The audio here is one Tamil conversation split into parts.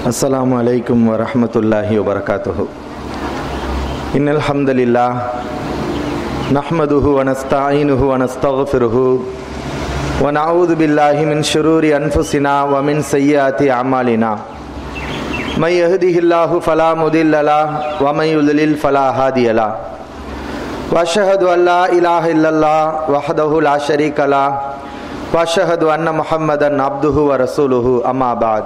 السلام عليكم ورحمة الله وبركاته إن الحمد لله نحمده ونستعينه ونستغفره ونعوذ بالله من شرور أنفسنا ومن سيئات أعمالنا من يهده الله فلا مضل له ومن يضلل فلا هادي له واشهد ان لا اله الا الله وحده لا شريك له واشهد ان محمدا عبده ورسوله اما بعد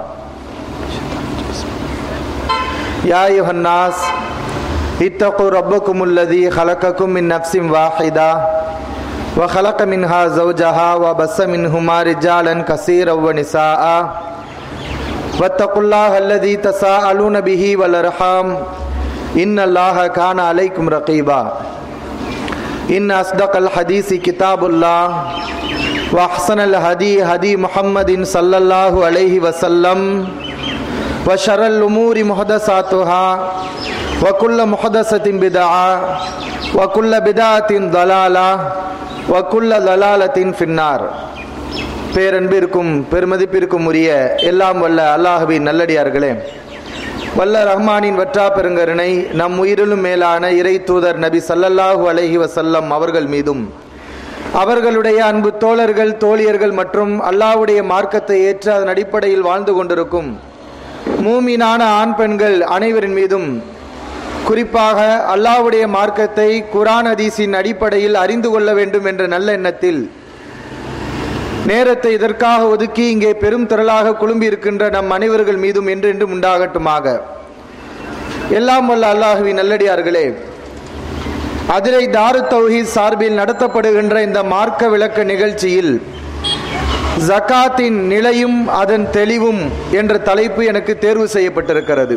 يا ايها الناس اتقوا ربكم الذي خلقكم من نفس واحده وخلق منها زوجها وبث منهما رجالا كثيرا ونساء واتقوا الله الذي تساءلون به والارحام ان الله كان عليكم رقيبا إن أصدق الحديث كتاب الله وأحسن الهدي هدي محمد صلى الله عليه وسلم وشر الأمور محدثاتها وكل محدثة بدعة وكل بدعة ضلالة وكل ضلالة في النار பேரன்பிற்கும் பெருமதிப்பிற்கும் உரிய எல்லாம் வல்ல அல்லாஹுவின் நல்லடியார்களே வல்ல ரஹ்மானின் வற்றா பெருங்கருணை நம் உயிரிலும் மேலான இறை தூதர் நபி சல்லல்லாஹு அலைஹி வசல்லம் அவர்கள் மீதும் அவர்களுடைய அன்பு தோழர்கள் தோழியர்கள் மற்றும் அல்லாஹ்வுடைய மார்க்கத்தை ஏற்று அதன் அடிப்படையில் வாழ்ந்து கொண்டிருக்கும் மூமினான ஆண் பெண்கள் அனைவரின் மீதும் குறிப்பாக அல்லாஹ்வுடைய மார்க்கத்தை குரான் ஹதீஸின் அடிப்படையில் அறிந்து கொள்ள வேண்டும் என்ற நல்ல எண்ணத்தில் நேரத்தை இதற்காக ஒதுக்கி இங்கே பெரும் திரளாக குழும்பி இருக்கின்ற நம் அனைவர்கள் மீதும் என்றென்றும் உண்டாகட்டுமாக எல்லாம் வல்ல அல்லாஹுவின் நல்லடியார்களே அதிரை தாரு தௌஹீத் சார்பில் நடத்தப்படுகின்ற இந்த மார்க்க விளக்க நிகழ்ச்சியில் ஜக்காத்தின் நிலையும் அதன் தெளிவும் என்ற தலைப்பு எனக்கு தேர்வு செய்யப்பட்டிருக்கிறது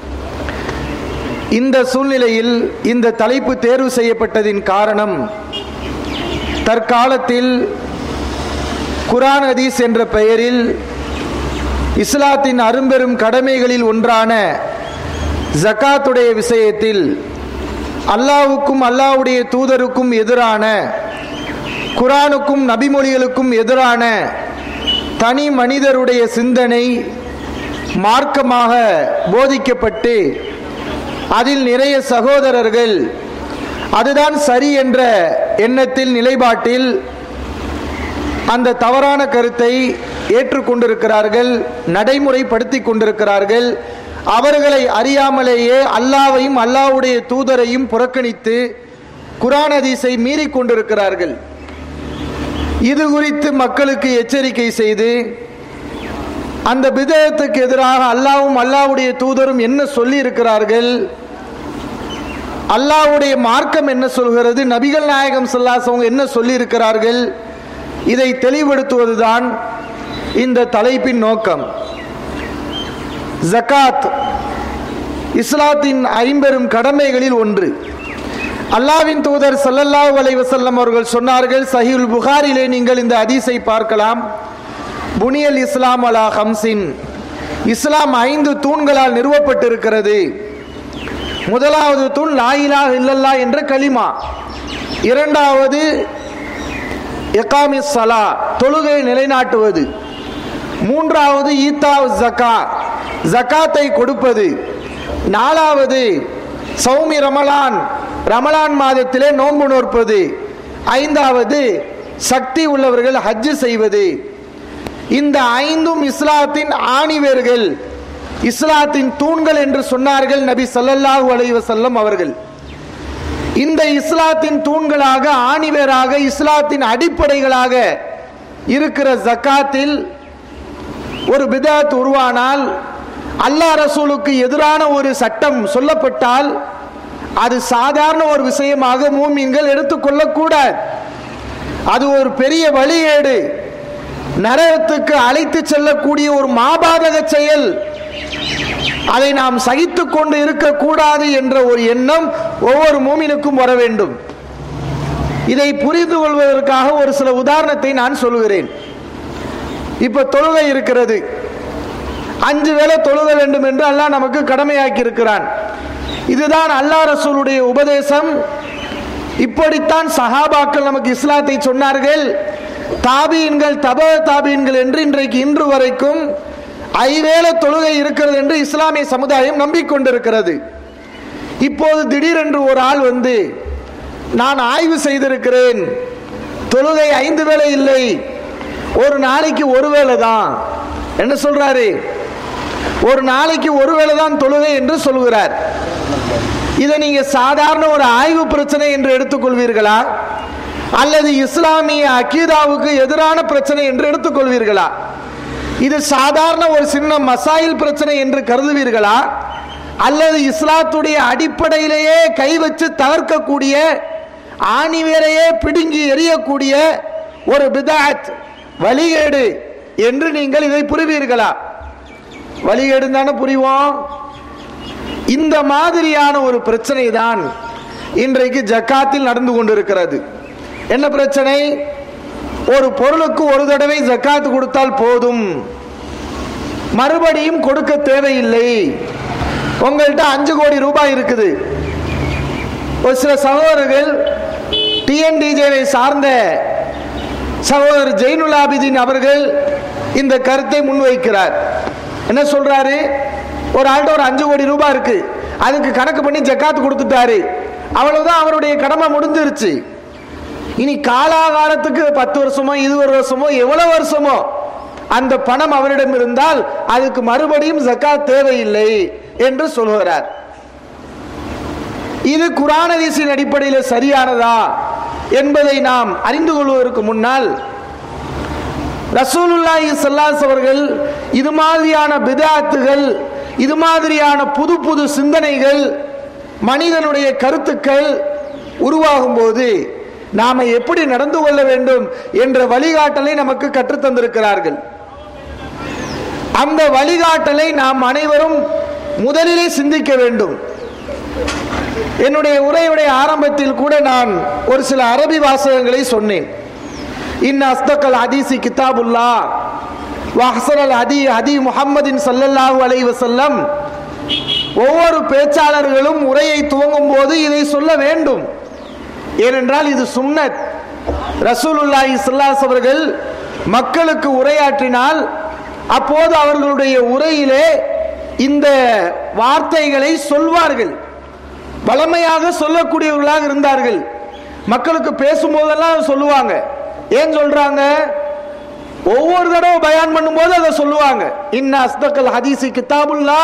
இந்த சூழ்நிலையில் இந்த தலைப்பு தேர்வு செய்யப்பட்டதின் காரணம் தற்காலத்தில் குரான் ஹதீஸ் என்ற பெயரில் இஸ்லாத்தின் அரும்பெரும் கடமைகளில் ஒன்றான ஜக்காத்துடைய விஷயத்தில் அல்லாவுக்கும் அல்லாவுடைய தூதருக்கும் எதிரான குரானுக்கும் நபிமொழிகளுக்கும் எதிரான தனி மனிதருடைய சிந்தனை மார்க்கமாக போதிக்கப்பட்டு அதில் நிறைய சகோதரர்கள் அதுதான் சரி என்ற எண்ணத்தில் நிலைப்பாட்டில் அந்த தவறான கருத்தை ஏற்றுக்கொண்டிருக்கிறார்கள் நடைமுறைப்படுத்தி கொண்டிருக்கிறார்கள் அவர்களை அறியாமலேயே அல்லாவையும் அல்லாவுடைய தூதரையும் புறக்கணித்து குரான் ஹதீஸை மீறி கொண்டிருக்கிறார்கள் இது குறித்து மக்களுக்கு எச்சரிக்கை செய்து அந்த விதயத்துக்கு எதிராக அல்லாவும் அல்லாவுடைய தூதரும் என்ன சொல்லி இருக்கிறார்கள் அல்லாவுடைய மார்க்கம் என்ன சொல்கிறது நபிகள் நாயகம் சொல்லாசவங்க என்ன சொல்லி இருக்கிறார்கள் இதை தெளிவுபடுத்துவதுதான் இந்த தலைப்பின் நோக்கம் ஜக்காத் இஸ்லாத்தின் ஐம்பெரும் கடமைகளில் ஒன்று அல்லாவின் தூதர் சல்லல்லாஹு அலை வசல்லம் அவர்கள் சொன்னார்கள் சஹில் புகாரிலே நீங்கள் இந்த அதிசை பார்க்கலாம் புனியல் இஸ்லாம் அலா ஹம்சின் இஸ்லாம் ஐந்து தூண்களால் நிறுவப்பட்டிருக்கிறது முதலாவது தூண் லாயிலா இல்லல்லா என்ற களிமா இரண்டாவது எகாமி சலா தொழுகை நிலைநாட்டுவது மூன்றாவது ஈத்தா ஜக்கா ஜக்காத்தை கொடுப்பது நாலாவது சௌமி ரமலான் ரமலான் மாதத்திலே நோன்பு நோற்பது ஐந்தாவது சக்தி உள்ளவர்கள் ஹஜ்ஜு செய்வது இந்த ஐந்தும் இஸ்லாத்தின் ஆணிவேர்கள் இஸ்லாத்தின் தூண்கள் என்று சொன்னார்கள் நபி சல்லல்லாஹு அலைவசல்லம் அவர்கள் இந்த இஸ்லாத்தின் தூண்களாக ஆணிவேராக இஸ்லாத்தின் அடிப்படைகளாக இருக்கிற ஜக்காத்தில் ஒரு பிதாத் உருவானால் அல்லா ரசூலுக்கு எதிரான ஒரு சட்டம் சொல்லப்பட்டால் அது சாதாரண ஒரு விஷயமாக மூமீன்கள் எடுத்துக்கொள்ளக்கூடாது அது ஒரு பெரிய வழியேடு நரகத்துக்கு அழைத்து செல்லக்கூடிய ஒரு மாபாதக செயல் அதை நாம் சகித்து கொண்டு இருக்கக்கூடாது என்ற ஒரு எண்ணம் ஒவ்வொரு மூமினுக்கும் வர வேண்டும் இதை புரிந்து கொள்வதற்காக ஒரு சில உதாரணத்தை நான் சொல்கிறேன் இப்ப தொழுகை இருக்கிறது அஞ்சு வேளை தொழுக வேண்டும் என்று அல்லாஹ் நமக்கு கடமையாக்கி இருக்கிறான் இதுதான் அல்லா ரசூலுடைய உபதேசம் இப்படித்தான் சஹாபாக்கள் நமக்கு இஸ்லாத்தை சொன்னார்கள் தாபீன்கள் தப தாபீன்கள் என்று இன்றைக்கு இன்று வரைக்கும் ஐவேளை தொழுகை இருக்கிறது என்று இஸ்லாமிய சமுதாயம் நம்பிக்கொண்டிருக்கிறது இப்போது திடீரென்று ஒரு ஆள் வந்து நான் ஆய்வு செய்திருக்கிறேன் தொழுகை ஐந்து வேளை இல்லை ஒரு நாளைக்கு ஒரு வேளை தான் என்ன சொல்றாரு ஒரு நாளைக்கு ஒரு வேளை தான் தொழுகை என்று சொல்கிறார் இதை நீங்க சாதாரண ஒரு ஆய்வு பிரச்சனை என்று எடுத்துக்கொள்வீர்களா அல்லது இஸ்லாமிய அக்கீதாவுக்கு எதிரான பிரச்சனை என்று எடுத்துக்கொள்வீர்களா இது சாதாரண ஒரு சின்ன மசாயில் பிரச்சனை என்று கருதுவீர்களா அல்லது இஸ்லாத்துடைய அடிப்படையிலேயே கை வச்சு தகர்க்கக்கூடிய ஆணிவேரையே பிடுங்கி எறியக்கூடிய ஒரு பிதாத் வழிகேடு என்று நீங்கள் இதை புரிவீர்களா வழிகேடு தானே புரிவோம் இந்த மாதிரியான ஒரு பிரச்சனை தான் இன்றைக்கு ஜக்காத்தில் நடந்து கொண்டிருக்கிறது என்ன பிரச்சனை ஒரு பொருளுக்கு ஒரு தடவை ஜக்காத்து கொடுத்தால் போதும் மறுபடியும் கொடுக்க தேவையில்லை உங்கள்கிட்ட அஞ்சு கோடி ரூபாய் இருக்குது ஒரு சில சகோதரர்கள் டிஎன்டிஜேவை சார்ந்த சகோதரர் ஜெயினுல் ஆபிதீன் அவர்கள் இந்த கருத்தை முன்வைக்கிறார் என்ன சொல்றாரு ஒரு ஆள்கிட்ட ஒரு அஞ்சு கோடி ரூபாய் இருக்கு அதுக்கு கணக்கு பண்ணி ஜக்காத்து கொடுத்துட்டாரு அவ்வளவுதான் அவருடைய கடமை முடிஞ்சிருச்சு இனி காலாகாலத்துக்கு பத்து வருஷமோ இருபது வருஷமோ எவ்வளவு வருஷமோ அந்த பணம் அவரிடம் இருந்தால் அதுக்கு மறுபடியும் ஜக்காத் தேவையில்லை என்று சொல்கிறார் இது குரானதீசின் அடிப்படையில் சரியானதா என்பதை நாம் அறிந்து கொள்வதற்கு முன்னால் ரசூலுல்லாஹி ஸல்லல்லாஹு அவர்கள் இது மாதிரியான பிதாத்துகள் இது மாதிரியான புது புது சிந்தனைகள் மனிதனுடைய கருத்துக்கள் உருவாகும் போது நாம எப்படி நடந்து கொள்ள வேண்டும் என்ற வழிகாட்டலை நமக்கு கற்றுத்தந்திருக்கிறார்கள் அந்த வழிகாட்டலை நாம் அனைவரும் முதலிலே சிந்திக்க வேண்டும் என்னுடைய உரையுடைய ஆரம்பத்தில் கூட நான் ஒரு சில அரபி வாசகங்களை சொன்னேன் இன் அஸ்தகல் ஹதீசி கிதாபுல்லா வஹசரல் ஹதி ஹதி முஹம்மதின் சல்லல்லாஹு அலைஹி வஸல்லம் ஒவ்வொரு பேச்சாளர்களும் உரையை துவங்கும் போது இதை சொல்ல வேண்டும் ஏனென்றால் இது சுன்னத் ரசூலுல்லாஹி ஸல்லல்லாஹு அவர்கள் மக்களுக்கு உரையாற்றினால் அப்போது அவர்களுடைய உரையிலே இந்த வார்த்தைகளை சொல்வார்கள் வளமையாக சொல்லக்கூடியவர்களாக இருந்தார்கள் மக்களுக்கு பேசும்போதெல்லாம் சொல்லுவாங்க ஏன் சொல்றாங்க ஒவ்வொரு தடவை பயான் பண்ணும்போது அதை சொல்லுவாங்க இன்ன அஸ்தக்கல் ஹதீசி கிதாபுல்லா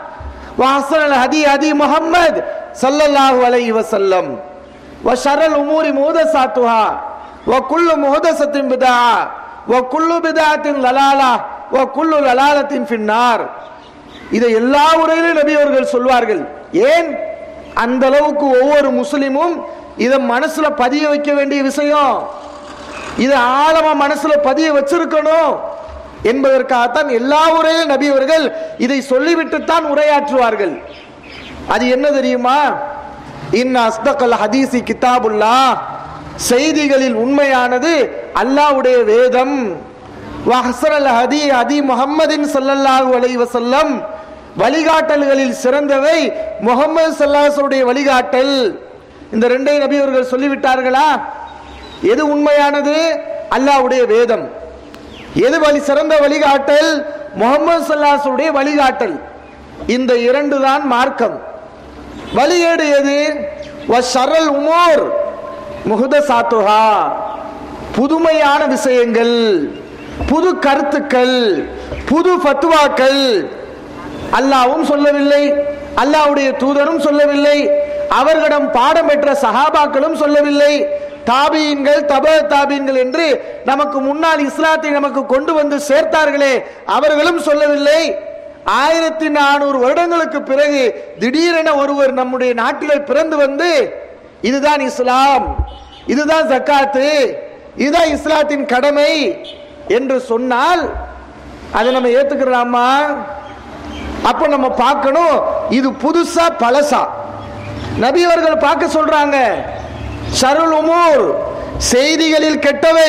வாசனல் ஹதி ஹதி முஹம்மத் சல்லல்லாஹு அலைஹி வஸல்லம் வஷரல் உமூரி முஹதஸாத்துஹா வ குல்லு முஹதஸத்தின் பிதா வ குல்லு பிதாத்தின் லலாலா வ குல்லு லலாலத்தின் ஃபின்னார் இதை எல்லா உரையிலும் நபி அவர்கள் சொல்வார்கள் ஏன் அந்த அளவுக்கு ஒவ்வொரு முஸ்லிமும் இதை மனசுல பதிய வைக்க வேண்டிய விஷயம் இதை ஆழமா மனசுல பதிய வச்சிருக்கணும் என்பதற்காகத்தான் எல்லா உரையிலும் நபி அவர்கள் இதை சொல்லிவிட்டு தான் உரையாற்றுவார்கள் அது என்ன தெரியுமா இன் அஸ்தகல் ஹதீசி கிதாபுல்லா செய்திகளில் உண்மையானது அல்லாஹ்வுடைய வேதம் வஹசரல் ஹதி ஹதி முஹம்மதின் ஸல்லல்லாஹு அலைஹி வஸல்லம் வழிகாட்டல்களில் சிறந்தவை முகமது சல்லாசருடைய வழிகாட்டல் இந்த ரெண்டை நபி அவர்கள் சொல்லிவிட்டார்களா எது உண்மையானது அல்லாஹ்வுடைய வேதம் எது வழி சிறந்த வழிகாட்டல் முகமது சல்லாசருடைய வழிகாட்டல் இந்த இரண்டு தான் மார்க்கம் வழிகேடு எது ஷரல் உமோர் முகுத சாத்துஹா புதுமையான விஷயங்கள் புது கருத்துக்கள் புது ஃபத்வாக்கள் அல்லாவும் சொல்லவில்லை அல்லாவுடைய தூதரும் சொல்லவில்லை அவர்களிடம் பாடம் பெற்ற சஹாபாக்களும் சொல்லவில்லை தாபீன்கள் தப தாபீன்கள் என்று நமக்கு முன்னால் இஸ்லாத்தை நமக்கு கொண்டு வந்து சேர்த்தார்களே அவர்களும் சொல்லவில்லை ஆயிரத்தி நானூறு வருடங்களுக்கு பிறகு திடீரென ஒருவர் நம்முடைய நாட்டிலே பிறந்து வந்து இதுதான் இஸ்லாம் இதுதான் ஜக்காத்து இதுதான் இஸ்லாத்தின் கடமை என்று சொன்னால் அதை நம்ம ஏத்துக்கிறோமா அப்ப நம்ம பார்க்கணும் இது புதுசா பழசா நபி அவர்கள் பார்க்க சொல்றாங்க ஷருல் உமூர் செய்திகளில் கெட்டவை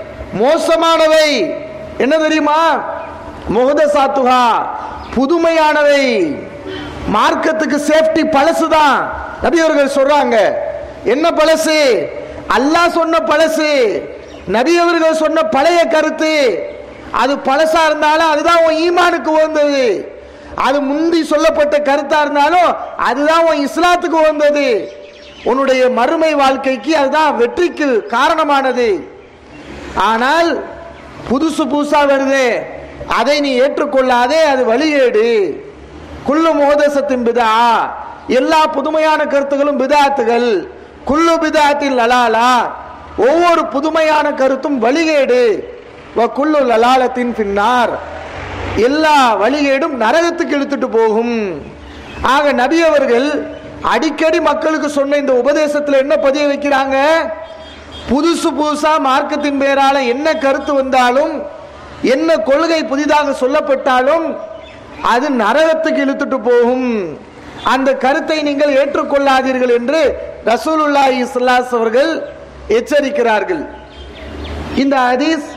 மோசமானவை என்ன தெரியுமா முகத சாத்துகா புதுமையானவை மார்க்கத்துக்கு சேஃப்டி பழசு தான் நபி அவர்கள் சொல்றாங்க என்ன பழசு அல்லாஹ் சொன்ன பழசு நபி அவர்கள் சொன்ன பழைய கருத்து அது பழசா இருந்தாலும் அதுதான் உன் ஈமானுக்கு உகந்தது அது முந்தி சொல்லப்பட்ட கருத்தா இருந்தாலும் அதுதான் உன் இஸ்லாத்துக்கு உகந்தது உன்னுடைய மறுமை வாழ்க்கைக்கு அதுதான் வெற்றிக்கு காரணமானது ஆனால் புதுசு புதுசா வருது அதை நீ ஏற்றுக்கொள்ளாதே அது வழிகேடு குல்லு மோதசத்தின் பிதா எல்லா புதுமையான கருத்துகளும் பிதாத்துகள் குல்லு பிதாத்தில் லலாலா ஒவ்வொரு புதுமையான கருத்தும் வழிகேடு வ குல்லு லலாலத்தின் பின்னார் எல்லா வழிகேடும் நரகத்துக்கு இழுத்துட்டு போகும் ஆக நபி அவர்கள் அடிக்கடி மக்களுக்கு சொன்ன இந்த உபதேசத்துல என்ன பதிய வைக்கிறாங்க புதுசு புதுசா மார்க்கத்தின் பேரால என்ன கருத்து வந்தாலும் என்ன கொள்கை புதிதாக சொல்லப்பட்டாலும் அது நரகத்துக்கு இழுத்துட்டு போகும் அந்த கருத்தை நீங்கள் ஏற்றுக்கொள்ளாதீர்கள் என்று ரசூலுல்லாஹி ஸல்லல்லாஹு அவர்கள் எச்சரிக்கிறார்கள் இந்த ஹதீஸ்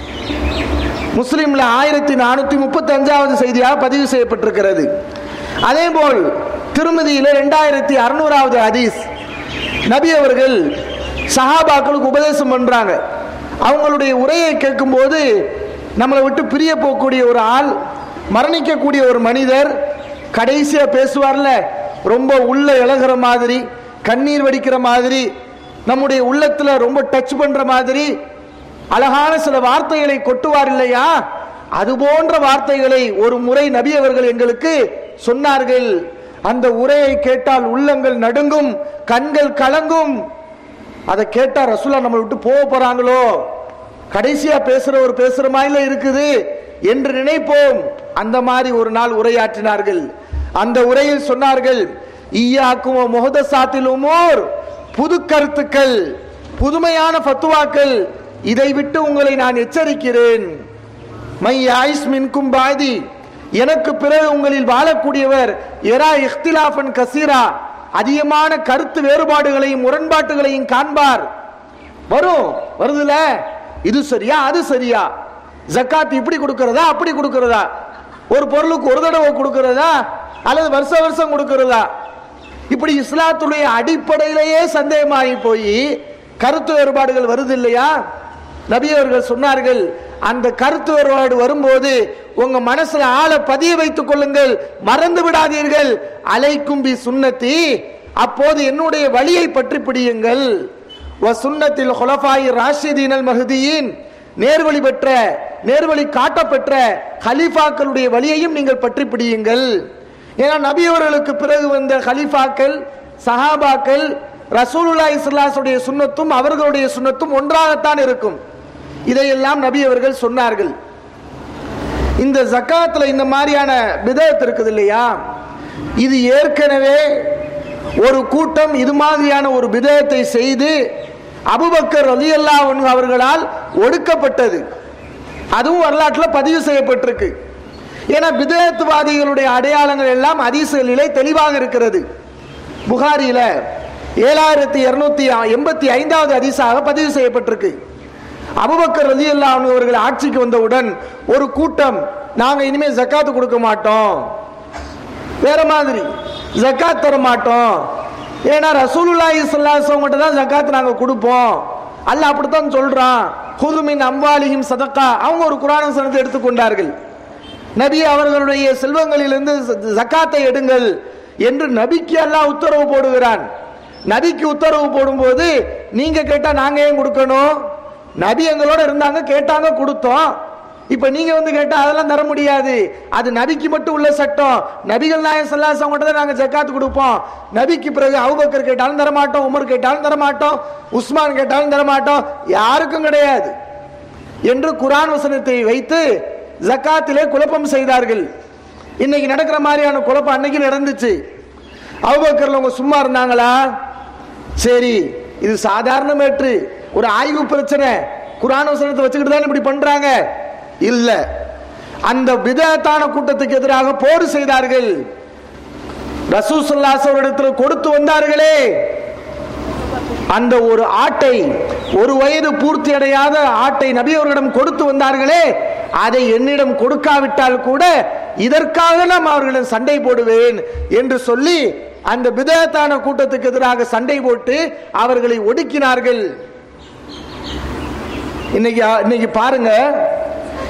முஸ்லிம்ல ஆயிரத்தி நானூத்தி முப்பத்தி அஞ்சாவது செய்தியாக பதிவு செய்யப்பட்டிருக்கிறது அதே போல் திருமதியில ரெண்டாயிரத்தி அறுநூறாவது ஹதீஸ் நபி அவர்கள் சஹாபாக்களுக்கு உபதேசம் பண்றாங்க அவங்களுடைய உரையை கேட்கும்போது நம்மளை விட்டு பிரிய போகக்கூடிய ஒரு ஆள் மரணிக்கக்கூடிய ஒரு மனிதர் கடைசியா பேசுவார்ல ரொம்ப உள்ள இழகிற மாதிரி கண்ணீர் வடிக்கிற மாதிரி நம்முடைய உள்ளத்துல ரொம்ப டச் பண்ற மாதிரி அழகான சில வார்த்தைகளை கொட்டுவார் இல்லையா அது போன்ற வார்த்தைகளை ஒரு முறை நபி அவர்கள் எங்களுக்கு சொன்னார்கள் அந்த உரையை கேட்டால் உள்ளங்கள் நடுங்கும் கண்கள் கலங்கும் அதை கேட்டா ரசூலா நம்மளை விட்டு போக போறாங்களோ கடைசியா பேசுறவர் பேசுற மாதிரில இருக்குது என்று நினைப்போம் அந்த மாதிரி ஒரு நாள் உரையாற்றினார்கள் அந்த உரையில் சொன்னார்கள் ஈயாக்கும் முகதசாத்தில் உமோர் புது கருத்துக்கள் புதுமையான ஃபத்துவாக்கள் இதை விட்டு உங்களை நான் எச்சரிக்கிறேன் மை ஆயிஸ் மின்கும் பாதி எனக்கு பிறகு உங்களில் வாழக்கூடியவர் எரா இஃப்திலாஃபன் கசீரா அதிகமான கருத்து வேறுபாடுகளையும் முரண்பாட்டுகளையும் காண்பார் வரும் வருதுல இது சரியா அது சரியா ஜக்காத் இப்படி கொடுக்கறதா அப்படி கொடுக்கறதா ஒரு பொருளுக்கு ஒரு தடவை கொடுக்கறதா அல்லது வருஷ வருஷம் கொடுக்கறதா இப்படி இஸ்லாத்துடைய அடிப்படையிலேயே சந்தேகமாகி போய் கருத்து வேறுபாடுகள் வருது இல்லையா நபி அவர்கள் சொன்னார்கள் அந்த கருத்து வேறுபாடு வரும்போது உங்க மனசுல ஆளை பதிய வைத்துக் கொள்ளுங்கள் மறந்து விடாதீர்கள் அலைக்கும் பி சுன்னத்தி அப்போது என்னுடைய வழியை பற்றி பிடியுங்கள் வ சுன்னத்தில் ஹுலஃபாயி ராஷிதீனல் மஹதியின் நேர்வழி பெற்ற நேர்வழி காட்டப்பெற்ற ஹலீஃபாக்களுடைய வழியையும் நீங்கள் பற்றி பிடியுங்கள் ஏன்னா நபி அவர்களுக்கு பிறகு வந்த ஹலீஃபாக்கள் சஹாபாக்கள் ரசூலுல்லாஹி ஸல்லல்லாஹுடைய சுன்னத்தும் அவர்களுடைய சுன்னத்தும் ஒன்றாகத்தான் இருக்கும் இதையெல்லாம் நபி அவர்கள் சொன்னார்கள் இந்த ஜக்காத்துல இந்த மாதிரியான பிதத் இருக்குது இல்லையா இது ஏற்கனவே ஒரு கூட்டம் இது மாதிரியான ஒரு பிதத்தை செய்து அபுபக்கர் ரலியல்லா அவர்களால் ஒடுக்கப்பட்டது அதுவும் வரலாற்றில் பதிவு செய்யப்பட்டிருக்கு ஏன்னா பிதத்துவாதிகளுடைய அடையாளங்கள் எல்லாம் அதிசலிலே தெளிவாக இருக்கிறது புகாரியில ஏழாயிரத்தி இருநூத்தி எண்பத்தி ஐந்தாவது அதிசாக பதிவு செய்யப்பட்டிருக்கு அபுபக்கர் ரலி அவர்கள் ஆட்சிக்கு வந்தவுடன் ஒரு கூட்டம் நாங்க இனிமே ஜக்காத்து கொடுக்க மாட்டோம் வேற மாதிரி ஜக்காத் தர மாட்டோம் ஏன்னா ரசூலுல்லாஹி ஸல்லல்லாஹு மட்டும் தான் ஜக்காத் நாங்க கொடுப்போம் அல்லாஹ் அப்படித்தான் சொல்றான் குதுமின் அம்வாலிஹிம் சதக்கா அவங்க ஒரு குரான சனத்தை எடுத்துக்கொண்டார்கள் நபி அவர்களுடைய செல்வங்களிலிருந்து ஜக்காத்தை எடுங்கள் என்று நபிக்கு அல்லாஹ் உத்தரவு போடுகிறான் நபிக்கு உத்தரவு போடும்போது நீங்க கேட்டா நாங்க ஏன் கொடுக்கணும் நபி எங்களோட இருந்தாங்க கேட்டாங்க கொடுத்தோம் இப்ப நீங்க வந்து கேட்டா அதெல்லாம் தர முடியாது அது நபிக்கு மட்டும் உள்ள சட்டம் நபிகள் நாயகம் சல்லாசம் மட்டும் தான் நாங்க ஜக்காத்து கொடுப்போம் நபிக்கு பிறகு அவுபக்கர் கேட்டாலும் தர மாட்டோம் உமர் கேட்டாலும் தர மாட்டோம் உஸ்மான் கேட்டாலும் தர மாட்டோம் யாருக்கும் கிடையாது என்று குரான் வசனத்தை வைத்து ஜக்காத்திலே குழப்பம் செய்தார்கள் இன்னைக்கு நடக்கிற மாதிரியான குழப்பம் அன்னைக்கு நடந்துச்சு அவுபக்கர்ல அவங்க சும்மா இருந்தாங்களா சரி இது சாதாரண மேற்று ஒரு ஆய்வு பிரச்சனை குரான் வசனத்தை வச்சுக்கிட்டு தான் இப்படி பண்றாங்க இல்ல அந்த விதத்தான கூட்டத்துக்கு எதிராக போர் செய்தார்கள் ரசூசல்லாஸ் அவரிடத்தில் கொடுத்து வந்தார்களே அந்த ஒரு ஆட்டை ஒரு வயது பூர்த்தி அடையாத ஆட்டை நபி அவர்களிடம் கொடுத்து வந்தார்களே அதை என்னிடம் கொடுக்காவிட்டால் கூட இதற்காக நான் அவர்களிடம் சண்டை போடுவேன் என்று சொல்லி அந்த விதத்தான கூட்டத்துக்கு எதிராக சண்டை போட்டு அவர்களை ஒடுக்கினார்கள் இன்னைக்கு இன்னைக்கு பாருங்க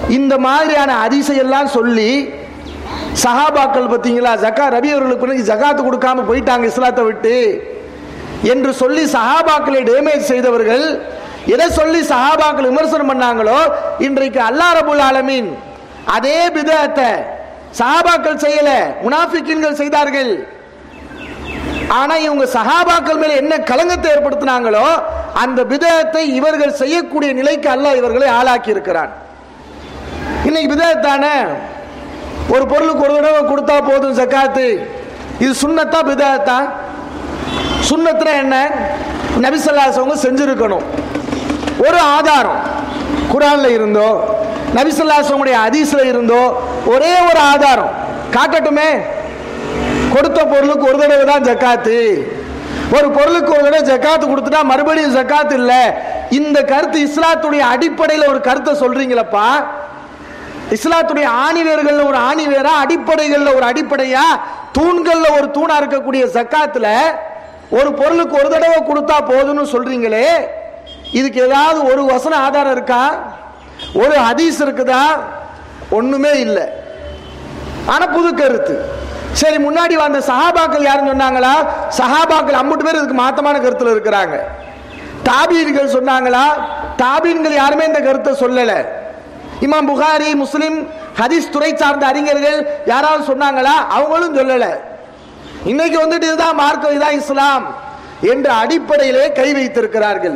இந்த மாதிரியான அதிசையெல்லாம் சொல்லி சஹாபாக்கள் பார்த்தீங்களா ஜக்கா ரபி அவர்களுக்கு பிறகு ஜகாத்து கொடுக்காம போயிட்டாங்க இஸ்லாத்தை விட்டு என்று சொல்லி சஹாபாக்களை டேமேஜ் செய்தவர்கள் எதை சொல்லி சஹாபாக்கள் விமர்சனம் பண்ணாங்களோ இன்றைக்கு அல்லாஹ் ரபுல் ஆலமீன் அதே பிதத்தை சஹாபாக்கள் செய்யல முனாஃபிக்கின்கள் செய்தார்கள் ஆனா இவங்க சஹாபாக்கள் மேல என்ன களங்கத்தை ஏற்படுத்தினாங்களோ அந்த பிதத்தை இவர்கள் செய்யக்கூடிய நிலைக்கு அல்லாஹ் இவர்களை ஆளாக்கி இருக்கிறான் இன்னைக்கு பிதத்தானே ஒரு பொருளுக்கு ஒரு தடவை கொடுத்தா போதும் ஜக்காத்து இது சுண்ணத்தா பிதத்தா சுண்ணத்துல என்ன நபிசல்லாசவங்க செஞ்சிருக்கணும் ஒரு ஆதாரம் குரான்ல இருந்தோ நபிசல்லாசவங்களுடைய ஹதீஸ்ல இருந்தோ ஒரே ஒரு ஆதாரம் காட்டட்டுமே கொடுத்த பொருளுக்கு ஒரு தடவை தான் ஜக்காத்து ஒரு பொருளுக்கு ஒரு தடவை ஜக்காத்து கொடுத்துட்டா மறுபடியும் ஜக்காத்து இல்ல இந்த கருத்து இஸ்லாத்துடைய அடிப்படையில் ஒரு கருத்தை சொல்றீங்களப்பா இஸ்லாத்துடைய ஆணிவேர்கள்ல ஒரு ஆணிவேரா அடிப்படைகள்ல ஒரு அடிப்படையா தூண்கள்ல ஒரு தூணா இருக்கக்கூடிய ஜக்காத்துல ஒரு பொருளுக்கு ஒரு தடவை கொடுத்தா போதும்னு சொல்றீங்களே இதுக்கு ஏதாவது ஒரு வசன ஆதாரம் இருக்கா ஒரு ஹதீஸ் இருக்குதா ஒண்ணுமே இல்லை ஆனா புது கருத்து சரி முன்னாடி வந்த சஹாபாக்கள் யாருன்னு சொன்னாங்களா சஹாபாக்கள் அம்புட்டு பேர் இதுக்கு மாத்தமான கருத்துல இருக்கிறாங்க தாபீன்கள் சொன்னாங்களா தாபீன்கள் யாருமே இந்த கருத்தை சொல்லல இமாம் புகாரி முஸ்லிம் ஹதீஸ் துறை சார்ந்த அறிஞர்கள் யாராவது சொன்னாங்களா அவங்களும் சொல்லல இன்னைக்கு வந்துட்டு இதுதான் மார்க்கம் இதுதான் இஸ்லாம் என்ற அடிப்படையிலே கை வைத்திருக்கிறார்கள்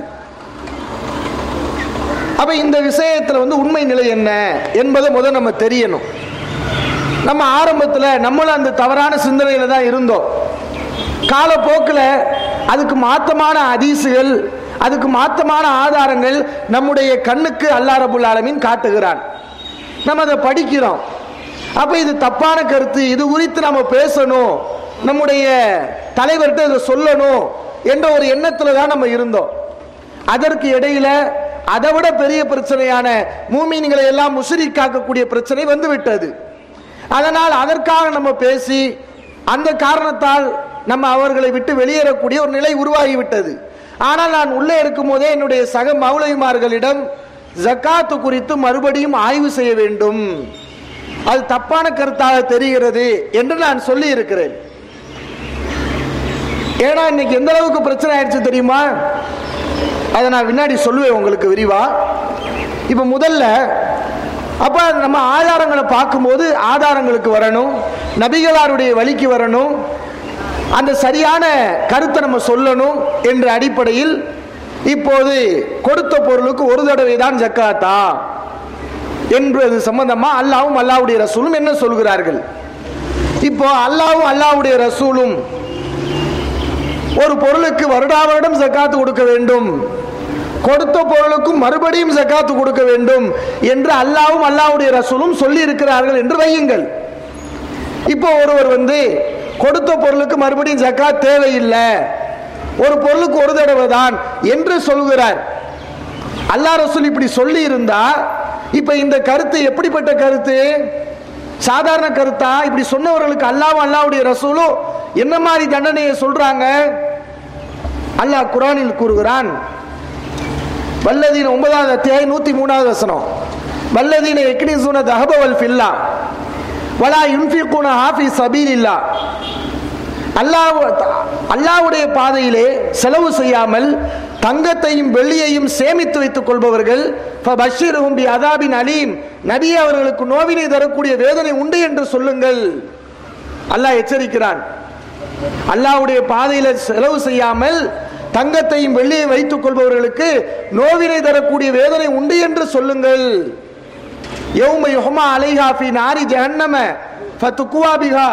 அப்ப இந்த விஷயத்துல வந்து உண்மை நிலை என்ன என்பதை முதல் நம்ம தெரியணும் நம்ம ஆரம்பத்தில் நம்மளும் அந்த தவறான சிந்தனையில தான் இருந்தோம் காலப்போக்கில் அதுக்கு மாத்தமான அதிசுகள் அதுக்கு மாத்தமான ஆதாரங்கள் நம்முடைய கண்ணுக்கு அல்லா ரபுல் ஆலமீன் காட்டுகிறான் நம்ம அதை படிக்கிறோம் அப்ப இது தப்பான கருத்து இது குறித்து நம்ம பேசணும் நம்முடைய தலைவர்கிட்ட இதை சொல்லணும் என்ற ஒரு எண்ணத்துல தான் நம்ம இருந்தோம் அதற்கு இடையில அதை விட பெரிய பிரச்சனையான மூமீன்களை எல்லாம் முஷரிக்காக்கக்கூடிய பிரச்சனை வந்து விட்டது அதனால் அதற்காக நம்ம பேசி அந்த காரணத்தால் நம்ம அவர்களை விட்டு வெளியேறக்கூடிய ஒரு நிலை உருவாகிவிட்டது ஆனால் நான் உள்ளே இருக்கும் போதே என்னுடைய சக மௌலவிமார்களிடம் ஜக்காத்து குறித்து மறுபடியும் ஆய்வு செய்ய வேண்டும் அது தப்பான கருத்தாக தெரிகிறது என்று நான் சொல்லி இருக்கிறேன் ஏன்னா இன்னைக்கு எந்த அளவுக்கு பிரச்சனை ஆயிடுச்சு தெரியுமா அதை நான் பின்னாடி சொல்லுவேன் உங்களுக்கு விரிவா இப்ப முதல்ல அப்ப நம்ம ஆதாரங்களை பார்க்கும்போது ஆதாரங்களுக்கு வரணும் நபிகளாருடைய வழிக்கு வரணும் அந்த சரியான கருத்தை நம்ம சொல்லணும் என்ற அடிப்படையில் இப்போது கொடுத்த பொருளுக்கு ஒரு தடவை தான் ஜக்காத்தா என்பது சம்பந்தமா அல்லாவும் அல்லாவுடைய ரசூலும் என்ன சொல்கிறார்கள் இப்போ அல்லாவும் அல்லாவுடைய ரசூலும் ஒரு பொருளுக்கு வருடா வருடம் ஜக்காத்து கொடுக்க வேண்டும் கொடுத்த பொருளுக்கும் மறுபடியும் ஜக்காத்து கொடுக்க வேண்டும் என்று அல்லாவும் அல்லாவுடைய ரசூலும் சொல்லி இருக்கிறார்கள் என்று வையுங்கள் இப்போ ஒருவர் வந்து கொடுத்த பொருளுக்கு மறுபடியும் ஜக்காத் தேவையில்லை ஒரு பொருளுக்கு ஒரு தடவை தான் என்று சொல்கிறார் அல்லாஹ் ரசூல் இப்படி சொல்லி இருந்தா இப்ப இந்த கருத்து எப்படிப்பட்ட கருத்து சாதாரண கருத்தா இப்படி சொன்னவர்களுக்கு அல்லாவும் அல்லாவுடைய ரசூலும் என்ன மாதிரி தண்டனையை சொல்றாங்க அல்லாஹ் குரானில் கூறுகிறான் வல்லதீன ஒன்பதாவது அத்தியாயம் நூத்தி மூணாவது வசனம் வல்லதீன எக்னிசூன தஹபவல் ஃபில்லா வலா யுன்ஃபிகுன ஹாஃபி சபீலில்லா அல்லாஹ் அல்லாஹ்வுடைய பாதையிலே செலவு செய்யாமல் தங்கத்தையும் வெள்ளியையும் சேமித்து வைத்துக் கொள்பவர்கள் ஃபபஷ்ஷிருஹும் பி அதாபின் அலீம் நபி அவர்களுக்கு நோவினை தரக்கூடிய வேதனை உண்டு என்று சொல்லுங்கள் அல்லாஹ் எச்சரிக்கிறான் அல்லாஹ்வுடைய பாதையில செலவு செய்யாமல் தங்கத்தையும் வெள்ளியை வைத்துக் கொள்பவர்களுக்கு நோவினை தரக்கூடிய வேதனை உண்டு என்று சொல்லுங்கள் யௌம யுஹமா அலைஹா ஃபி நாரி ஜஹன்னம ஃபதுக்குவா பிஹா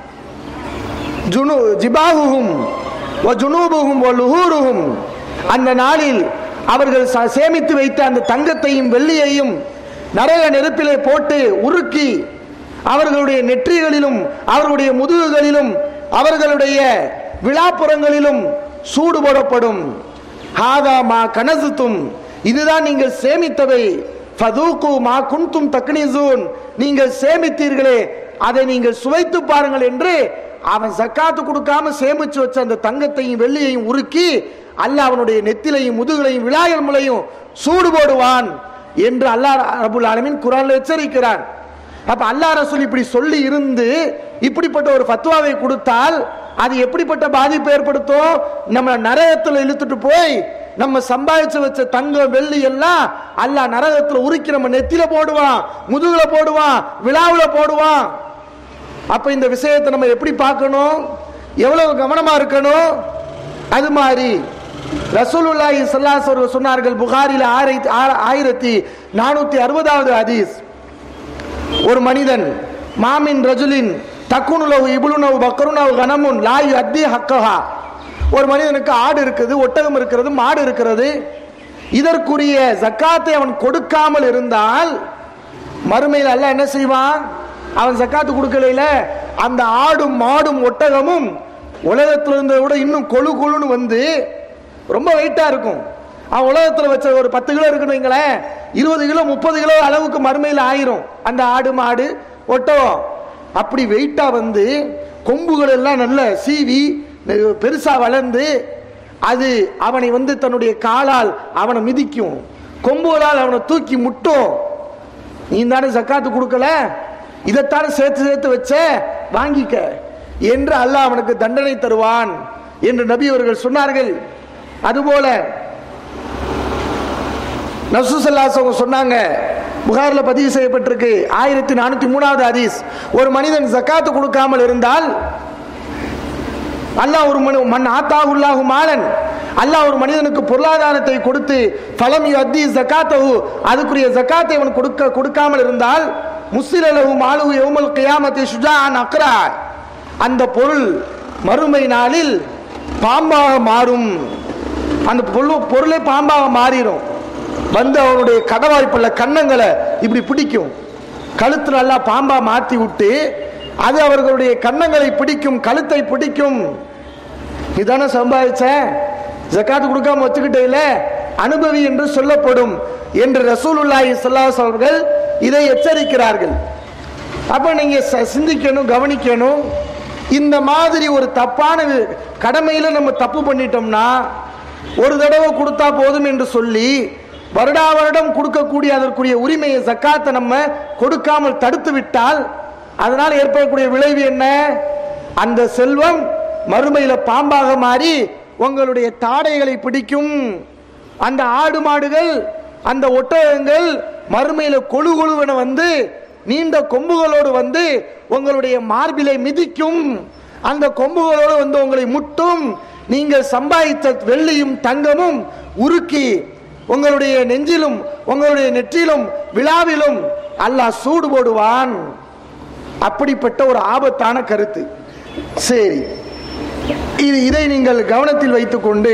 ஜுனு ஜிபாஹுஹும் வ ஜுனூபுஹும் வ லுஹூருஹும் அந்த நாளில் அவர்கள் ச- சேமித்து வைத்த அந்த தங்கத்தையும் வெள்ளியையும் நரக நெருப்பிலே போட்டு உருக்கி அவர்களுடைய நெற்றிகளிலும் அவர்களுடைய முதுகுகளிலும் அவர்களுடைய விழாப்புறங்களிலும் சூடு போடப்படும் ஹாதா மா கனசுத்தும் இதுதான் நீங்கள் சேமித்தவை ஃபதூக்கு மா குன்தும் தக்னிசூன் நீங்கள் சேமித்தீர்களே அதை நீங்கள் சுவைத்து பாருங்கள் என்று அவன் சக்காத்து கொடுக்காம சேமிச்சு வச்ச அந்த தங்கத்தையும் வெள்ளியையும் உருக்கி அல்லாஹ் அவனுடைய நெத்திலையும் முதுகலையும் விழாயல் முலையும் சூடு போடுவான் என்று அல்லாஹ் ரபுல் ஆலமீன் குரான்ல எச்சரிக்கிறான் அப்ப அல்லாஹ் ரசூல் இப்படி சொல்லி இருந்து இப்படிப்பட்ட ஒரு ஃபத்வாவை கொடுத்தால் அது எப்படிப்பட்ட பாதிப்பு ஏற்படுத்தும் நம்ம நரகத்துல இழுத்துட்டு போய் நம்ம சம்பாதிச்சு வச்ச தங்கம் வெள்ளி எல்லாம் அல்லாஹ் நரகத்துல உருக்கி நம்ம நெத்தில போடுவான் முதுகுல போடுவான் விழாவுல போடுவான் அப்ப இந்த விஷயத்தை நம்ம எப்படி பார்க்கணும் எவ்வளவு கவனமா இருக்கணும் அது மாதிரி ரசூலுல்லாஹி ஸல்லல்லாஹு அலைஹி வஸல்லம் சொன்னார்கள் புகாரில ஆயிரத்தி ஆ- ஆயிரத்தி நானூத்தி அறுபதாவது ஹதீஸ் ஒரு மனிதன் மாமின் ரஜுலின் தக்குனுலவு இபுலுனவு பக்கருனவு கனமுன் லாயு அத்தி ஹக்கஹா ஒரு மனிதனுக்கு ஆடு இருக்குது ஒட்டகம் இருக்கிறது மாடு இருக்கிறது இதற்குரிய ஜக்காத்தை அவன் கொடுக்காமல் இருந்தால் மறுமையில் அல்லாஹ் என்ன செய்வான் அவன் ஜக்காத்து கொடுக்கல அந்த ஆடும் மாடும் ஒட்டகமும் உலகத்துல இருந்ததை விட இன்னும் கொழு கொழுன்னு வந்து ரொம்ப வெயிட்டா இருக்கும் அவன் உலகத்துல வச்ச ஒரு பத்து கிலோ இருக்குன்னு வைங்களேன் இருபது கிலோ முப்பது கிலோ அளவுக்கு மறுமையில் ஆயிரும் அந்த ஆடு மாடு ஒட்டகம் அப்படி வெயிட்டா வந்து கொம்புகள் எல்லாம் நல்ல சீவி நெ- பெருசா வளர்ந்து அது அவனை வந்து தன்னுடைய காலால் அவனை மிதிக்கும் கொம்புகளால் அவனை தூக்கி முட்டும் நீ தானே ஜக்காத்து கொடுக்கல இதைத்தானே சேர்த்து சேர்த்து வச்ச வாங்கிக்க என்று அல்லாஹ் அவனுக்கு தண்டனை தருவான் என்று நபி அவர்கள் சொன்னார்கள் அதுபோல நசுசல்லாஸ் அவங்க சொன்னாங்க புகார்ல பதிவு செய்யப்பட்டிருக்கு ஆயிரத்தி நானூத்தி மூணாவது ஹதீஸ் ஒரு மனிதன் ஜக்காத்து கொடுக்காமல் இருந்தால் அல்லாஹ் ஒரு மனு மண் ஆத்தாவுல்லாஹு மாலன் அல்லாஹ் ஒரு மனிதனுக்கு பொருளாதாரத்தை கொடுத்து பலம் அத்தி ஜக்காத்தஹு அதுக்குரிய ஜக்காத்தை அவன் கொடுக்க கொடுக்காமல் இருந்தால் முஸ்லிலகு மாலுகு எவுமல் கியாமத்தை சுஜான் அக்ரா அந்த பொருள் மறுமை நாளில் பாம்பாக மாறும் அந்த பொருள் பொருளே பாம்பாக மாறிடும் வந்து அவனுடைய கடவாய்ப்புள்ள கன்னங்களை இப்படி பிடிக்கும் கழுத்து நல்லா பாம்பா மாத்தி விட்டு அது அவர்களுடைய கன்னங்களை பிடிக்கும் கழுத்தை பிடிக்கும் இதானே சம்பாதிச்ச ஜக்காத்து கொடுக்காம வச்சுக்கிட்டே அனுபவி என்று சொல்லப்படும் என்று ரசூலுல்லாஹி ஸல்லல்லாஹு அவர்கள் இதை எச்சரிக்கிறார்கள் அப்ப நீங்க ச- சிந்திக்கணும் கவனிக்கணும் இந்த மாதிரி ஒரு தப்பான வி- கடமையில நம்ம தப்பு பண்ணிட்டோம்னா ஒரு தடவை கொடுத்தா போதும் என்று சொல்லி வருடா வருடம் கொடுக்கக்கூடிய அதற்குரிய உரிமையை ஜக்காத்தை நம்ம கொடுக்காமல் தடுத்து விட்டால் அதனால் ஏற்படக்கூடிய விளைவு என்ன அந்த செல்வம் மறுமையில பாம்பாக மாறி உங்களுடைய தாடைகளை பிடிக்கும் அந்த ஆடு மாடுகள் அந்த ஒட்டகங்கள் மறுமையில கொழு கொழுவென வந்து நீண்ட கொம்புகளோடு வந்து உங்களுடைய மார்பிலை மிதிக்கும் அந்த கொம்புகளோடு வந்து உங்களை முட்டும் நீங்கள் சம்பாதித்த வெள்ளியும் தங்கமும் உருக்கி உங்களுடைய நெஞ்சிலும் உங்களுடைய நெற்றிலும் விழாவிலும் அல்லாஹ் சூடு போடுவான் அப்படிப்பட்ட ஒரு ஆபத்தான கருத்து சரி இது இதை நீங்கள் கவனத்தில் வைத்துக்கொண்டு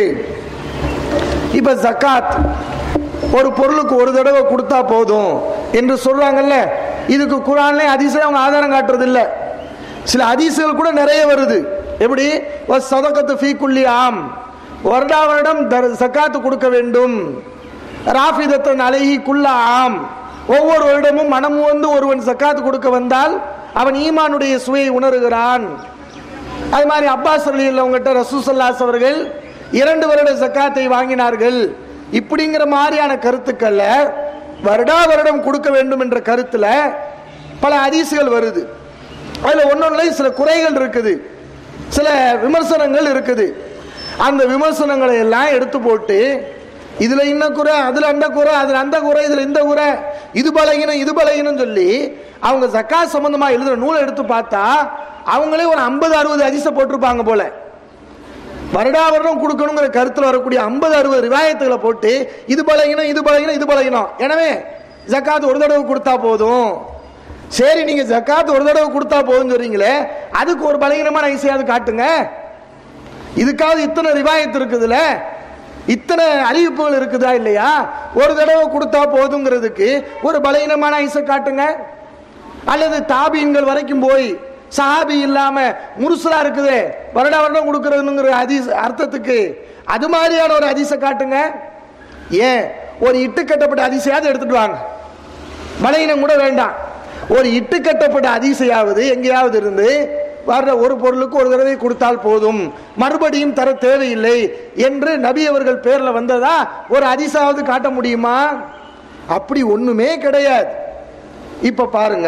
இப்ப ஜக்காத் ஒரு பொருளுக்கு ஒரு தடவை கொடுத்தா போதும் என்று சொல்றாங்கல்ல இதுக்கு குரான்ல அதிசயம் அவங்க ஆதாரம் காட்டுறது இல்ல சில அதிசயங்கள் கூட நிறைய வருது எப்படி சதக்கத்து ஃபீ குல்லி ஆம் வருடா வருடம் தர்- ஜக்காத்து கொடுக்க வேண்டும் ராஃபிதத்தன் அழகி குல்ல ஆம் ஒவ்வொரு வருடமும் மனம் வந்து ஒருவன் ஜக்காத்து கொடுக்க வந்தால் அவன் ஈமானுடைய சுவையை உணர்கிறான் அது மாதிரி அப்பாஸ் அலி அவங்ககிட்ட ரசூசல்லாஸ் அவர்கள் இரண்டு வருட ஜக்காத்தை வாங்கினார்கள் இப்படிங்கிற மாதிரியான கருத்துக்கள்ல வருடா வருடம் கொடுக்க வேண்டும் என்ற கருத்துல பல அதிசுகள் வருது அதுல ஒன்னொன்னுல சில குறைகள் இருக்குது சில விமர்சனங்கள் இருக்குது அந்த விமர்சனங்களை எல்லாம் எடுத்து போட்டு இதுல இன்ன குறை அதுல அந்த குறை அதுல அந்த குறை இதுல இந்த குறை இது பலகீனம் இது பலகீனம் சொல்லி அவங்க ஜக்காத் சம்பந்தமா எழுதுற நூலை எடுத்து பார்த்தா அவங்களே ஒரு ஐம்பது அறுபது அதிச போட்டிருப்பாங்க போல வருடா வருடம் கொடுக்கணுங்கிற கருத்துல வரக்கூடிய ஐம்பது அறுபது ரிவாயத்துகளை போட்டு இது பலகீனம் இது பலகீனம் இது பலகீனம் எனவே ஜக்காத் ஒரு தடவை கொடுத்தா போதும் சரி நீங்க ஜக்காத் ஒரு தடவை கொடுத்தா போதும் சொல்றீங்களே அதுக்கு ஒரு பலகீனமான ஐசையாவது காட்டுங்க இதுக்காவது இத்தனை ரிவாயத்து இருக்குதுல இத்தனை அறிவிப்புகள் இருக்குதா இல்லையா ஒரு தடவை கொடுத்தா போதுங்கிறதுக்கு ஒரு பலகீனமான ஐசை காட்டுங்க அல்லது தாபீன்கள் வரைக்கும் போய் சஹாபி இல்லாம முருசலா இருக்குது வருட வருடம் கொடுக்கறதுங்கிற அதிச அர்த்தத்துக்கு அது மாதிரியான ஒரு அதிசை காட்டுங்க ஏன் ஒரு இட்டு கட்டப்பட்ட அதிசையாவது எடுத்துட்டு வாங்க பலகீனம் கூட வேண்டாம் ஒரு இட்டு கட்டப்பட்ட அதிசையாவது எங்கேயாவது இருந்து வர்ற ஒரு பொருளுக்கு ஒரு தடவை கொடுத்தால் போதும் மறுபடியும் தர தேவையில்லை என்று நபி அவர்கள் பேர்ல வந்ததா ஒரு அதிசாவது காட்ட முடியுமா அப்படி ஒண்ணுமே கிடையாது இப்ப பாருங்க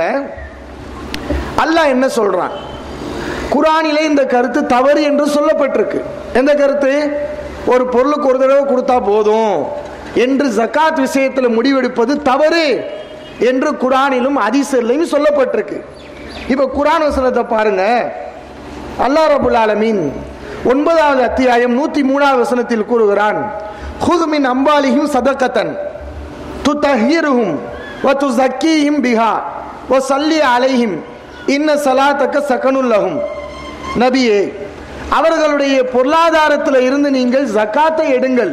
அல்லாஹ் என்ன சொல்றான் குரானிலே இந்த கருத்து தவறு என்று சொல்லப்பட்டிருக்கு எந்த கருத்து ஒரு பொருளுக்கு ஒரு தடவை கொடுத்தா போதும் என்று ஜகாத் விஷயத்தில் முடிவெடுப்பது தவறு என்று குரானிலும் அதிசலையும் சொல்லப்பட்டிருக்கு இப்ப குரான் வசனத்தை பாருங்க அல்லாஹ் ரபுல் ஆலமீன் ஒன்பதாவது அத்தியாயம் நூத்தி மூணாவது வசனத்தில் கூறுகிறான் ஹுதுமின் அம்பாலிஹிம் சதகத்தன் துத்தஹீருஹும் வ துஸக்கீஹிம் பிஹா வ சல்லி அலைஹிம் இன்ன சலாத்தக்க சகனுல்லஹும் நபியே அவர்களுடைய பொருளாதாரத்தில் இருந்து நீங்கள் ஜக்காத்தை எடுங்கள்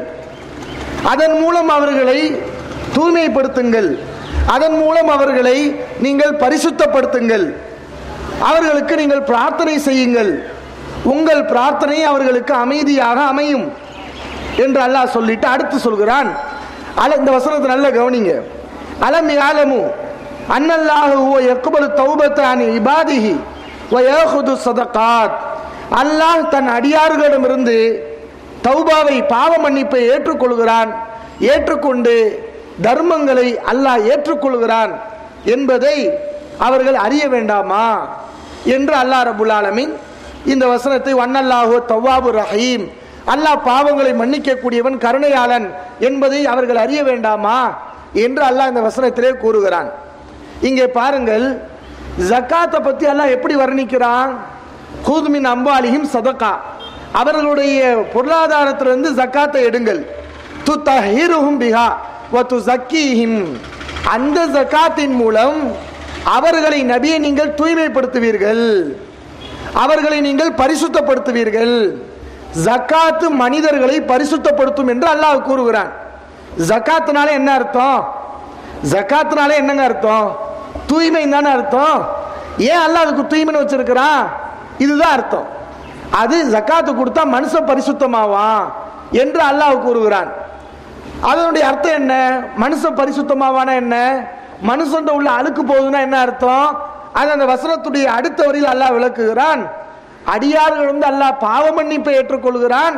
அதன் மூலம் அவர்களை தூய்மைப்படுத்துங்கள் அதன் மூலம் அவர்களை நீங்கள் பரிசுத்தப்படுத்துங்கள் அவர்களுக்கு நீங்கள் பிரார்த்தனை செய்யுங்கள் உங்கள் பிரார்த்தனை அவர்களுக்கு அமைதியாக அமையும் என்று அல்லாஹ் சொல்லிட்டு அடுத்து சொல்கிறான் அல இந்த வசனத்தை நல்ல கவனிங்க அலம் யாலமு அன்னல்லாஹு ஹுவ யக்பலு தௌபத்தானி இபாதிஹி வ யஹுது சதகாத் அல்லாஹ் தன் அடியார்களிடமிருந்து தௌபாவை பாவ மன்னிப்பை ஏற்றுக்கொள்கிறான் ஏற்றுக்கொண்டு தர்மங்களை அல்லாஹ் ஏற்றுக்கொள்கிறான் என்பதை அவர்கள் அறிய வேண்டாமா என்று அல்லாஹ் ரபுல் ஆலமீன் இந்த வசனத்தை வண்ணல்லாஹோ தவ்வாபு ரஹீம் அல்லாஹ் பாவங்களை மன்னிக்கக்கூடியவன் கருணையாளன் என்பதை அவர்கள் அறிய வேண்டாமா என்று அல்லாஹ் இந்த வசனத்திலே கூறுகிறான் இங்கே பாருங்கள் ஜக்காத்தை பத்தி அல்லாஹ் எப்படி வர்ணிக்கிறான் ஹூதுமின் அம்பாலிஹிம் சதகா அவர்களுடைய பொருளாதாரத்திலிருந்து ஜக்காத்தை எடுங்கள் து தஹீருஹும் பிஹா வ து ஜக்கீஹிம் அந்த ஜக்காத்தின் மூலம் அவர்களை நபியை நீங்கள் தூய்மைப்படுத்துவீர்கள் அவர்களை நீங்கள் பரிசுத்தப்படுத்துவீர்கள் ஜக்காத்து மனிதர்களை பரிசுத்தப்படுத்தும் என்று அல்லாஹ் கூறுகிறான் ஜக்காத்துனால என்ன அர்த்தம் ஜக்காத்துனால என்னங்க அர்த்தம் தூய்மை தானே அர்த்தம் ஏன் அல்லாஹ் அதுக்கு தூய்மைன்னு வச்சிருக்கிறான் இதுதான் அர்த்தம் அது ஜக்காத்து கொடுத்தா மனுஷன் பரிசுத்தமாவான் என்று அல்லாஹ் கூறுகிறான் அதனுடைய அர்த்தம் என்ன மனுஷன் பரிசுத்தமாவானா என்ன மனுஷன் உள்ள அழுக்கு போகுதுன்னா என்ன அர்த்தம் அது அந்த வசனத்துடைய அடுத்த வரியில் அல்லாஹ் விளக்குகிறான் அடியார்கள் வந்து அல்லாஹ் பாவ மன்னிப்பை ஏற்றுக்கொள்கிறான்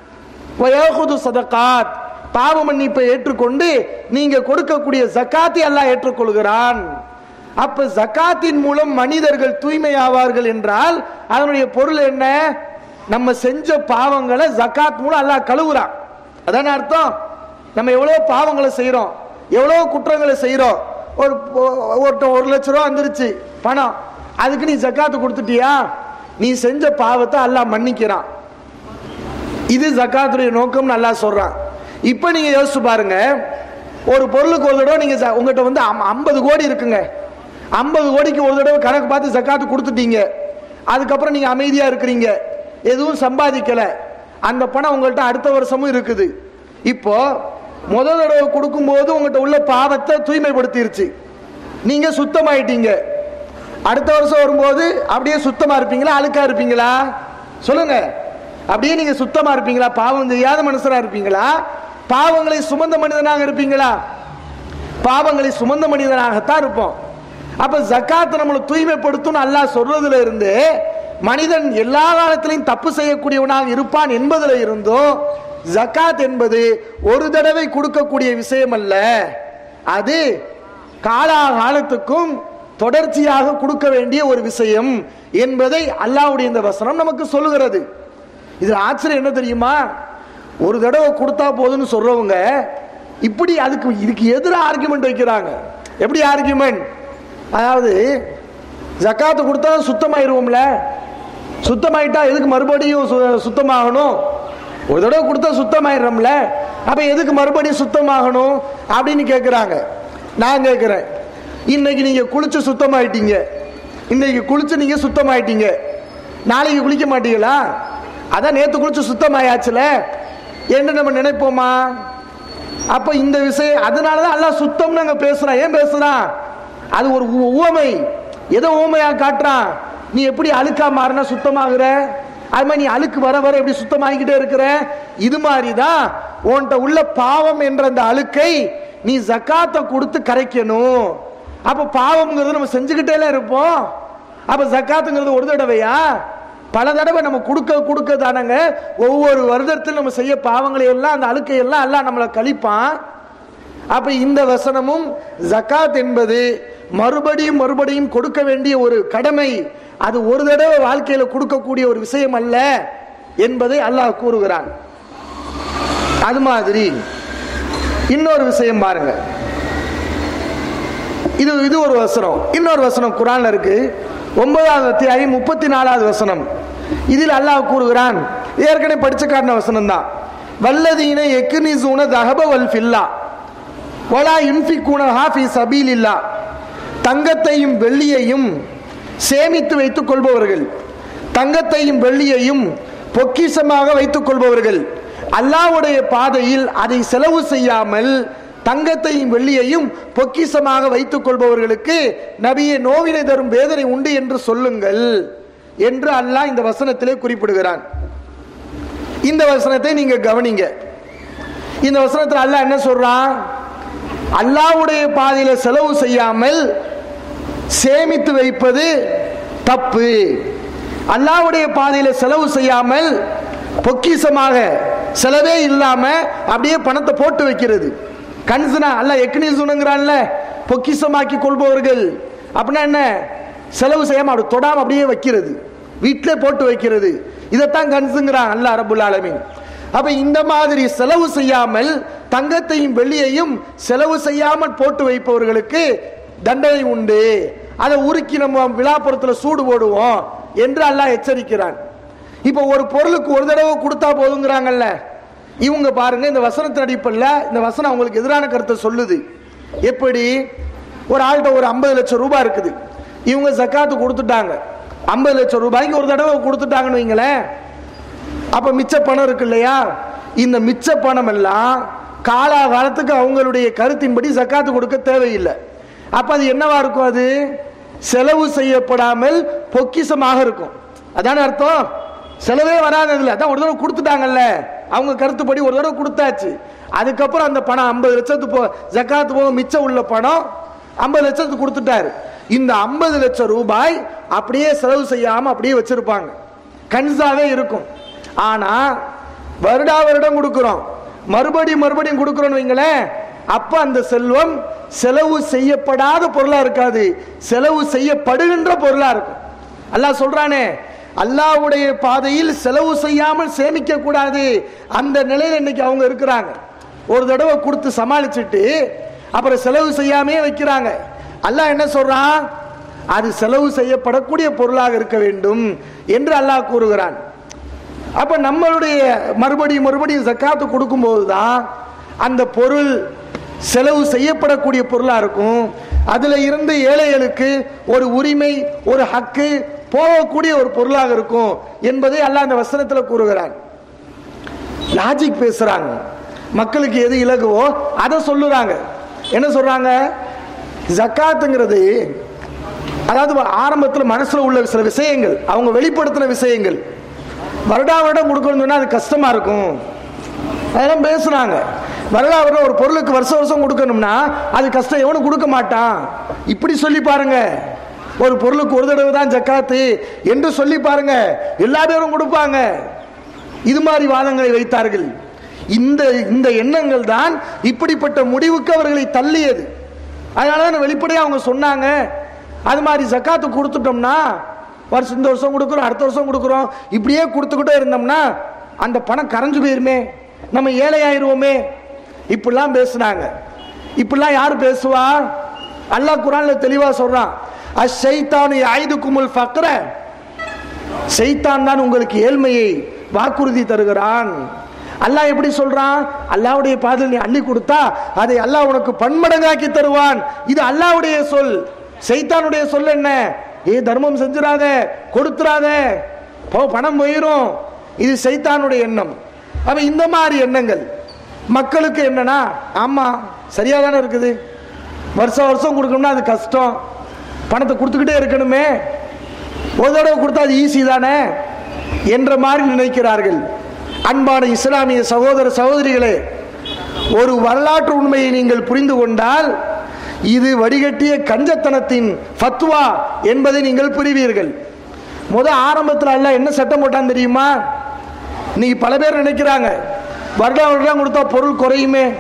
வயோகுது சதகாத் பாவ மன்னிப்பை ஏற்றுக்கொண்டு நீங்க கொடுக்கக்கூடிய ஜக்காத்தை அல்லாஹ் ஏற்றுக்கொள்கிறான் அப்ப ஜக்காத்தின் மூலம் மனிதர்கள் தூய்மையாவார்கள் என்றால் அதனுடைய பொருள் என்ன நம்ம செஞ்ச பாவங்களை ஜக்காத் மூலம் அல்லாஹ் கழுவுறான் அதான அர்த்தம் நம்ம எவ்வளவு பாவங்களை செய்யறோம் எவ்வளவு குற்றங்களை செய்யறோம் ஒரு ஒரு ஒரு லட்ச ரூபா வந்துருச்சு பணம் அதுக்கு நீ ஜக்காத்து கொடுத்துட்டியா நீ செஞ்ச பாவத்தை அல்லாஹ் மன்னிக்கிறான் இது ஜக்காத்துடைய நோக்கம் நல்லா சொல்றான் இப்போ நீங்க யோசிச்சு பாருங்க ஒரு பொருளுக்கு ஒரு தடவை நீங்க ஜ- உங்ககிட்ட வந்து ஐம்பது கோடி இருக்குங்க ஐம்பது கோடிக்கு ஒரு தடவை கணக்கு பார்த்து ஜக்காத்து கொடுத்துட்டீங்க அதுக்கப்புறம் நீங்க அமைதியா இருக்கிறீங்க எதுவும் சம்பாதிக்கல அந்த பணம் உங்கள்கிட்ட அடுத்த வருஷமும் இருக்குது இப்போ முதல் தடவை கொடுக்கும்போது உங்கள்கிட்ட உள்ள பாவத்தை தூய்மைப்படுத்திருச்சு நீங்க சுத்தமாயிட்டீங்க அடுத்த வருஷம் வரும்போது அப்படியே சுத்தமா இருப்பீங்களா அழுக்கா இருப்பீங்களா சொல்லுங்க அப்படியே நீங்க சுத்தமா இருப்பீங்களா பாவம் செய்யாத மனுஷனா இருப்பீங்களா பாவங்களை சுமந்த மனிதனாக இருப்பீங்களா பாவங்களை சுமந்த மனிதனாகத்தான் இருப்போம் அப்ப ஜக்காத் நம்மளை தூய்மைப்படுத்தும் அல்லாஹ் சொல்றதுல இருந்து மனிதன் எல்லா காலத்திலையும் தப்பு செய்யக்கூடியவனாக இருப்பான் என்பதுல இருந்தும் ஜக்காத் என்பது ஒரு தடவை கொடுக்கக்கூடிய விஷயம் அல்ல அது காலாகாலத்துக்கும் தொடர்ச்சியாக கொடுக்க வேண்டிய ஒரு விஷயம் என்பதை அல்லாஹ்வுடைய இந்த வசனம் நமக்கு சொல்லுகிறது இது ஆச்சரியம் என்ன தெரியுமா ஒரு தடவை கொடுத்தா போதும்னு சொல்றவங்க இப்படி அதுக்கு இதுக்கு எதிராக ஆர்குமெண்ட் வைக்கிறாங்க எப்படி ஆர்குமெண்ட் அதாவது ஜக்காத்து கொடுத்தா சுத்தமாயிருவோம்ல சுத்தமாயிட்டா எதுக்கு மறுபடியும் சு- சுத்தமாகணும் ஒரு தடவை கொடுத்தா சுத்தமாயிடுறோம்ல அப்ப எதுக்கு மறுபடியும் சுத்தமாகணும் அப்படின்னு கேட்குறாங்க நான் கேட்குறேன் இன்னைக்கு நீங்க குளிச்சு சுத்தமாயிட்டீங்க இன்னைக்கு குளிச்சு நீங்க சுத்தமாயிட்டீங்க நாளைக்கு குளிக்க மாட்டீங்களா அதான் நேத்து குளிச்சு சுத்தமாயாச்சுல என்று நம்ம நினைப்போமா அப்ப இந்த விஷயம் அதனாலதான் எல்லாம் சுத்தம்னு நாங்க பேசுறோம் ஏன் பேசுறான் அது ஒரு உ- உவமை எதை உவமையா காட்டுறான் நீ எப்படி அழுக்கா மாறினா சுத்தமாகுற அது மாதிரி நீ அழுக்கு வர வர எப்படி சுத்தமாகிக்கிட்டே இருக்கிற இது மாதிரி தான் உன்கிட்ட உள்ள பாவம் என்ற அந்த அழுக்கை நீ ஜக்காத்தை கொடுத்து கரைக்கணும் அப்ப பாவம்ங்கிறது நம்ம செஞ்சுக்கிட்டே இருப்போம் அப்ப ஜக்காத்துங்கிறது ஒரு தடவையா பல தடவை நம்ம கொடுக்க கொடுக்க தானங்க ஒவ்வொரு வருடத்தில் நம்ம செய்ய பாவங்களை எல்லாம் அந்த அழுக்கை எல்லாம் எல்லாம் நம்மளை கழிப்பான் அப்ப இந்த வசனமும் ஜகாத் என்பது மறுபடியும் மறுபடியும் கொடுக்க வேண்டிய ஒரு கடமை அது ஒரு தடவை வாழ்க்கையில கொடுக்கக்கூடிய ஒரு விஷயம் அல்ல என்பதை அல்லாஹ் கூறுகிறான் அது மாதிரி இன்னொரு விஷயம் பாருங்க இது இது ஒரு வசனம் இன்னொரு வசனம் குரான்ல இருக்கு ஒன்பதாவது அத்தியாயம் முப்பத்தி நாலாவது வசனம் இதில் அல்லாஹ் கூறுகிறான் ஏற்கனவே படிச்ச காரண வசனம் தான் வல்லதீன எக்குனிசூன தஹப வல் ஃபில்லா வலா யுன்ஃபிகூன ஹாஃபி சபீலில்லா தங்கத்தையும் வெள்ளியையும் சேமித்து வைத்துக் கொள்பவர்கள் தங்கத்தையும் வெள்ளியையும் பொக்கிஷமாக வைத்துக் கொள்பவர்கள் அல்லாஹ்வுடைய பாதையில் அதை செலவு செய்யாமல் தங்கத்தையும் வெள்ளியையும் பொக்கிஷமாக வைத்துக் கொள்பவர்களுக்கு நபியை நோவினை தரும் வேதனை உண்டு என்று சொல்லுங்கள் என்று அல்லாஹ் இந்த வசனத்திலே குறிப்பிடுகிறான் இந்த வசனத்தை நீங்க கவனிங்க இந்த வசனத்தில் அல்லாஹ் என்ன சொல்றான் அல்லாஹ்வுடைய பாதையில செலவு செய்யாமல் சேமித்து வைப்பது தப்பு அல்லாஹ்வுடைய பாதையில செலவு செய்யாமல் பொக்கிஷமாக செலவே இல்லாம அப்படியே பணத்தை போட்டு வைக்கிறது கன்சுனா அல்ல எக்னிசுனுங்கிறான்ல பொக்கிஷமாக்கி கொள்பவர்கள் அப்படின்னா என்ன செலவு செய்யாம அப்படி தொடாம அப்படியே வைக்கிறது வீட்டிலே போட்டு வைக்கிறது இதைத்தான் கன்சுங்கிறான் அல்ல அரபுல் ஆலமீன் அப்ப இந்த மாதிரி செலவு செய்யாமல் தங்கத்தையும் வெள்ளியையும் செலவு செய்யாமல் போட்டு வைப்பவர்களுக்கு தண்டனை உண்டு அதை உருக்கி நம்ம விழாப்புறத்துல சூடு போடுவோம் என்று அல்லாஹ் எச்சரிக்கிறான் இப்போ ஒரு பொருளுக்கு ஒரு தடவை கொடுத்தா போதுங்கிறாங்கல்ல இவங்க பாருங்க இந்த வசனத்தின் அடிப்படையில் இந்த வசனம் அவங்களுக்கு எதிரான கருத்தை சொல்லுது எப்படி ஒரு ஆள்கிட்ட ஒரு ஐம்பது லட்சம் ரூபாய் இருக்குது இவங்க ஜக்காத்து கொடுத்துட்டாங்க ஐம்பது லட்சம் ரூபாய்க்கு ஒரு தடவை கொடுத்துட்டாங்கன்னு வைங்களேன் அப்ப மிச்ச பணம் இருக்கு இல்லையா இந்த மிச்ச பணம் எல்லாம் காலாகாலத்துக்கு அவங்களுடைய கருத்தின்படி ஜக்காத்து கொடுக்க தேவையில்லை அப்ப அது என்னவா இருக்கும் அது செலவு செய்யப்படாமல் பொக்கிஷமாக இருக்கும் அதான அர்த்தம் செலவே வராததுல அதான் ஒரு தடவை கொடுத்துட்டாங்கல்ல அவங்க கருத்துப்படி ஒரு தடவை கொடுத்தாச்சு அதுக்கப்புறம் அந்த பணம் ஐம்பது லட்சத்துக்கு போ ஜக்காத்து போக மிச்சம் உள்ள பணம் ஐம்பது லட்சத்துக்கு கொடுத்துட்டாரு இந்த ஐம்பது லட்சம் ரூபாய் அப்படியே செலவு செய்யாம அப்படியே வச்சிருப்பாங்க கன்சாவே இருக்கும் ஆனா வருடா வருடம் கொடுக்கிறோம் மறுபடியும் மறுபடியும் கொடுக்கிறோம்னு வைங்களேன் அப்ப அந்த செல்வம் செலவு செய்யப்படாத பொருளா இருக்காது செலவு செய்யப்படுகின்ற பொருளா இருக்கும் அல்லாஹ் சொல்றானே அல்லாஹ்வுடைய பாதையில் செலவு செய்யாமல் சேமிக்க கூடாது அந்த நிலையில இன்னைக்கு அவங்க இருக்கிறாங்க ஒரு தடவை கொடுத்து சமாளிச்சுட்டு அப்புறம் செலவு செய்யாமே வைக்கிறாங்க அல்லாஹ் என்ன சொல்றான் அது செலவு செய்யப்படக்கூடிய பொருளாக இருக்க வேண்டும் என்று அல்லாஹ் கூறுகிறான் அப்ப நம்மளுடைய மறுபடியும் மறுபடியும் ஜக்காத்து கொடுக்கும்போது தான் அந்த பொருள் செலவு செய்யப்படக்கூடிய பொருளா இருக்கும் அதுல இருந்து ஏழைகளுக்கு ஒரு உரிமை ஒரு ஹக்கு போகக்கூடிய ஒரு பொருளாக இருக்கும் என்பதை அல்லாஹ் அந்த வசனத்தில் கூறுகிறான் லாஜிக் பேசுறாங்க மக்களுக்கு எது இலகுவோ அதை சொல்லுறாங்க என்ன சொல்றாங்க ஜக்காத்துங்கிறது அதாவது ஆரம்பத்தில் மனசுல உள்ள சில விஷயங்கள் அவங்க வெளிப்படுத்தின விஷயங்கள் வருடா வருடம் கொடுக்கணும்னு சொன்னா அது கஷ்டமா இருக்கும் அதெல்லாம் பேசுறாங்க வருடா வருடம் ஒரு பொருளுக்கு வருஷம் வருஷம் கொடுக்கணும்னா அது கஷ்டம் எவனும் கொடுக்க மாட்டான் இப்படி சொல்லி பாருங்க ஒரு பொருளுக்கு ஒரு தடவை தான் ஜக்காத்து என்று சொல்லி பாருங்க எல்லா பேரும் கொடுப்பாங்க இது மாதிரி வாதங்களை வைத்தார்கள் இந்த இந்த எண்ணங்கள் தான் இப்படிப்பட்ட முடிவுக்கு அவர்களை தள்ளியது அதனால தான் வெளிப்படையாக அவங்க சொன்னாங்க அது மாதிரி ஜக்காத்து கொடுத்துட்டோம்னா வருஷம் இந்த வருஷம் கொடுக்குறோம் அடுத்த வருஷம் கொடுக்குறோம் இப்படியே கொடுத்துக்கிட்டே இருந்தோம்னா அந்த பணம் கரைஞ்சு போயிருமே நம்ம ஏழையாயிருவோமே இப்படிலாம் பேசுனாங்க இப்படிலாம் யார் பேசுவா அல்லாஹ் குரான்ல தெளிவா சொல்றான் அஷைத்தானு ஐதுக்குமுல் ஃபக்ர செய்தான் தான் உங்களுக்கு ஏழ்மையை வாக்குறுதி தருகிறான் அல்லாஹ் எப்படி சொல்றான் அல்லாவுடைய பாதையில் நீ அள்ளி கொடுத்தா அதை அல்லாஹ் உனக்கு பன்மடங்காக்கி தருவான் இது அல்லாவுடைய சொல் செய்தானுடைய சொல் என்ன ஏ தர்மம் செஞ்சிடாத கொடுத்துறாத போ பணம் போயிரும் இது சைத்தானுடைய எண்ணம் அப்ப இந்த மாதிரி எண்ணங்கள் மக்களுக்கு என்னன்னா ஆமா சரியா தானே இருக்குது வருஷம் வருஷம் கொடுக்கணும்னா அது கஷ்டம் பணத்தை கொடுத்துக்கிட்டே இருக்கணுமே ஒரு தடவை கொடுத்தா அது ஈஸி தானே என்ற மாதிரி நினைக்கிறார்கள் அன்பான இஸ்லாமிய சகோதர சகோதரிகளே ஒரு வரலாற்று உண்மையை நீங்கள் புரிந்து கொண்டால் இது வடிகட்டிய கஞ்சத்தனத்தின் ஃபத்வா என்பதை நீங்கள் புரிவீர்கள் முத ஆரம்பத்தில் அல்ல என்ன சட்டம் போட்டான் தெரியுமா இன்னைக்கு பல பேர் நினைக்கிறாங்க வருடம் வருடம் கொடுத்தா பொருள் குறையுமே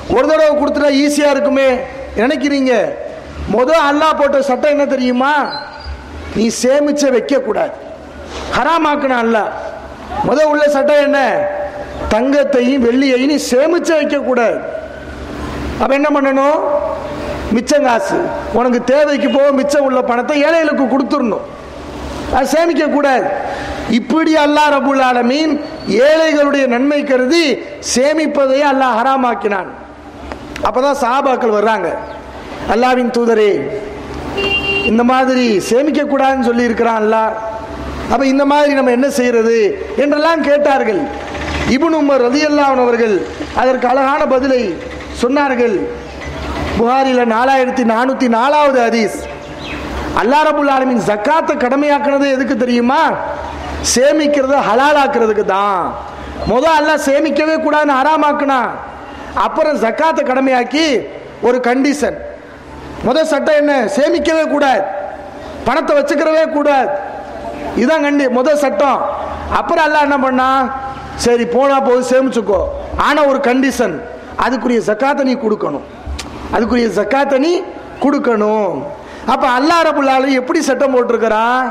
ஒரு தடவை கொடுத்துட்டா ஈஸியா இருக்குமே நினைக்கிறீங்க முதல் அல்லாஹ் போட்ட சட்டம் என்ன தெரியுமா நீ சேமிச்ச வைக்க கூடாது ஹராமாக்கணும் அல்ல முத உள்ள சட்டம் என்ன தங்கத்தையும் வெள்ளியையும் நீ சேமிச்ச வைக்க கூடாது அப்ப என்ன பண்ணணும் மிச்சம் காசு உனக்கு தேவைக்கு போக மிச்சம் உள்ள பணத்தை ஏழைகளுக்கு கொடுத்துடணும் அது சேமிக்க கூடாது இப்படி அல்லாஹ் ரபுல் ஆலமீன் ஏழைகளுடைய நன்மை கருதி சேமிப்பதை அல்லாஹ் ஹராமாக்கினான் அப்பதான் சஹாபாக்கள் வர்றாங்க அல்லாவின் தூதரே இந்த மாதிரி சேமிக்க கூடாதுன்னு சொல்லி இருக்கிறான் அல்லாஹ் அப்ப இந்த மாதிரி நம்ம என்ன செய்யறது என்றெல்லாம் கேட்டார்கள் இப்னு உமர் ரலியல்லாஹு அவர்கள் அதற்கு அழகான பதிலை சொன்னார்கள் புகாரில நாலாயிரத்தி நானூத்தி நாலாவது ஹதீஸ் அல்லா ரபுல் ஆலமின் ஜக்காத்தை கடமையாக்குனது எதுக்கு தெரியுமா சேமிக்கிறத ஹலாலாக்குறதுக்கு தான் முத அல்லாஹ் சேமிக்கவே கூடாதுன்னு ஹராமாக்குனா அப்புறம் ஜக்காத்தை கடமையாக்கி ஒரு கண்டிஷன் முத சட்டம் என்ன சேமிக்கவே கூடாது பணத்தை வச்சுக்கிறவே கூடாது இதான் கண்டி முத சட்டம் அப்புறம் அல்லாஹ் என்ன பண்ணா சரி போனா போது சேமிச்சுக்கோ ஆனா ஒரு கண்டிஷன் அதுக்குரிய ஜக்காத்தை நீ கொடுக்கணும் அதுக்குரிய ஜக்காத்தை நீ கொடுக்கணும் அப்ப அல்லாஹ் ரபுல் ஆலமீன் எப்படி சட்டம் போட்டிருக்கிறான்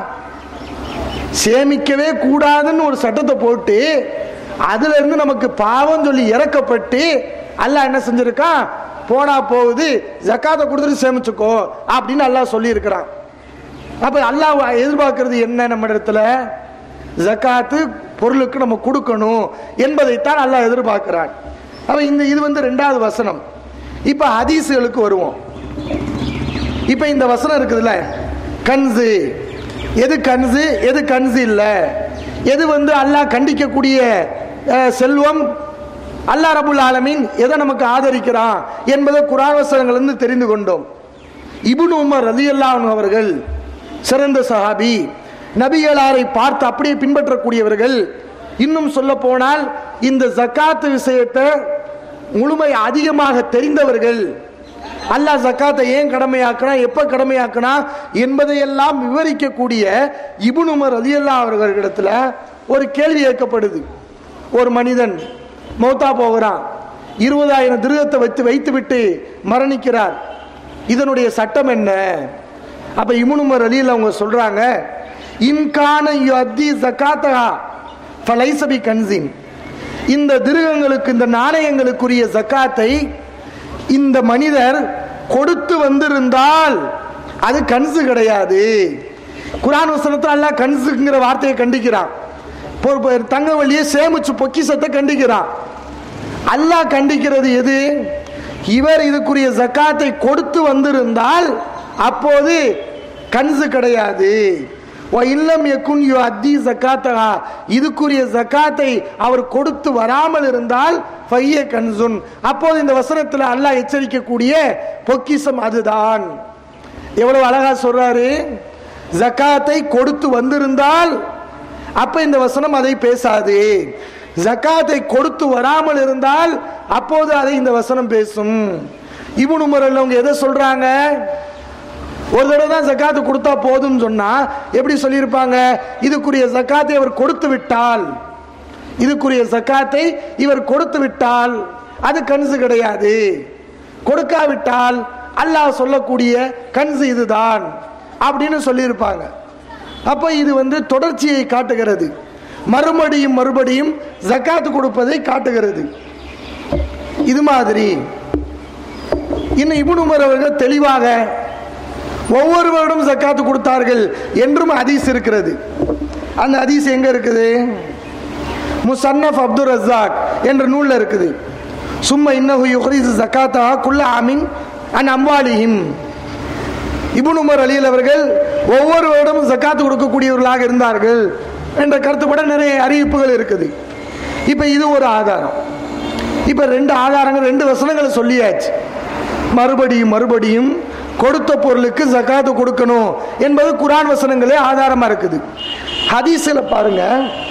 சேமிக்கவே கூடாதுன்னு ஒரு சட்டத்தை போட்டு அதுல இருந்து நமக்கு பாவம் சொல்லி இறக்கப்பட்டு அல்லாஹ் என்ன செஞ்சிருக்கான் போனா போகுது ஜக்காத்தை கொடுத்துட்டு சேமிச்சுக்கோ அப்படின்னு அல்லாஹ் சொல்லி இருக்கிறான் அப்ப அல்லாஹ் எதிர்பார்க்கிறது என்ன நம்ம இடத்துல ஜக்காத்து பொருளுக்கு நம்ம கொடுக்கணும் என்பதைத்தான் அல்லாஹ் எதிர்பார்க்கிறான் அப்ப இந்த இது வந்து ரெண்டாவது வசனம் இப்ப ஹதீஸுகளுக்கு வருவோம் இப்ப இந்த வசனம் இருக்குதுல்ல கன்சு எது கன்சு எது கன்சு இல்ல எது வந்து அல்லாஹ் கண்டிக்கக்கூடிய அஹ், செல்வம் அல்லாஹ் ரபுல் ஆலமீன் எதை நமக்கு ஆதரிக்கிறான் என்பதை குரான் வசனங்கள் இருந்து தெரிந்து கொண்டோம் இப்னு உமர் ரலியல்லாஹு அவர்கள் சிறந்த சஹாபி நபிகளாரை பார்த்து அப்படியே பின்பற்றக்கூடியவர்கள் இன்னும் சொல்ல போனால் இந்த ஜக்காத்து விஷயத்தை முழுமை அதிகமாக தெரிந்தவர்கள் அல்லாஹ் ஜக்காத்தை ஏன் கடமையாக்கினா எப்ப கடமையாக்கினா என்பதையெல்லாம் விவரிக்கக்கூடிய இப்னு உமர் ரலியல்லாஹு அவர்களிடத்துல ஒரு கேள்வி கேட்கப்படுது ஒரு மனிதன் மௌத்தா போகிறான் இருபதாயிரம் திருகத்தை வைத்து வைத்துவிட்டு மரணிக்கிறார் இதனுடைய சட்டம் என்ன அப்ப இமுனுமர் அலியில் அவங்க சொல்றாங்க இன்கான யுஅத்தி ஜகாத்தஹா ஃபலைசபி கன்சின் இந்த திருகங்களுக்கு இந்த நாணயங்களுக்குரிய ஜக்காத்தை இந்த மனிதர் கொடுத்து வந்திருந்தால் அது கன்சு கிடையாது குரான் வசனத்தில் அல்லாஹ் கன்சுங்கிற வார்த்தையை கண்டிக்கிறான் பொ- பொ- தங்க வழியை சேமிச்சு பொக்கிசத்தை கண்டிக்கிறான் அல்லாஹ் கண்டிக்கிறது எது இவர் இதுக்குரிய ஜக்காத்தை கொடுத்து வந்திருந்தால் அப்போது கன்சு கிடையாது "வ இல்லம் யகுன் யு அத்தி ஜக்காத்தஹா இதுக்குரிய ஜக்காத்தை அவர் கொடுத்து வராமல் இருந்தால் ஃபைய கன்சுன் அப்போது இந்த வசனத்தில் அல்லாஹ் எச்சரிக்கக்கூடிய பொக்கிஷம் அதுதான் எவ்வளவு அழகா சொல்றாரு ஜக்காத்தை கொடுத்து வந்திருந்தால் அப்ப இந்த வசனம் அதை பேசாது ஜக்காத்தை கொடுத்து வராமல் இருந்தால் அப்போது அதை இந்த வசனம் பேசும் இவனு முறையில் அவங்க எதை சொல்றாங்க ஒரு தடவை தான் ஜக்காத்து கொடுத்தா போதும் சொன்னா எப்படி சொல்லியிருப்பாங்க இதுக்குரிய ஜக்காத்தை அவர் கொடுத்து விட்டால் இதுக்குரிய ஜக்காத்தை இவர் கொடுத்து விட்டால் அது கன்சு கிடையாது கொடுக்காவிட்டால் அல்லாஹ் சொல்லக்கூடிய கன்சு இதுதான் அப்படின்னு சொல்லியிருப்பாங்க அப்ப இது வந்து தொடர்ச்சியை காட்டுகிறது மறுபடியும் மறுபடியும் ஜக்காத்து கொடுப்பதை காட்டுகிறது இது மாதிரி இன்னும் இப்னு உமர் அவர்கள் தெளிவாக ஒவ்வொரு வருடம் ஜக்காத்து கொடுத்தார்கள் என்றும் ஹதீஸ் இருக்கிறது அந்த ஹதீஸ் எங்க இருக்குது முசன்னஃப் அப்துல் ரஸாக் என்ற நூல்ல இருக்குது சும்மா இன்னஹு யுஹ்ரிஸ் ஜக்காத்தா குல்ல ஆமின் அன் அம்வாலிஹிம் இப்னு உமர் அலியில் அவர்கள் ஒவ்வொரு வருடமும் ஜக்காத்து கொடுக்கக்கூடியவர்களாக இருந்தார்கள் என்ற கருத்துப்பட நிறைய அறிவிப்புகள் இருக்குது இப்ப இது ஒரு ஆதாரம் இப்ப ரெண்டு ஆதாரங்கள் ரெண்டு வசனங்களை சொல்லியாச்சு மறுபடியும் மறுபடியும் கொடுத்த பொருளுக்கு ஜக்காத்து கொடுக்கணும் என்பது குரான் வசனங்களே ஆதாரமா இருக்குது ஹதீஸ்ல பாருங்க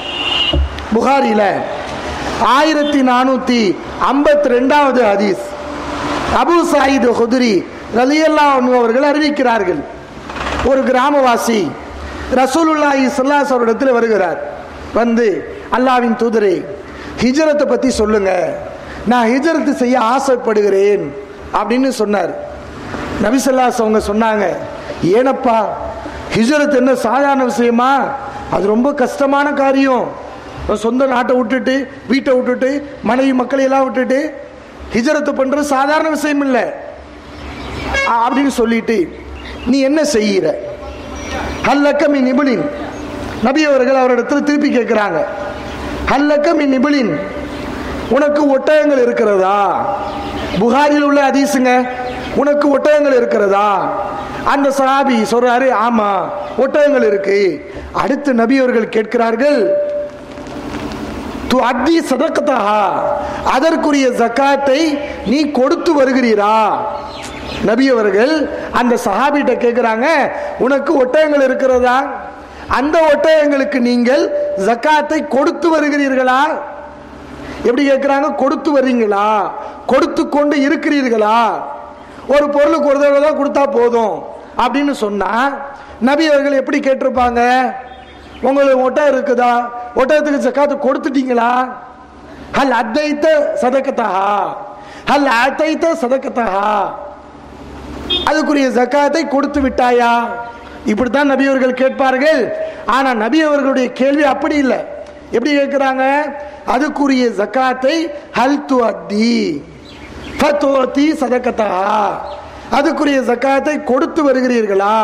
புகாரில ஆயிரத்தி நானூத்தி ஐம்பத்தி ரெண்டாவது ஹதீஸ் அபு சாயித் ஹுதுரி ரலியல்லா அவர்கள் அறிவிக்கிறார்கள் ஒரு கிராமவாசி ரசூலுல்லாஹி ஸல்லல்லாஹு அலைஹி இடத்துல வருகிறார் வந்து அல்லாவின் தூதரே ஹிஜ்ரத்தை பத்தி சொல்லுங்க நான் ஹிஜரத்து செய்ய ஆசைப்படுகிறேன் அப்படின்னு சொன்னார் நபிசல்லாஸ் அவங்க சொன்னாங்க ஏனப்பா ஹிஜரத் என்ன சாதாரண விஷயமா அது ரொம்ப கஷ்டமான காரியம் சொந்த நாட்டை விட்டுட்டு வீட்டை விட்டுட்டு மனைவி மக்களை எல்லாம் விட்டுட்டு ஹிஜரத்து பண்றது சாதாரண விஷயம் இல்லை அ- அப்படின்னு சொல்லிட்டு நீ என்ன செய்கிற ஹல்லக்க மின் நிபுலின் நபி அவர்கள் அவரிடத்தில் திருப்பி கேட்கிறாங்க ஹல்லக்க மின் நிபுலின் உனக்கு ஒட்டகங்கள் இருக்கிறதா புகாரில் உள்ள அதீசுங்க உனக்கு ஒட்டகங்கள் இருக்கிறதா அந்த சஹாபி சொல்றாரு ஆமா ஒட்டகங்கள் இருக்கு அடுத்து நபி அவர்கள் கேட்கிறார்கள் து அத்தி சதக்கத்தஹா அதற்குரிய ஜக்காத்தை நீ கொடுத்து வருகிறீரா நபி அவர்கள் அந்த சஹாபிட்ட கேட்குறாங்க உனக்கு ஒட்டகங்கள் இருக்கிறதா அந்த ஒட்டகங்களுக்கு நீங்கள் ஜக்காத்தை கொடுத்து வருகிறீர்களா எப்படி கேட்குறாங்க கொடுத்து வர்றீங்களா கொடுத்து கொண்டு இருக்கிறீர்களா ஒரு பொருளுக்கு ஒரு தடவை தான் கொடுத்தா போதும் அப்படின்னு சொன்னா நபி அவர்கள் எப்படி கேட்டிருப்பாங்க உங்களுக்கு ஒட்டகம் இருக்குதா ஒட்டகத்துக்கு ஜக்காத்து கொடுத்துட்டீங்களா ஹல் அத்தைத்த சதக்கத்தஹா ஹல் அத்தைத்த சதக்கத்தஹா அதுக்குரிய ஜக்காத்தை கொடுத்து விட்டாயா இப்படித்தான் நபி அவர்கள் கேட்பார்கள் ஆனா நபி அவர்களுடைய கேள்வி அப்படி இல்லை எப்படி கேட்கிறாங்க அதுக்குரிய ஜக்காத்தை ஹல் து அத்தி ஃபத்துவத்தி சதக்கத்தா அதுக்குரிய ஜக்காத்தை கொடுத்து வருகிறீர்களா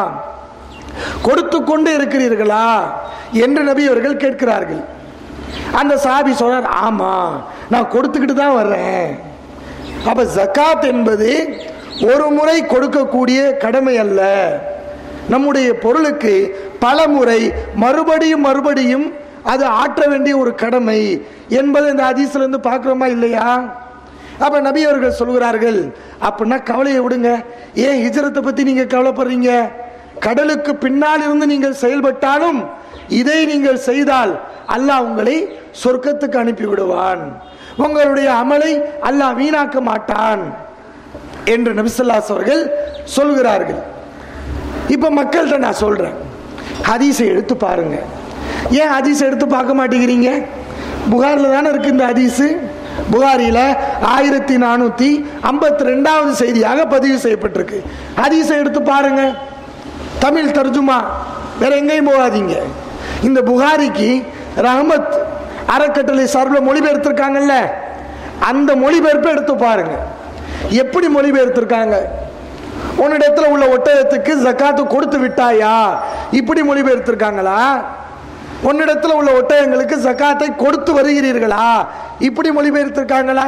கொடுத்து கொண்டு இருக்கிறீர்களா என்று நபி அவர்கள் கேட்கிறார்கள் அந்த சாபி சொன்னார் ஆமா நான் கொடுத்துக்கிட்டு தான் வர்றேன் அப்ப ஜக்காத் என்பது ஒரு முறை கொடுக்கக்கூடிய கடமை அல்ல நம்முடைய பொருளுக்கு பல முறை மறுபடியும் மறுபடியும் அது ஆற்ற வேண்டிய ஒரு கடமை என்பதை இந்த ஹதீஸ்ல இருந்து பார்க்கிறோமா இல்லையா அப்ப நபி அவர்கள் சொல்கிறார்கள் அப்படின்னா கவலையை விடுங்க ஏன் ஹிஜரத்தை பத்தி நீங்க கவலைப்படுறீங்க கடலுக்கு பின்னால் இருந்து நீங்கள் செயல்பட்டாலும் இதை நீங்கள் செய்தால் அல்லாஹ் உங்களை சொர்க்கத்துக்கு அனுப்பி விடுவான் உங்களுடைய அமலை அல்லாஹ் வீணாக்க மாட்டான் என்று நபிசல்லாஸ் அவர்கள் சொல்கிறார்கள் இப்ப மக்கள்கிட்ட நான் சொல்றேன் ஹதீஸை எடுத்து பாருங்க ஏன் ஹதீஸை எடுத்து பார்க்க மாட்டேங்கிறீங்க புகாரில் தானே இருக்கு இந்த ஹதீஸு புகாரில ஆயிரத்தி நானூத்தி ஐம்பத்தி ரெண்டாவது செய்தியாக பதிவு செய்யப்பட்டிருக்கு ஹதீஸை எடுத்து பாருங்க தமிழ் தர்ஜுமா வேற எங்கேயும் போகாதீங்க இந்த புகாரிக்கு ரஹமத் அறக்கட்டளை சார்பில் மொழிபெயர்த்திருக்காங்கல்ல அந்த மொழிபெயர்ப்பை எடுத்து பாருங்க எப்படி மொழிபெயர்த்திருக்காங்க உன்னிடத்துல உள்ள ஒட்டகத்துக்கு ஜக்காத்து கொடுத்து விட்டாயா இப்படி மொழிபெயர்த்திருக்காங்களா உன்னிடத்துல உள்ள ஒட்டகங்களுக்கு ஜக்காத்தை கொடுத்து வருகிறீர்களா இப்படி மொழிபெயர்த்திருக்காங்களா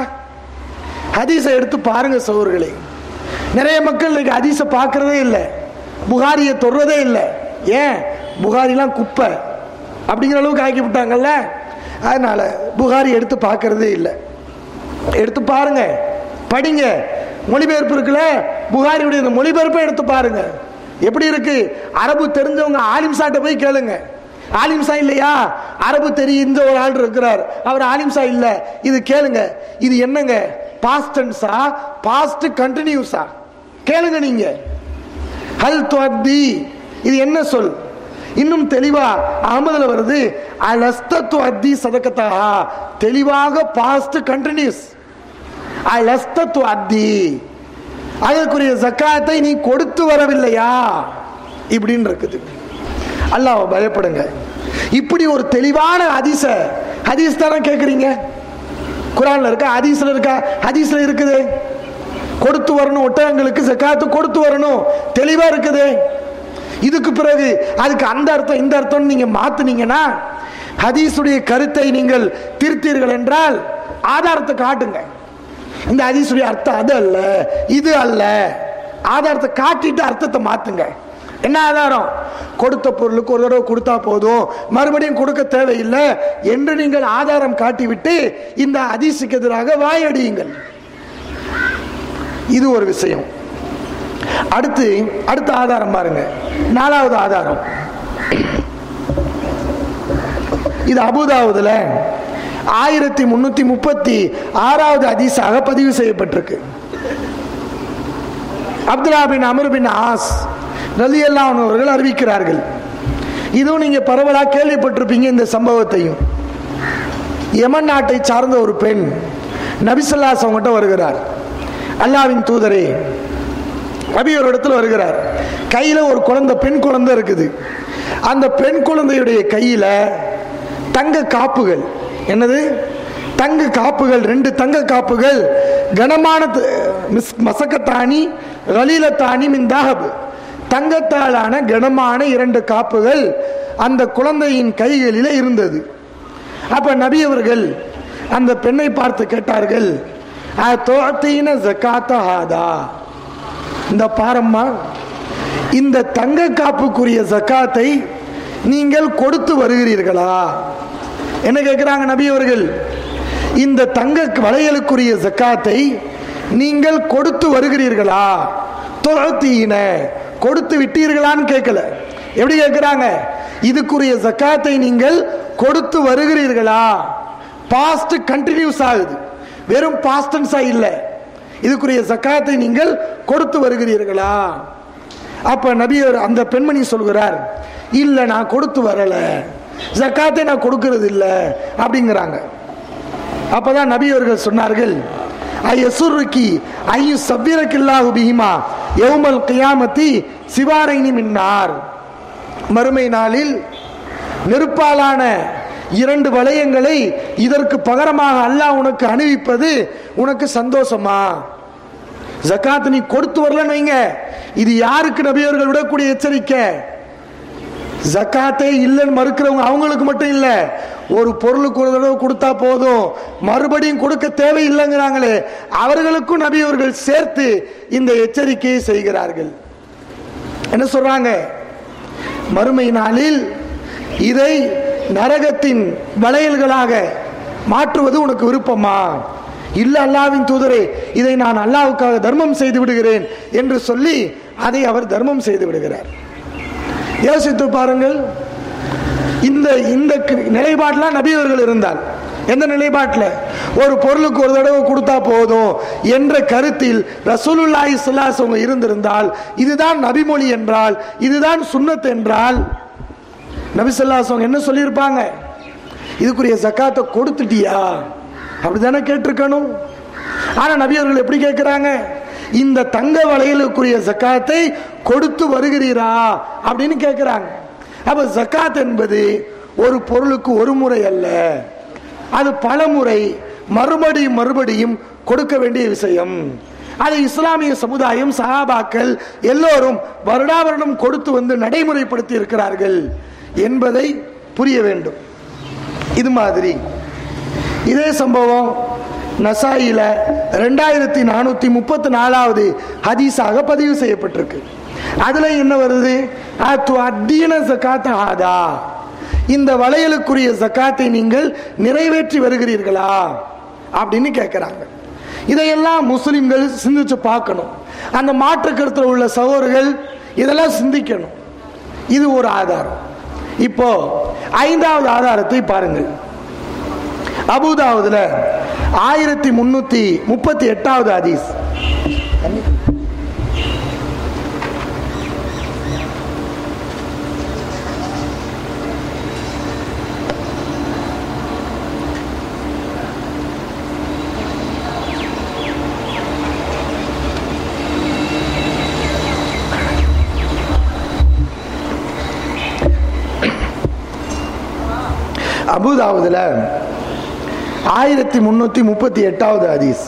ஹதீஸை எடுத்து பாருங்க சோர்களே நிறைய மக்கள் இன்னைக்கு ஹதீஸை பார்க்கறதே இல்லை புகாரியை தொடுறதே இல்லை ஏன் புகாரிலாம் குப்பை அப்படிங்கிற அளவுக்கு ஆக்கி விட்டாங்கல்ல அதனால புகாரி எடுத்து பார்க்கறதே இல்லை எடுத்து பாருங்க படிங்க மொழிபெயர்ப்பு இருக்குல்ல புகாரியுடைய இந்த மொழிபெயர்ப்பை எடுத்து பாருங்க எப்படி இருக்கு அரபு தெரிஞ்சவங்க ஆலிம்சாட்ட போய் கேளுங்க ஆலிம்சா இல்லையா அரபு தெரிஞ்ச ஒரு ஆள் இருக்கிறார் அவர் ஆலிம்சா இல்ல இது கேளுங்க இது என்னங்க பாஸ்ட் டென்ஸா பாஸ்ட் கண்டினியூஸா கேளுங்க நீங்க ஹல் துவத்தி இது என்ன சொல் இன்னும் தெளிவா அகமதுல வருது அலஸ்த துவத்தி சதக்கத்தா தெளிவாக பாஸ்ட் கண்டினியூஸ் அலஸ்த துவத்தி அதற்குரிய ஜக்காத்தை நீ கொடுத்து வரவில்லையா இப்படின்னு இருக்குது அல்லாஹ் பயப்படுங்க இப்படி ஒரு தெளிவான ஹதீஸ ஹதீஸ் தானே கேட்குறீங்க குரான்ல இருக்கா ஹதீஸ்ல இருக்கா ஹதீஸ்ல இருக்குது கொடுத்து வரணும் ஒட்டகங்களுக்கு ஜக்காத்து கொடுத்து வரணும் தெளிவா இருக்குது இதுக்கு பிறகு அதுக்கு அந்த அர்த்தம் இந்த அர்த்தம் நீங்க மாத்துனீங்கன்னா ஹதீஸுடைய கருத்தை நீங்கள் திருத்தீர்கள் என்றால் ஆதாரத்தை காட்டுங்க இந்த ஹதீஸுடைய அர்த்தம் அது அல்ல இது அல்ல ஆதாரத்தை காட்டிட்டு அர்த்தத்தை மாத்துங்க என்ன ஆதாரம் கொடுத்த பொருளுக்கு ஒரு தடவை கொடுத்தா போதும் மறுபடியும் கொடுக்க தேவையில்லை என்று நீங்கள் ஆதாரம் காட்டிவிட்டு இந்த ஹதீஸுக்கு எதிராக வாயடியுங்கள் இது ஒரு விஷயம் அடுத்து அடுத்த ஆதாரம் பாருங்க நாலாவது ஆதாரம் இது அபுதாவுதுல ஆயிரத்தி முன்னூத்தி முப்பத்தி ஆறாவது ஹதீஸாக பதிவு செய்யப்பட்டிருக்கு Abdullah bin Amr bin As ரலி அவர்கள் அறிவிக்கிறார்கள் இதுவும் நீங்க பரவலா கேள்விப்பட்டிருப்பீங்க இந்த சம்பவத்தையும் யமன் நாட்டை சார்ந்த ஒரு பெண் நபிசல்லாஸ் அவங்ககிட்ட வருகிறார் அல்லாவின் தூதரே நபி ஒரு இடத்துல வருகிறார் கையில ஒரு குழந்தை பெண் குழந்தை இருக்குது அந்த பெண் குழந்தையுடைய கையில தங்க காப்புகள் என்னது தங்க காப்புகள் ரெண்டு தங்க காப்புகள் கனமான த- மிஸ்- மசக்கத்தானி கலீலத்தானி மின் தாஹப் தங்கத்தாலான கனமான இரண்டு காப்புகள் அந்த குழந்தையின் கைகளில் இருந்தது அப்ப நபி அவர்கள் அந்த பெண்ணை பார்த்து கேட்டார்கள் "அத்தோத்தீன ஜக்காத்த ஹாதா?" இந்த பாரம்மா இந்த தங்க காப்புக்குரிய ஜக்காத்தை நீங்கள் கொடுத்து வருகிறீர்களா என்ன கேட்கிறாங்க நபி அவர்கள் இந்த தங்க வளையலுக்குரிய ஜக்காத்தை நீங்கள் கொடுத்து வருகிறீர்களா தொழத்தீன கொடுத்து விட்டீர்களான்னு கேட்கல எப்படி கேட்கிறாங்க இதுக்குரிய ஜக்காத்தை நீங்கள் கொடுத்து வருகிறீர்களா பாஸ்ட் கண்டினியூஸ் ஆகுது வெறும் பாஸ்டன்ஸா இல்லை இதுக்குரிய ஜக்காத்தை நீங்கள் கொடுத்து வருகிறீர்களா அப்ப நபியர் அந்த பெண்மணி சொல்கிறார் இல்ல நான் கொடுத்து வரல ஜக்காத்தை நான் கொடுக்கிறது இல்ல அப்படிங்கிறாங்க அப்பதான் நபி அவர்கள் சொன்னார்கள் ஐயசுருக்கி ஐயு சவ்விரக்கில்லாஹு பிஹிமா யௌமல் கியாமத்தி சிவாரைனி மின்னார் மறுமை நாளில் நெருப்பாலான இரண்டு வளையங்களை இதற்கு பகரமாக அல்லாஹ் உனக்கு அணிவிப்பது உனக்கு சந்தோஷமா ஜக்காத் நீ கொடுத்து வரலன்னு வைங்க இது யாருக்கு நபியவர்கள் விடக்கூடிய எச்சரிக்கை ஜக்காத்தே இல்லைன்னு மறுக்கிறவங்க அவங்களுக்கு மட்டும் இல்ல ஒரு பொருளுக்கு ஒரு தடவை கொடுத்தா போதும் மறுபடியும் கொடுக்க தேவையில்லைங்கிறாங்களே அவர்களுக்கும் நபி அவர்கள் சேர்த்து இந்த எச்சரிக்கையை செய்கிறார்கள் என்ன சொல்றாங்க மறுமை நாளில் இதை நரகத்தின் வளையல்களாக மாற்றுவது உனக்கு விருப்பமா இல்ல அல்லாவின் தூதரே இதை நான் அல்லாவுக்காக தர்மம் செய்து விடுகிறேன் என்று சொல்லி அதை அவர் தர்மம் செய்து விடுகிறார் யோசித்து பாருங்கள் இந்த இந்த நிலைப்பாட்டில் நபி அவர்கள் இருந்தால் எந்த நிலைப்பாட்டில் ஒரு பொருளுக்கு ஒரு தடவை கொடுத்தா போதும் என்ற கருத்தில் ரசூலுல்லாஹி ஸல்லல்லாஹு அலைஹி வஸல்லம் இருந்திருந்தால் இதுதான் நபிமொழி என்றால் இதுதான் சுன்னத் என்றால் நபி ஸல்லல்லாஹு அலைஹி வஸல்லம் என்ன சொல்லியிருப்பாங்க இதுக்குரிய ஜக்காத்தை கொடுத்துட்டியா அப்படிதானே கேட்டிருக்கணும் ஆனா நபி அவர்கள் எப்படி கேட்கிறாங்க இந்த தங்க வளையலுக்குரிய ஜக்காத்தை கொடுத்து வருகிறீரா அப்படின்னு கேட்கிறாங்க அப்ப ஜக்காத் என்பது ஒரு பொருளுக்கு ஒரு முறை அல்ல அது பல முறை மறுபடியும் மறுபடியும் கொடுக்க வேண்டிய விஷயம் அது இஸ்லாமிய சமுதாயம் சஹாபாக்கள் எல்லோரும் வருடா வருடம் கொடுத்து வந்து நடைமுறைப்படுத்தி இருக்கிறார்கள் என்பதை புரிய வேண்டும் இது மாதிரி இதே சம்பவம் நசாயில ரெண்டாயிரத்தி நானூத்தி முப்பத்தி நாலாவது ஹதீஸாக பதிவு செய்யப்பட்டிருக்கு அதுல என்ன வருது அத்து அத்தீன ஜக்காத் ஆதா இந்த வளையலுக்குரிய ஜக்காத்தை நீங்கள் நிறைவேற்றி வருகிறீர்களா அப்படின்னு கேட்கிறாங்க இதையெல்லாம் முஸ்லிம்கள் சிந்திச்சு பார்க்கணும் அந்த மாற்று கருத்தில் உள்ள சகோதரர்கள் இதெல்லாம் சிந்திக்கணும் இது ஒரு ஆதாரம் இப்போ ஐந்தாவது ஆதாரத்தை பாருங்கள் அபுதாவுதுல ஆயிரத்தி முன்னூத்தி முப்பத்தி எட்டாவது ஹதீஸ் அபுதாவுதுல ஆயிரத்தி முன்னூத்தி முப்பத்தி எட்டாவது ஹதீஸ்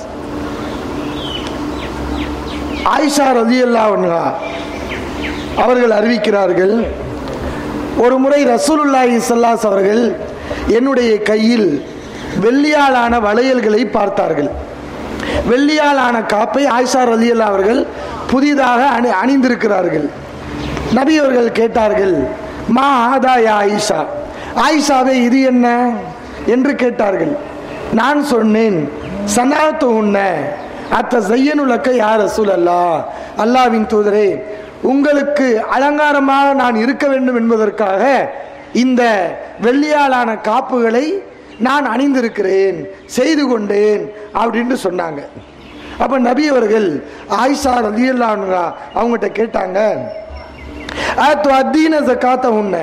ஆயிஷா ரலியல்லா அவர்கள் அறிவிக்கிறார்கள் ஒரு முறை ரசூலுல்லாஹி ஸல்லல்லாஹு அவர்கள் என்னுடைய கையில் வெள்ளியாலான வளையல்களை பார்த்தார்கள் வெள்ளியாலான காப்பை ஆயிஷா ரலியல்லா அவர்கள் புதிதாக அணி அணிந்திருக்கிறார்கள் நபி அவர்கள் கேட்டார்கள் மா ஆதாயா ஆயிஷா ஆயிஷாவே இது என்ன என்று கேட்டார்கள் நான் சொன்னேன் சனாத்து உன்ன அத்த செய்யனுலக்க யார் ரசூல் அல்லா அல்லாவின் தூதரே உங்களுக்கு அலங்காரமாக நான் இருக்க வேண்டும் என்பதற்காக இந்த வெள்ளியாலான காப்புகளை நான் அணிந்திருக்கிறேன் செய்து கொண்டேன் அப்படின்னு சொன்னாங்க அப்ப நபி அவர்கள் ஆயிஷா ரலியல்லாஹு அவங்ககிட்ட கேட்டாங்க அத்து அத்தீன ஜக்காத்த உன்ன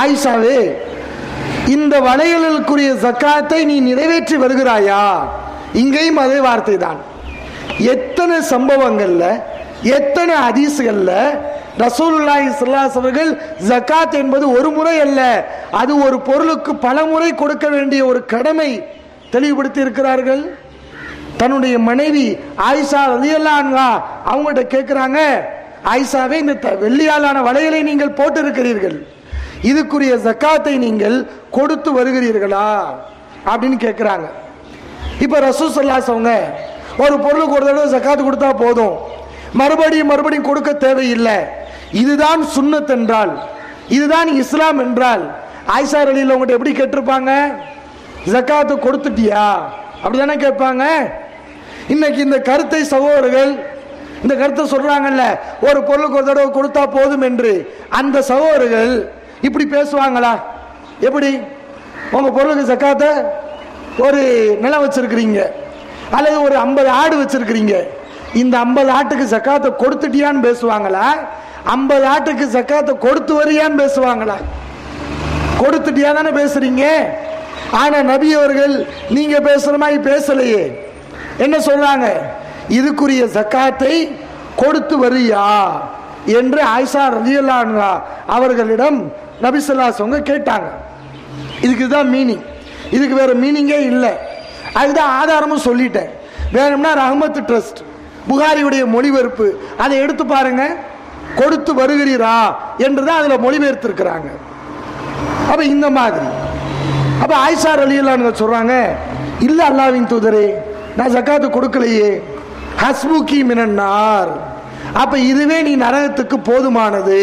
ஆயிஷாவே இந்த வளையலுக்குரிய ஜக்காத்தை நீ நிறைவேற்றி வருகிறாயா இங்கேயும் அதே வார்த்தை தான் எத்தனை சம்பவங்கள்ல எத்தனை ஹதீஸ்கள்ல ரசூலுல்லாஹி ஸல்லல்லாஹு அவர்கள் ஜகாத் என்பது ஒரு முறை அல்ல அது ஒரு பொருளுக்கு பல முறை கொடுக்க வேண்டிய ஒரு கடமை தெளிவுபடுத்தி இருக்கிறார்கள் தன்னுடைய மனைவி ஆயிஷா ரலியல்லாஹு அவங்ககிட்ட கேட்குறாங்க ஆயிஷாவே இந்த த- வெள்ளியாலான வளையலை நீங்கள் போட்டிருக்கிறீர்கள் இதுக்குரிய ஜக்காத்தை நீங்கள் கொடுத்து வருகிறீர்களா அப்படின்னு கேட்குறாங்க இப்போ ரசூ சொல்லாஸ் அவங்க ஒரு பொருளுக்கு ஒரு தடவை ஜக்காத்து கொடுத்தா போதும் மறுபடியும் மறுபடியும் கொடுக்க தேவையில்லை இதுதான் சுன்னத் என்றால் இதுதான் இஸ்லாம் என்றால் ஆயிஷா அலியில் உங்கள்கிட்ட எப்படி கேட்டிருப்பாங்க ஜக்காத்து கொடுத்துட்டியா அப்படிதானே கேட்பாங்க இன்னைக்கு இந்த கருத்தை சகோதரர்கள் இந்த கருத்தை சொல்றாங்கல்ல ஒரு பொருளுக்கு ஒரு தடவை கொடுத்தா போதும் என்று அந்த சகோதரர்கள் இப்படி பேசுவாங்களா எப்படி உங்க பொருளுக்கு ஜக்காத்தை ஒரு நிலம் வச்சிருக்கிறீங்க அல்லது ஒரு ஐம்பது ஆடு வச்சிருக்கிறீங்க இந்த ஐம்பது ஆட்டுக்கு ஜக்காத்தை கொடுத்துட்டியான்னு பேசுவாங்களா ஐம்பது ஆட்டுக்கு ஜக்காத்தை கொடுத்து வரியான்னு பேசுவாங்களா கொடுத்துட்டியா தானே பேசுறீங்க ஆனா நபி அவர்கள் நீங்க பேசுற மாதிரி பேசலையே என்ன சொல்றாங்க இதுக்குரிய ஜக்காத்தை கொடுத்து வரியா என்று ஆயிஷா ரலியல்லாஹு அவர்களிடம் நபி ஸல்லல்லாஹு அவங்க கேட்டாங்க இதுக்கு தான் மீனிங் இதுக்கு வேற மீனிங்கே இல்லை அதுதான் ஆதாரமும் சொல்லிட்டேன் வேணும்னா ரஹமத்து ட்ரஸ்ட் புகாரியுடைய மொழிபெயர்ப்பு அதை எடுத்து பாருங்க கொடுத்து வருகிறீரா என்று தான் அதில் மொழிபெயர்த்திருக்கிறாங்க அப்ப இந்த மாதிரி அப்ப ஆயிஷா அலியல்லான்னு சொல்றாங்க இல்ல அல்லாவின் தூதரே நான் ஜக்காத்து கொடுக்கலையே ஹஸ்முகி மினன்னார் அப்ப இதுவே நீ நரகத்துக்கு போதுமானது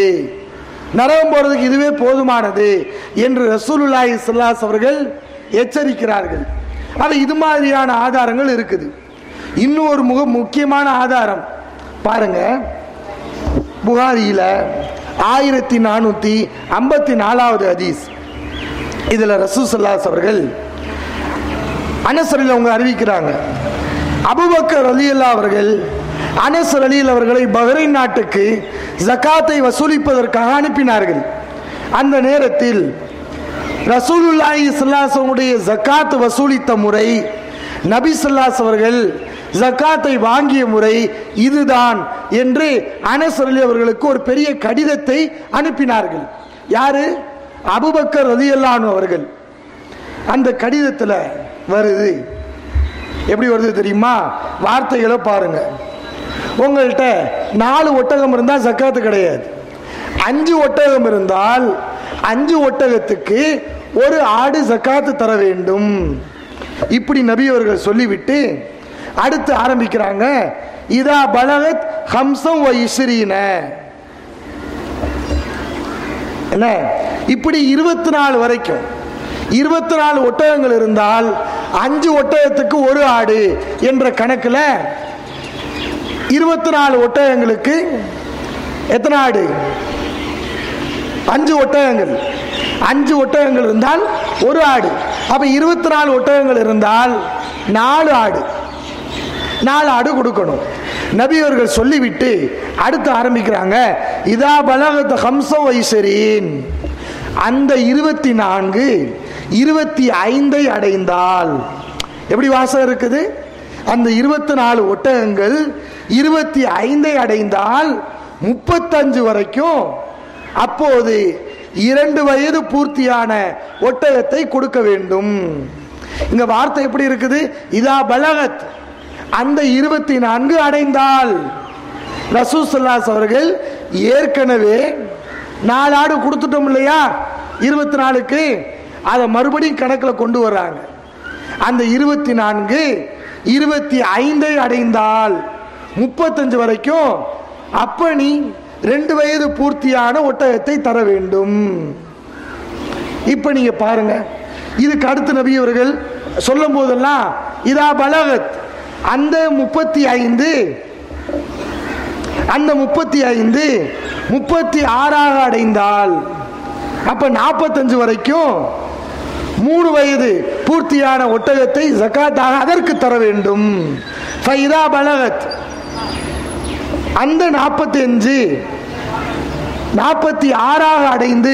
நரகம் போறதுக்கு இதுவே போதுமானது என்று ரசூலுல்லாஹி ஸல்லல்லாஹு அவர்கள் எச்சரிக்கிறார்கள் அப்ப இது மாதிரியான ஆதாரங்கள் இருக்குது இன்னும் ஒரு முக முக்கியமான ஆதாரம் பாருங்க புகாரியில ஆயிரத்தி நானூத்தி ஐம்பத்தி நாலாவது ஹதீஸ் இதுல ரசூசல்லாஸ் அவர்கள் அனசரில் அவங்க அறிவிக்கிறாங்க அபுபக்கர் அலியல்லா அவர்கள் அனசர் அலியல் அவர்களை பஹ்ரைன் நாட்டுக்கு ஜகாத்தை வசூலிப்பதற்காக அனுப்பினார்கள் அந்த நேரத்தில் ரசூலுல்லாஹி ஸல்லல்லாஹுடைய ஜகாத் வசூலித்த முறை நபி ஸல்லல்லாஹு அவர்கள் ஜகாத்தை வாங்கிய முறை இதுதான் என்று அனஸ் அலி அவர்களுக்கு ஒரு பெரிய கடிதத்தை அனுப்பினார்கள் யாரு அபுபக்கர் ரலியல்லாஹு அவர்கள் அந்த கடிதத்தில் வருது எப்படி வருது தெரியுமா வார்த்தைகளை பாருங்க உங்கள்கிட்ட நாலு ஒட்டகம் இருந்தால் ஜக்காத்து கிடையாது அஞ்சு ஒட்டகம் இருந்தால் அஞ்சு ஒட்டகத்துக்கு ஒரு ஆடு ஜக்காத்து தர வேண்டும் இப்படி நபி அவர்கள் சொல்லிவிட்டு அடுத்து ஆரம்பிக்கிறாங்க இதா பலகத் ஹம்சம் வ இஸ்ரீன என்ன இப்படி இருபத்தி நாலு வரைக்கும் இருபத்தி நாலு ஒட்டகங்கள் இருந்தால் அஞ்சு ஒட்டகத்துக்கு ஒரு ஆடு என்ற கணக்கில் இருபத்தி நாலு ஒட்டகங்களுக்கு எத்தனை ஆடு அஞ்சு ஒட்டகங்கள் அஞ்சு ஒட்டகங்கள் இருந்தால் ஒரு ஆடு அப்ப இருபத்தி நாலு ஒட்டகங்கள் இருந்தால் நாலு ஆடு நாலு ஆடு கொடுக்கணும் நபி அவர்கள் சொல்லிவிட்டு அடுத்து ஆரம்பிக்கிறாங்க இதா பலகத்த ஹம்ச வைசரீன் அந்த இருபத்தி நான்கு இருபத்தி ஐந்தை அடைந்தால் எப்படி வாசம் இருக்குது அந்த இருபத்தி நாலு ஒட்டகங்கள் இருபத்தி ஐந்தை அடைந்தால் முப்பத்தஞ்சு வரைக்கும் அப்போது இரண்டு வயது பூர்த்தியான ஒட்டகத்தை கொடுக்க வேண்டும் இங்க வார்த்தை எப்படி இருக்குது இதா பலகத் அந்த இருபத்தி நான்கு அடைந்தால் ரசூசல்லாஸ் அவர்கள் ஏற்கனவே நாலு ஆடு கொடுத்துட்டோம் இல்லையா இருபத்தி நாலுக்கு அதை மறுபடியும் கணக்கில் கொண்டு வர்றாங்க அந்த இருபத்தி நான்கு இருபத்தி ஐந்தை அடைந்தால் முப்பத்தஞ்சு வரைக்கும் அப்ப நீ ரெண்டு வயது பூர்த்தியான ஒட்டகத்தை தர வேண்டும் இப்ப நீங்க பாருங்க இதுக்கு அடுத்த நபி அவர்கள் சொல்லும் போதெல்லாம் இதா பலகத் அந்த முப்பத்தி ஐந்து அந்த முப்பத்தி ஐந்து முப்பத்தி ஆறாக அடைந்தால் அப்ப நாற்பத்தஞ்சு வரைக்கும் மூணு வயது பூர்த்தியான ஒட்டகத்தை ஜக்காத்தாக அதற்கு தர வேண்டும் ஃபைதா பலகத் அந்த நாற்பத்தி அஞ்சு நாற்பத்தி ஆறாக அடைந்து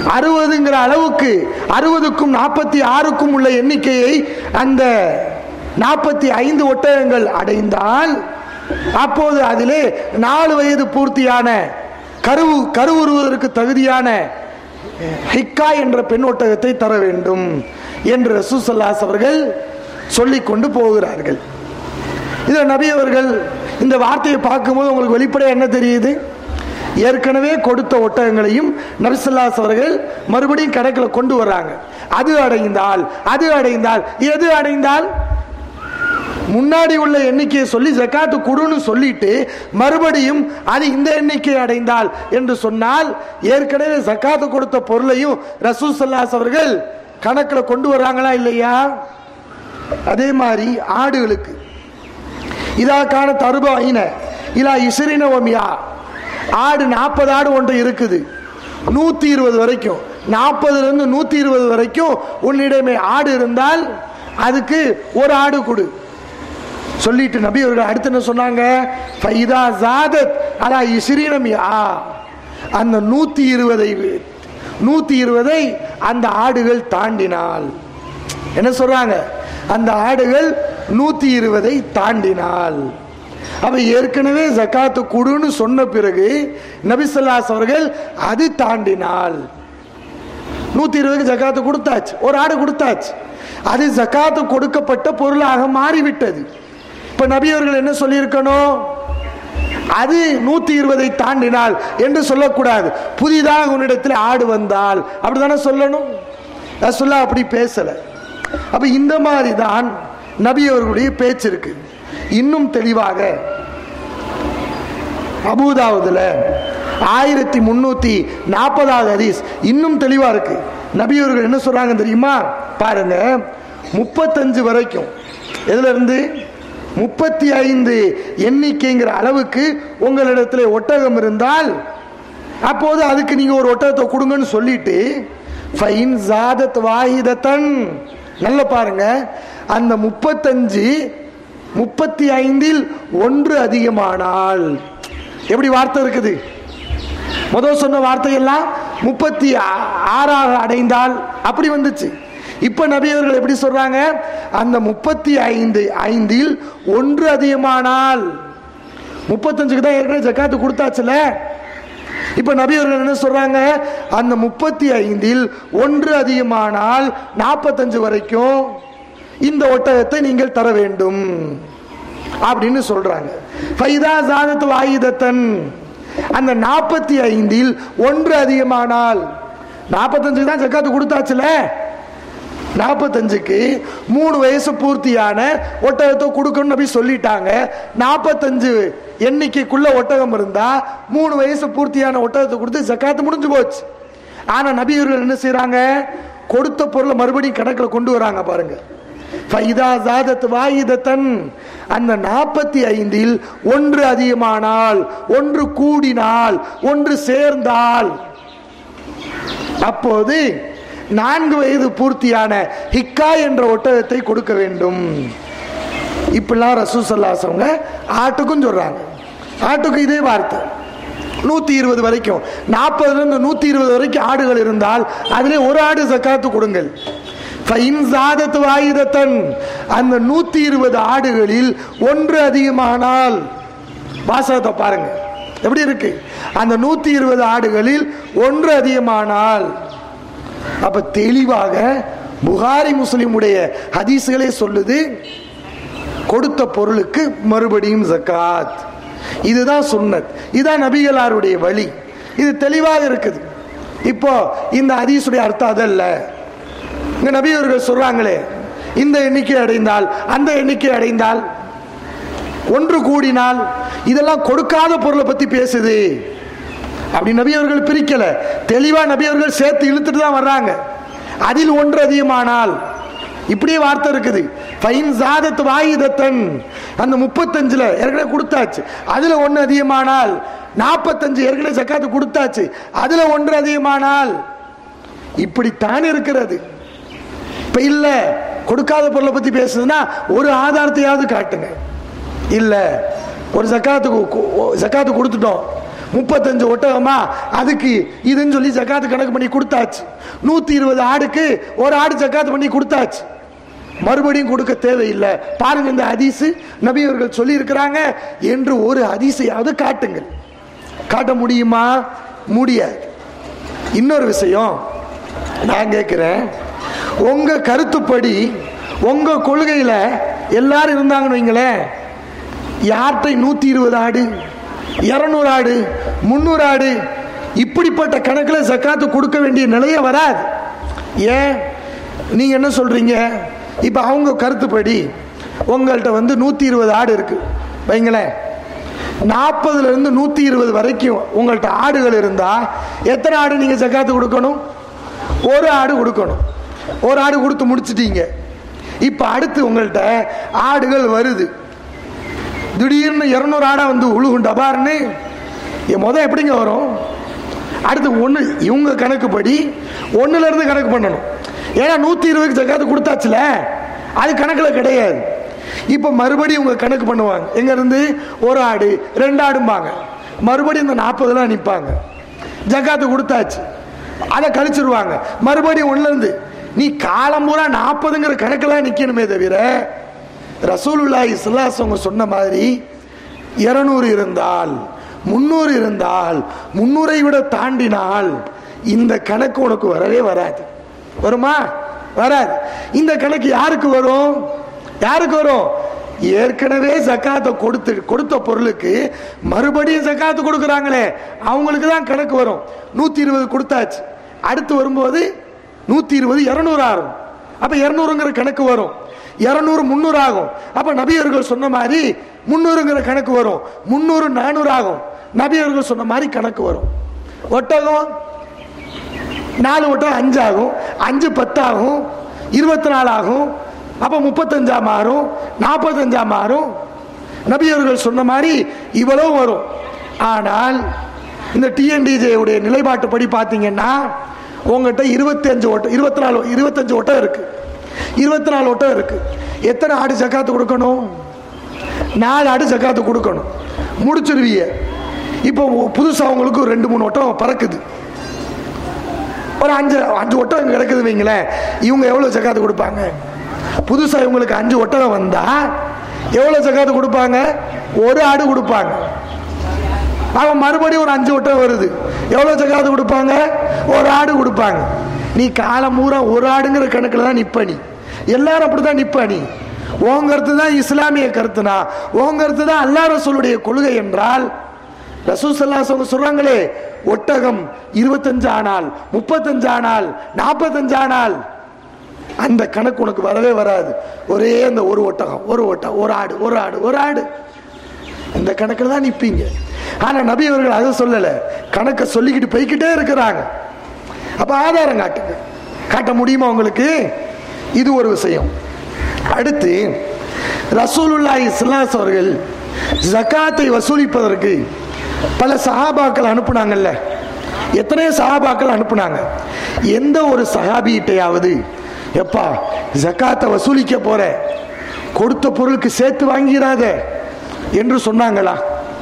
அறுபதுங்கிற அளவுக்கு அறுபதுக்கும் நாற்பத்தி ஆறுக்கும் உள்ள எண்ணிக்கையை அந்த நாற்பத்தி ஐந்து ஒட்டகங்கள் அடைந்தால் அப்போது அதிலே நாலு வயது பூர்த்தியான கருவு கருவுறுவதற்கு தகுதியான ஹிக்கா என்ற பெண் ஒட்டகத்தை தர வேண்டும் என்று ரசூசல்லாஸ் அவர்கள் சொல்லிக் கொண்டு போகிறார்கள் இதில் நபி அவர்கள் இந்த வார்த்தையை பார்க்கும்போது உங்களுக்கு வெளிப்படையாக என்ன தெரியுது ஏற்கனவே கொடுத்த ஒட்டகங்களையும் நபிசல்லாஸ் அவர்கள் மறுபடியும் கணக்கில் கொண்டு வர்றாங்க அது அடைந்தால் அது அடைந்தால் எது அடைந்தால் முன்னாடி உள்ள எண்ணிக்கையை சொல்லி ஜக்காத்து கொடுன்னு சொல்லிட்டு மறுபடியும் அது இந்த எண்ணிக்கை அடைந்தால் என்று சொன்னால் ஏற்கனவே ஜக்காத்து கொடுத்த பொருளையும் ரசூசல்லாஸ் அவர்கள் கணக்கில் கொண்டு வர்றாங்களா இல்லையா அதே மாதிரி ஆடுகளுக்கு இதா காண தருப ஐன இலா இசரின ஓமியா ஆடு நாற்பது ஆடு ஒன்று இருக்குது நூற்றி இருபது வரைக்கும் நாற்பதுலேருந்து நூற்றி இருபது வரைக்கும் உன்னிடமே ஆடு இருந்தால் அதுக்கு ஒரு ஆடு கொடு சொல்லிட்டு நபி அவர்கள் அடுத்து என்ன சொன்னாங்க ஃபைதா ஜாதத் அலா இஸ்ரீனம் ஆ அந்த நூற்றி இருபதை நூற்றி இருபதை அந்த ஆடுகள் தாண்டினால் என்ன சொல்றாங்க அந்த ஆடுகள் நூற்றி இருபதை தாண்டினால் அவ ஏற்கனவே ஜக்காத்து கொடுன்னு சொன்ன பிறகு நபிசல்லாஸ் அவர்கள் அது தாண்டினால் நூத்தி இருபதுக்கு ஜக்காத்து கொடுத்தாச்சு ஒரு ஆடு கொடுத்தாச்சு அது ஜக்காத்து கொடுக்கப்பட்ட பொருளாக மாறிவிட்டது இப்ப நபி அவர்கள் என்ன சொல்லியிருக்கணும் அது நூத்தி இருபதை தாண்டினால் என்று சொல்லக்கூடாது புதிதாக உன்னிடத்தில் ஆடு வந்தால் அப்படிதானே சொல்லணும் சொல்ல அப்படி பேசல அப்ப இந்த மாதிரி தான் நபி அவர்களுடைய பேச்சு இருக்கு இன்னும் தெளிவாக அபூதாவதுல ஆயிரத்தி முன்னூத்தி நாற்பதாவது ஹதீஸ் இன்னும் தெளிவா இருக்கு நபி அவர்கள் என்ன சொல்றாங்க தெரியுமா பாருங்க முப்பத்தஞ்சு வரைக்கும் எதுல இருந்து முப்பத்தி ஐந்து எண்ணிக்கைங்கிற அளவுக்கு உங்களிடத்துல ஒட்டகம் இருந்தால் அப்போது அதுக்கு நீங்க ஒரு ஒட்டகத்தை கொடுங்கன்னு சொல்லிட்டு ஃபைன் ஜாதத் வாஹிதத்தன் நல்ல பாருங்க அந்த முப்பத்தஞ்சு முப்பத்தி ஐந்தில் ஒன்று அதிகமானால் எப்படி வார்த்தை இருக்குது முதல் சொன்ன வார்த்தையெல்லாம் முப்பத்தி ஆறாக அடைந்தால் அப்படி வந்துச்சு இப்ப நபி அவர்கள் எப்படி சொல்றாங்க அந்த முப்பத்தி ஐந்து ஐந்தில் ஒன்று அதிகமானால் முப்பத்தஞ்சுக்கு தான் ஏற்கனவே ஜக்காத்து கொடுத்தாச்சுல இப்ப நபி அவர்கள் என்ன சொல்றாங்க அந்த முப்பத்தி ஐந்தில் ஒன்று அதிகமானால் நாற்பத்தஞ்சு வரைக்கும் இந்த ஒட்டகத்தை நீங்கள் தர வேண்டும் அப்படின்னு சொல்றாங்க ஃபைதா ஜாதத் வாயுதத்தன் அந்த நாற்பத்தி ஐந்தில் ஒன்று அதிகமானால் நாற்பத்தஞ்சுக்கு தான் ஜக்காத்து கொடுத்தாச்சுல நாற்பத்தஞ்சுக்கு மூணு வயசு பூர்த்தியான ஒட்டகத்தை கொடுக்கணும் நபி சொல்லிட்டாங்க நாற்பத்தஞ்சு எண்ணிக்கைக்குள்ள ஒட்டகம் இருந்தா மூணு வயசு பூர்த்தியான ஒட்டகத்தை கொடுத்து ஜக்காத்து முடிஞ்சு போச்சு ஆனா நபி அவர்கள் என்ன செய்யறாங்க கொடுத்த பொருளை மறுபடியும் கணக்கில் கொண்டு வராங்க பாருங்க ஃபைதா ஜாதத் வாயுதத்தன் அந்த நாற்பத்தி ஐந்தில் ஒன்று அதிகமானால் ஒன்று கூடினால் ஒன்று சேர்ந்தால் அப்போது நான்கு வயது பூர்த்தியான ஹிக்கா என்ற ஒட்டகத்தை கொடுக்க வேண்டும் இப்பெல்லாம் ரசூசல்லாசவங்க ஆட்டுக்கும் சொல்றாங்க ஆட்டுக்கு இதே வார்த்தை நூத்தி இருபது வரைக்கும் நாற்பதுல இருந்து நூத்தி இருபது வரைக்கும் ஆடுகள் இருந்தால் அதிலே ஒரு ஆடு சக்காத்து கொடுங்கள் ஜாதத்து வாயுதத்தன் அந்த நூத்தி இருபது ஆடுகளில் ஒன்று அதிகமானால் வாசகத்தை பாருங்க எப்படி இருக்கு அந்த நூத்தி இருபது ஆடுகளில் ஒன்று அதிகமானால் அப்ப தெளிவாக புகாரி முஸ்லிமுடைய ஹதீஸ்களே சொல்லுது கொடுத்த பொருளுக்கு மறுபடியும் ஜக்காத் இதுதான் சுன்னத் இதுதான் நபிகளாருடைய வழி இது தெளிவாக இருக்குது இப்போ இந்த ஹதீஸுடைய அர்த்தம் அதல்ல இங்க நபி அவர்கள் சொல்றாங்களே இந்த எண்ணிக்கை அடைந்தால் அந்த எண்ணிக்கை அடைந்தால் ஒன்று கூடினால் இதெல்லாம் கொடுக்காத பொருளை பத்தி பேசுது அப்படி நபி அவர்கள் பிரிக்கல தெளிவா நபி அவர்கள் சேர்த்து இழுத்துட்டு தான் வர்றாங்க அதில் ஒன்று அதிகமானால் இப்படியே வார்த்தை இருக்குது ஃபைன் ஜாதத் வாயுதத்தன் அந்த முப்பத்தஞ்சுல ஏற்கனவே கொடுத்தாச்சு அதுல ஒன்று அதிகமானால் நாற்பத்தஞ்சு ஏற்கனவே சக்காத்து கொடுத்தாச்சு அதுல ஒன்று அதிகமானால் இப்படித்தான் இருக்கிறது இப்ப இல்ல கொடுக்காத பொருளை பத்தி பேசுதுன்னா ஒரு ஆதாரத்தையாவது காட்டுங்க இல்ல ஒரு ஜக்காத்து ஜக்காத்து கொடுத்துட்டோம் முப்பத்தஞ்சு ஒட்டகமா அதுக்கு இதுன்னு சொல்லி ஜக்காத்து கணக்கு பண்ணி கொடுத்தாச்சு நூத்தி இருபது ஆடுக்கு ஒரு ஆடு ஜக்காத்து பண்ணி கொடுத்தாச்சு மறுபடியும் கொடுக்க தேவையில்லை பாருங்க இந்த ஹதீஸ் நபி அவர்கள் சொல்லி இருக்கிறாங்க என்று ஒரு ஹதீஸையாவது காட்டுங்கள் காட்ட முடியுமா முடியாது இன்னொரு விஷயம் நான் கேட்கிறேன் உங்க கருத்துப்படி உங்க கொள்கையில எல்லாரும் இருந்தாங்கன்னு வைங்களேன் யார்கிட்ட நூத்தி இருபது ஆடு இருநூறு ஆடு முந்நூறு ஆடு இப்படிப்பட்ட கணக்கில் ஜக்காத்து கொடுக்க வேண்டிய நிலையே வராது ஏன் நீங்க என்ன சொல்றீங்க இப்ப அவங்க கருத்துப்படி உங்கள்கிட்ட வந்து நூத்தி இருபது ஆடு இருக்கு வைங்களேன் நாற்பதுல இருந்து நூத்தி இருபது வரைக்கும் உங்கள்கிட்ட ஆடுகள் இருந்தா எத்தனை ஆடு நீங்க ஜக்காத்து கொடுக்கணும் ஒரு ஆடு கொடுக்கணும் ஒரு ஆடு கொடுத்து முடிச்சிட்டீங்க இப்ப அடுத்து உங்கள்கிட்ட ஆடுகள் வருது திடீர்னு இரநூறு ஆடா வந்து உழுகும் டபார்னு என் முத எப்படிங்க வரும் அடுத்து ஒன்று இவங்க கணக்குப்படி ஒன்றுல இருந்து கணக்கு பண்ணணும் ஏன்னா நூற்றி இருபதுக்கு ஜக்காத்து கொடுத்தாச்சுல அது கணக்கில் கிடையாது இப்போ மறுபடியும் இவங்க கணக்கு பண்ணுவாங்க எங்க இருந்து ஒரு ஆடு ரெண்டு ஆடும்பாங்க மறுபடியும் இந்த நாற்பதுலாம் நிற்பாங்க ஜக்காத்து கொடுத்தாச்சு அதை கழிச்சிருவாங்க மறுபடியும் ஒண்ணுல இருந்து நீ காலம் பூரா நாற்பதுங்கிற கணக்கெல்லாம் நிற்கணுமே தவிர ரசூலுல்லாஹி ஸல்லல்லாஹு சொன்ன மாதிரி இருநூறு இருந்தால் முன்னூறு இருந்தால் முன்னூரை விட தாண்டினால் இந்த கணக்கு உனக்கு வரவே வராது வருமா வராது இந்த கணக்கு யாருக்கு வரும் யாருக்கு வரும் ஏற்கனவே ஜக்காத்தை கொடுத்து கொடுத்த பொருளுக்கு மறுபடியும் ஜக்காத்து கொடுக்குறாங்களே அவங்களுக்கு தான் கணக்கு வரும் நூத்தி இருபது கொடுத்தாச்சு அடுத்து வரும்போது நூத்தி இருபது இருநூறு ஆகும் அப்ப இருநூறுங்கிற கணக்கு வரும் இருநூறு முந்நூறு ஆகும் அப்ப நபியர்கள் சொன்ன மாதிரி முந்நூறுங்கிற கணக்கு வரும் முந்நூறு நானூறு ஆகும் நபியர்கள் சொன்ன மாதிரி கணக்கு வரும் ஒட்டகம் நாலு ஒட்டகம் அஞ்சு ஆகும் அஞ்சு பத்தாகும் இருபத்தி நாலு ஆகும் அப்ப முப்பத்தஞ்சா மாறும் நாற்பத்தஞ்சா மாறும் நபியர்கள் சொன்ன மாதிரி இவ்வளவு வரும் ஆனால் இந்த டிஎன்டிஜே உடைய நிலைப்பாட்டுப்படி பார்த்தீங்கன்னா உங்ககிட்ட இருபத்தி அஞ்சு ஓட்டம் இருபத்தி நாலு இருபத்தஞ்சு ஓட்டம் இருக்கு இருபத்தி நாலு ஓட்டம் இருக்கு எத்தனை ஆடு ஜக்காத்து கொடுக்கணும் நாலு ஆடு ஜக்காத்து கொடுக்கணும் முடிச்சிருவீங்க இப்போ புதுசா உங்களுக்கு ஒரு ரெண்டு மூணு ஓட்டம் பறக்குது ஒரு அஞ்சு அஞ்சு ஒட்டகம் கிடக்குது வைங்களேன் இவங்க எவ்வளவு ஜக்காத்து கொடுப்பாங்க புதுசா இவங்களுக்கு அஞ்சு ஒட்டகம் வந்தா எவ்வளவு ஜக்காத்து கொடுப்பாங்க ஒரு ஆடு கொடுப்பாங்க அவன் மறுபடியும் ஒரு அஞ்சு ஒட்டகம் வருது எவ்வளவு ஜக்காத்து கொடுப்பாங்க ஒரு ஆடு கொடுப்பாங்க நீ காலம் பூரா ஒரு ஆடுங்கிற கணக்குல தான் நிப்ப நீ எல்லாரும் அப்படிதான் நிப்ப நீ உன் கருத்து தான் இஸ்லாமிய கருத்துனா உன் கருத்து தான் அல்லா ரசூலுடைய கொள்கை என்றால் ரசூசல்லாஸ் அவங்க சொல்றாங்களே ஒட்டகம் இருபத்தஞ்சு ஆனால் முப்பத்தஞ்சு ஆனால் நாற்பத்தஞ்சு ஆனால் அந்த கணக்கு உனக்கு வரவே வராது ஒரே அந்த ஒரு ஒட்டகம் ஒரு ஒட்டகம் ஒரு ஆடு ஒரு ஆடு ஒரு ஆடு இந்த கணக்கில் தான் நிற்பீங்க ஆனா நபி அவர்கள் அதை சொல்லல கணக்கை சொல்லிக்கிட்டு போய்கிட்டே இருக்கிறாங்க அப்ப ஆதாரம் காட்டுங்க காட்ட முடியுமா உங்களுக்கு இது ஒரு விஷயம் அடுத்து ரசூலுல்லாஹி ஸல்லல்லாஹு அவர்கள் ஜகாத்தை வசூலிப்பதற்கு பல சஹாபாக்கள் அனுப்புனாங்கல்ல எத்தனையோ சஹாபாக்கள் அனுப்புனாங்க எந்த ஒரு சஹாபிகிட்டையாவது எப்பா ஜக்காத்தை வசூலிக்க போற கொடுத்த பொருளுக்கு சேர்த்து வாங்கிறாத என்று சொன்னாங்களா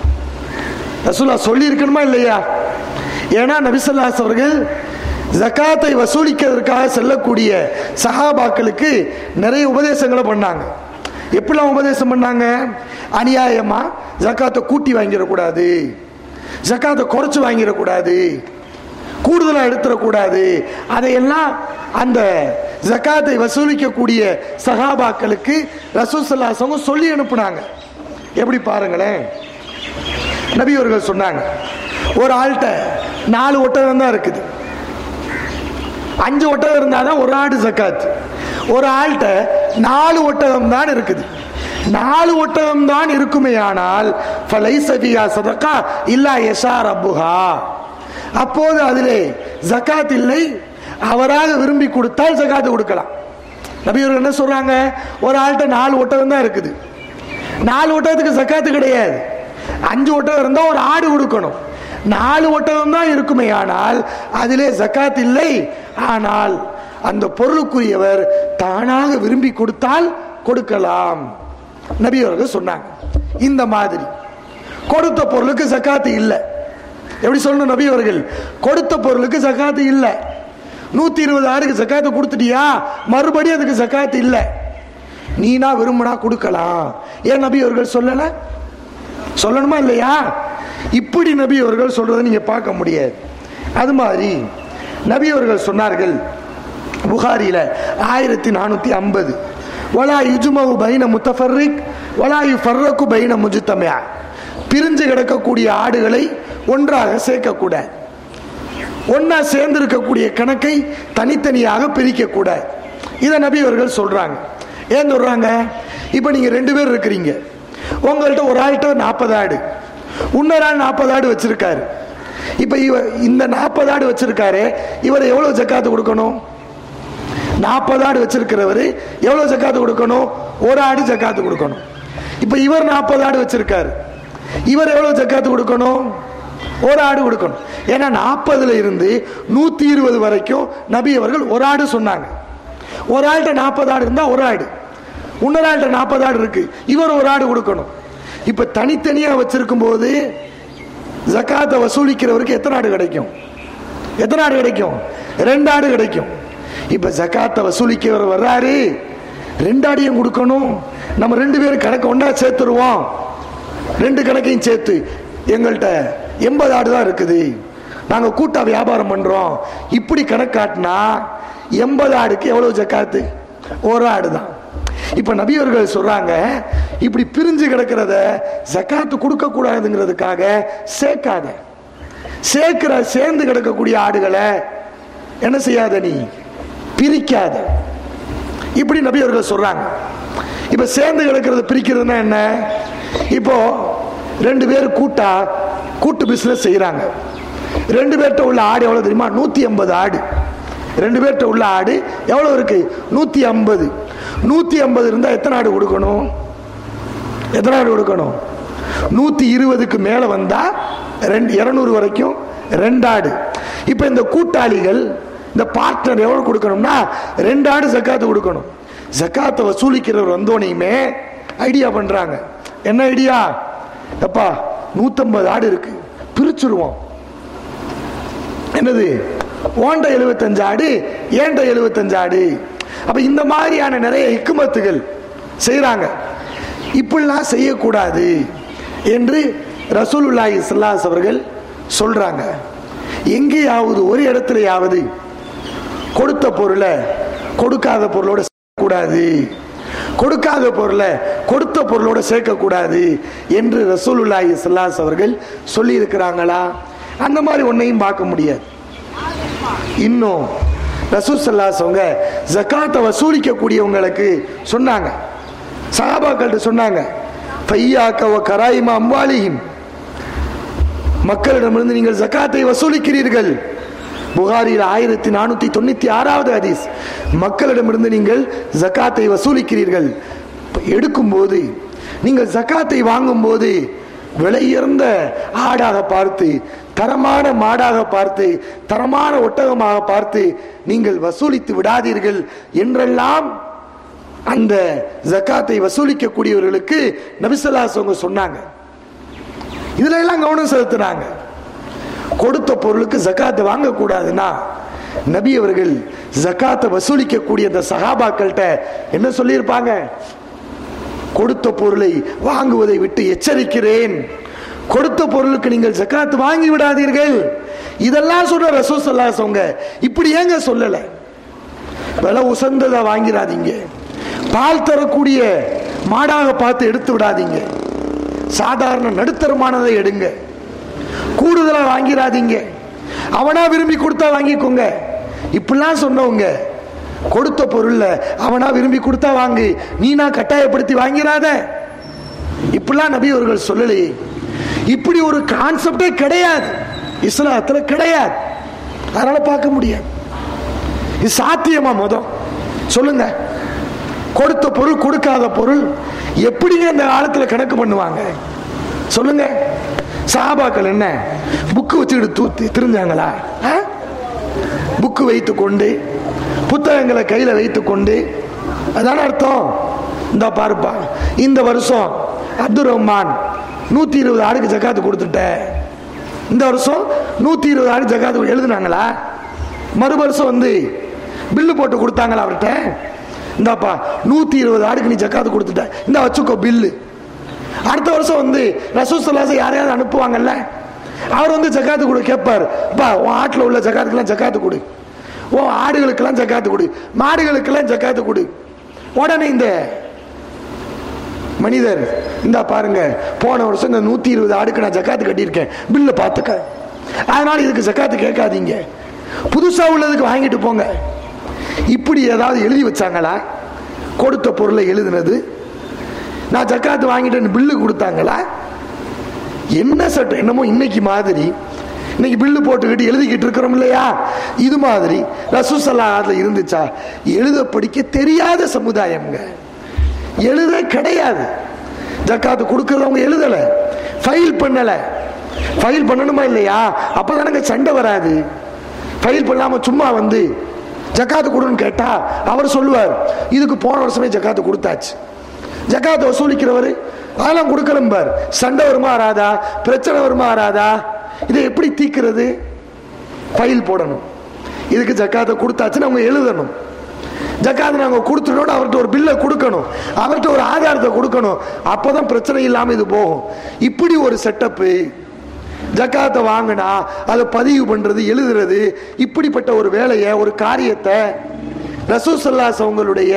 ரசூலா சொல்லி இருக்கணுமா இல்லையா ஏன்னா நபிசல்லாஸ் அவர்கள் ஜக்காத்தை வசூலிக்கிறதுக்காக செல்லக்கூடிய சஹாபாக்களுக்கு நிறைய உபதேசங்களை பண்ணாங்க எப்படிலாம் உபதேசம் பண்ணாங்க அநியாயமா ஜக்காத்தை கூட்டி வாங்கிடக்கூடாது ஜக்காத்தை குறைச்சு வாங்கிடக்கூடாது கூடுதலாக எடுத்துடக்கூடாது அதையெல்லாம் அந்த ஜக்காத்தை வசூலிக்கக்கூடிய சகாபாக்களுக்கு ரசூசல்லாசவங்க சொல்லி அனுப்புனாங்க எப்படி பாருங்களேன் நபி அவர்கள் சொன்னாங்க ஒரு ஆள்கிட்ட நாலு ஒட்டகம் தான் இருக்குது அஞ்சு ஒட்டகம் இருந்தாதான் ஒரு ஆடு ஜக்காத் ஒரு ஆள்கிட்ட நாலு ஒட்டகம் தான் இருக்குது நாலு ஒட்டகம் தான் இருக்குமே ஆனால் ஃபலைசபியா சதக்கா இல்லா யஷா ரப்புஹா அப்போது அதிலே ஜக்காத் இல்லை அவராக விரும்பி கொடுத்தால் ஜக்காத்து கொடுக்கலாம் நபியர்கள் என்ன சொல்றாங்க ஒரு ஆள்கிட்ட நாலு ஒட்டகம் தான் இருக்குது நாலு ஒட்டகத்துக்கு ஜக்காத்து கிடையாது அஞ்சு ஒட்டகம் இருந்தால் ஒரு ஆடு கொடுக்கணும் நாலு ஒட்டகம் தான் இருக்குமே ஆனால் அதிலே ஜக்காத் இல்லை ஆனால் அந்த பொருளுக்குரியவர் தானாக விரும்பி கொடுத்தால் கொடுக்கலாம் நபி அவர்கள் சொன்னாங்க இந்த மாதிரி கொடுத்த பொருளுக்கு ஜக்காத்து இல்லை எப்படி சொல்லணும் நபி அவர்கள் கொடுத்த பொருளுக்கு ஜக்காத்து இல்லை நூத்தி இருபது ஆடுக்கு ஜக்காத்து கொடுத்துட்டியா மறுபடியும் அதுக்கு ஜக்காத்து இல்லை நீனா விரும்பினா கொடுக்கலாம் ஏன் நபி அவர்கள் சொல்லல சொல்லணுமா இல்லையா இப்படி நபி அவர்கள் சொல்றதை நீங்க பார்க்க முடியாது அது மாதிரி நபி அவர்கள் சொன்னார்கள் புகாரில ஆயிரத்தி நானூத்தி ஐம்பது வலா யுஜுமவு பைன முத்தஃபர்ரிக் வலா யுஃபர்ரக்கு பைன முஜுத்தமையா பிரிஞ்சு கிடக்கக்கூடிய ஆடுகளை ஒன்றாக சேர்க்கக்கூடாது ஒன்னா சேர்ந்து இருக்கக்கூடிய கணக்கை தனித்தனியாக பிரிக்க கூடாது இதை நபி அவர்கள் சொல்றாங்க ஏன் சொல்றாங்க இப்போ நீங்க ரெண்டு பேர் இருக்கிறீங்க உங்கள்கிட்ட ஒரு ஆள்கிட்ட நாற்பது ஆடு இன்னொரு ஆள் நாற்பது ஆடு வச்சிருக்காரு இப்போ இவ இந்த நாற்பது ஆடு வச்சிருக்காரு இவர் எவ்வளவு ஜக்காத்து கொடுக்கணும் நாற்பது ஆடு வச்சிருக்கிறவர் எவ்வளவு ஜக்காத்து கொடுக்கணும் ஒரு ஆடு ஜக்காத்து கொடுக்கணும் இப்போ இவர் நாற்பது ஆடு வச்சிருக்காரு இவர் எவ்வளவு ஜக்காத்து கொடுக்கணும் ஒரு ஆடு கொடுக்கணும் ஏன்னா நாற்பதுல இருந்து நூத்தி இருபது வரைக்கும் நபி அவர்கள் ஒரு ஆடு சொன்னாங்க ஒரு ஆள்கிட்ட நாற்பது ஆடு இருந்தா ஒரு ஆடு இன்னொரு ஆள்கிட்ட நாற்பது ஆடு இருக்கு இவர் ஒரு ஆடு கொடுக்கணும் இப்ப தனித்தனியா வச்சிருக்கும் போது ஜக்காத்தை வசூலிக்கிறவருக்கு எத்தனை ஆடு கிடைக்கும் எத்தனை ஆடு கிடைக்கும் ரெண்டு ஆடு கிடைக்கும் இப்ப ஜக்காத்தை வசூலிக்கிறவர் வர்றாரு ரெண்டு ஆடையும் கொடுக்கணும் நம்ம ரெண்டு பேரும் கணக்கு ஒன்றா சேர்த்துருவோம் ரெண்டு கணக்கையும் சேர்த்து எங்கள்கிட்ட எண்பது ஆடு தான் இருக்குது நாங்க கூட்டா வியாபாரம் பண்றோம் இப்படி கணக்காட்டினா எண்பது ஆடுக்கு எவ்வளவு ஜக்காத்து ஒரு ஆடு தான் இப்ப நபி அவர்கள் சொல்றாங்க இப்படி பிரிஞ்சு கிடக்கிறத ஜக்காத்து கொடுக்க கூடாதுங்கிறதுக்காக சேர்க்காத சேர்க்கிற சேர்ந்து கிடக்கக்கூடிய ஆடுகளை என்ன செய்யாத நீ பிரிக்காத இப்படி நபி அவர்கள் சொல்றாங்க இப்ப சேர்ந்து கிடக்கிறத பிரிக்கிறதுனா என்ன இப்போ ரெண்டு பேர் கூட்டா கூட்டு பிசினஸ் செய்யறாங்க ரெண்டு பேர்கிட்ட உள்ள ஆடு எவ்வளவு தெரியுமா நூத்தி ஐம்பது ஆடு ரெண்டு பேர்கிட்ட உள்ள ஆடு எவ்வளவு இருக்கு நூத்தி ஐம்பது நூத்தி ஐம்பது இருந்தா எத்தனை ஆடு கொடுக்கணும் எத்தனை ஆடு கொடுக்கணும் நூத்தி இருபதுக்கு மேல வந்தா ரெண்டு இருநூறு வரைக்கும் ரெண்டு ஆடு இப்ப இந்த கூட்டாளிகள் இந்த பார்ட்னர் எவ்வளவு கொடுக்கணும்னா ரெண்டு ஆடு ஜக்காத்து கொடுக்கணும் ஜக்காத்தை வசூலிக்கிறவர் வந்தோனையுமே ஐடியா பண்றாங்க என்ன ஐடியா எப்பா நூத்தம்பது ஆடு இருக்கு பிரிச்சுருவோம் என்னது ஓண்ட எழுபத்தஞ்சு ஆடு ஏண்ட எழுபத்தஞ்சு ஆடு அப்ப இந்த மாதிரியான நிறைய ஹிக்குமத்துகள் செய்யறாங்க இப்படிலாம் செய்யக்கூடாது என்று ரசூலுல்லாஹி ஸல்லல்லாஹு அவர்கள் சொல்றாங்க எங்கேயாவது ஒரு இடத்துலயாவது கொடுத்த பொருளை கொடுக்காத பொருளோட கூடாது கொடுக்காத பொருளை கொடுத்த பொருளோட சேர்க்கக்கூடாது என்று ரசூலுல்லாஹி ஸல்லல்லாஹு அவர்கள் சொல்லி இருக்கிறாங்களா அந்த மாதிரி ஒன்னையும் பார்க்க முடியாது இன்னும் ரசூல் சல்லாஸ் அவங்க ஜக்காத்தை வசூலிக்கக்கூடியவங்களுக்கு சொன்னாங்க சஹாபாக்கள்கிட்ட சொன்னாங்க ஃபையாக்க வ கராயிமா அம்வாலிஹிம் மக்களிடமிருந்து நீங்கள் ஜக்காத்தை வசூலிக்கிறீர்கள் புகாரில் ஆயிரத்தி நானூத்தி தொண்ணூத்தி ஆறாவது ஹதீஸ் மக்களிடமிருந்து நீங்கள் ஜக்காத்தை வசூலிக்கிறீர்கள் எடுக்கும்போது நீங்கள் ஜக்காத்தை வாங்கும்போது விலையுயர்ந்த ஆடாக பார்த்து தரமான மாடாக பார்த்து தரமான ஒட்டகமாக பார்த்து நீங்கள் வசூலித்து விடாதீர்கள் என்றெல்லாம் அந்த ஜக்காத்தை வசூலிக்கக்கூடியவர்களுக்கு நபிசல்லாஸ் அவங்க சொன்னாங்க இதுல எல்லாம் கவனம் செலுத்துறாங்க கொடுத்த பொருளுக்கு ஜக்காத்தை வாங்கக்கூடாதுன்னா நபி அவர்கள் ஜக்காத்தை வசூலிக்கக்கூடிய அந்த சகாபாக்கள்கிட்ட என்ன சொல்லியிருப்பாங்க கொடுத்த பொருளை வாங்குவதை விட்டு எச்சரிக்கிறேன் கொடுத்த பொருளுக்கு நீங்கள் ஜக்காத்து வாங்கி விடாதீர்கள் இதெல்லாம் சொல்ற ரசூசல்லா சொங்க இப்படி ஏங்க சொல்லல விலை உசந்ததை வாங்கிடாதீங்க பால் தரக்கூடிய மாடாக பார்த்து எடுத்து விடாதீங்க சாதாரண நடுத்தரமானதை எடுங்க கூடுதலா வாங்கிடாதீங்க அவனா விரும்பி கொடுத்தா வாங்கிக்கோங்க இப்படிலாம் சொன்னவங்க கொடுத்த பொருள்ல அவனா விரும்பி கொடுத்தா வாங்கு நீனா கட்டாயப்படுத்தி வாங்கிறாத இப்படிலாம் நபி அவர்கள் சொல்லலையே இப்படி ஒரு கான்செப்டே கிடையாது இஸ்லாத்துல கிடையாது அதனால பார்க்க முடியாது இது சாத்தியமா மொதம் சொல்லுங்க கொடுத்த பொருள் கொடுக்காத பொருள் எப்படிங்க இந்த காலத்துல கணக்கு பண்ணுவாங்க சொல்லுங்க சாபாக்கள் என்ன புக்கு வச்சுக்கிட்டு தூத்தி திருந்தாங்களா புக்கு வைத்து கொண்டு புத்தகங்களை கையில வைத்து கொண்டு அதான அர்த்தம் இந்த பாருப்பா இந்த வருஷம் அப்துல் ரஹ்மான் நூத்தி இருபது ஆடுக்கு ஜக்காத்து கொடுத்துட்ட இந்த வருஷம் நூத்தி இருபது ஆடு ஜக்காத்து எழுதுனாங்களா மறு வருஷம் வந்து பில்லு போட்டு கொடுத்தாங்களா அவர்கிட்ட இந்தாப்பா நூத்தி இருபது ஆடுக்கு நீ ஜக்காத்து கொடுத்துட்ட இந்த வச்சுக்கோ பில்லு அடுத்த வருஷம் வந்து ரசூசல்லாசை யாரையாவது அனுப்புவாங்கல்ல அவர் வந்து ஜக்காத்து கொடு கேட்பார் பா உன் ஆட்டில் உள்ள ஜக்காத்துக்கெல்லாம் ஜக்காத்து கொடு உன் ஆடுகளுக்கெல்லாம் ஜக்காத்து கொடு மாடுகளுக்கெல்லாம் ஜக்காத்து கொடு உடனே இந்த மனிதர் இந்தா பாருங்க போன வருஷம் இந்த நூத்தி இருபது ஆடுக்கு நான் ஜக்காத்து கட்டியிருக்கேன் பில்ல பார்த்துக்க அதனால இதுக்கு ஜக்காத்து கேட்காதீங்க புதுசா உள்ளதுக்கு வாங்கிட்டு போங்க இப்படி ஏதாவது எழுதி வச்சாங்களா கொடுத்த பொருளை எழுதுனது நான் ஜக்காத்து வாங்கிட்டேன்னு பில்லு கொடுத்தாங்களா என்ன சட்டம் என்னமோ இன்னைக்கு மாதிரி இன்னைக்கு பில்லு போட்டுக்கிட்டு எழுதிக்கிட்டு இருக்கிறோம் இல்லையா இது மாதிரி ரசூசல்லா அதுல இருந்துச்சா எழுத படிக்க தெரியாத சமுதாயம்ங்க எழுத கிடையாது ஜக்காத்து கொடுக்கறவங்க எழுதல ஃபைல் பண்ணல ஃபைல் பண்ணணுமா இல்லையா அப்பதானங்க சண்டை வராது ஃபைல் பண்ணாம சும்மா வந்து ஜக்காத்து கொடுன்னு கேட்டா அவர் சொல்லுவார் இதுக்கு போன வருஷமே ஜக்காத்து கொடுத்தாச்சு ஜக்காத்தை வசூலிக்கிறவர் அதெல்லாம் கொடுக்கலம்பார் சண்டை வருமா வராதா பிரச்சனை வருமா வராதா இதை எப்படி தீக்கிறது ஃபைல் போடணும் இதுக்கு ஜக்காத்தை கொடுத்தாச்சுன்னு அவங்க எழுதணும் ஜக்காத்தை நாங்க கொடுத்துட்டோம் அவர்கிட்ட ஒரு பில்லை கொடுக்கணும் அவர்கிட்ட ஒரு ஆதாரத்தை கொடுக்கணும் அப்பதான் பிரச்சனை இல்லாம இது போகும் இப்படி ஒரு செட்டப்பு ஜக்காத்தை வாங்கினா அதை பதிவு பண்றது எழுதுறது இப்படிப்பட்ட ஒரு வேலையை ஒரு காரியத்தை ரசூசல்லாஸ் அவங்களுடைய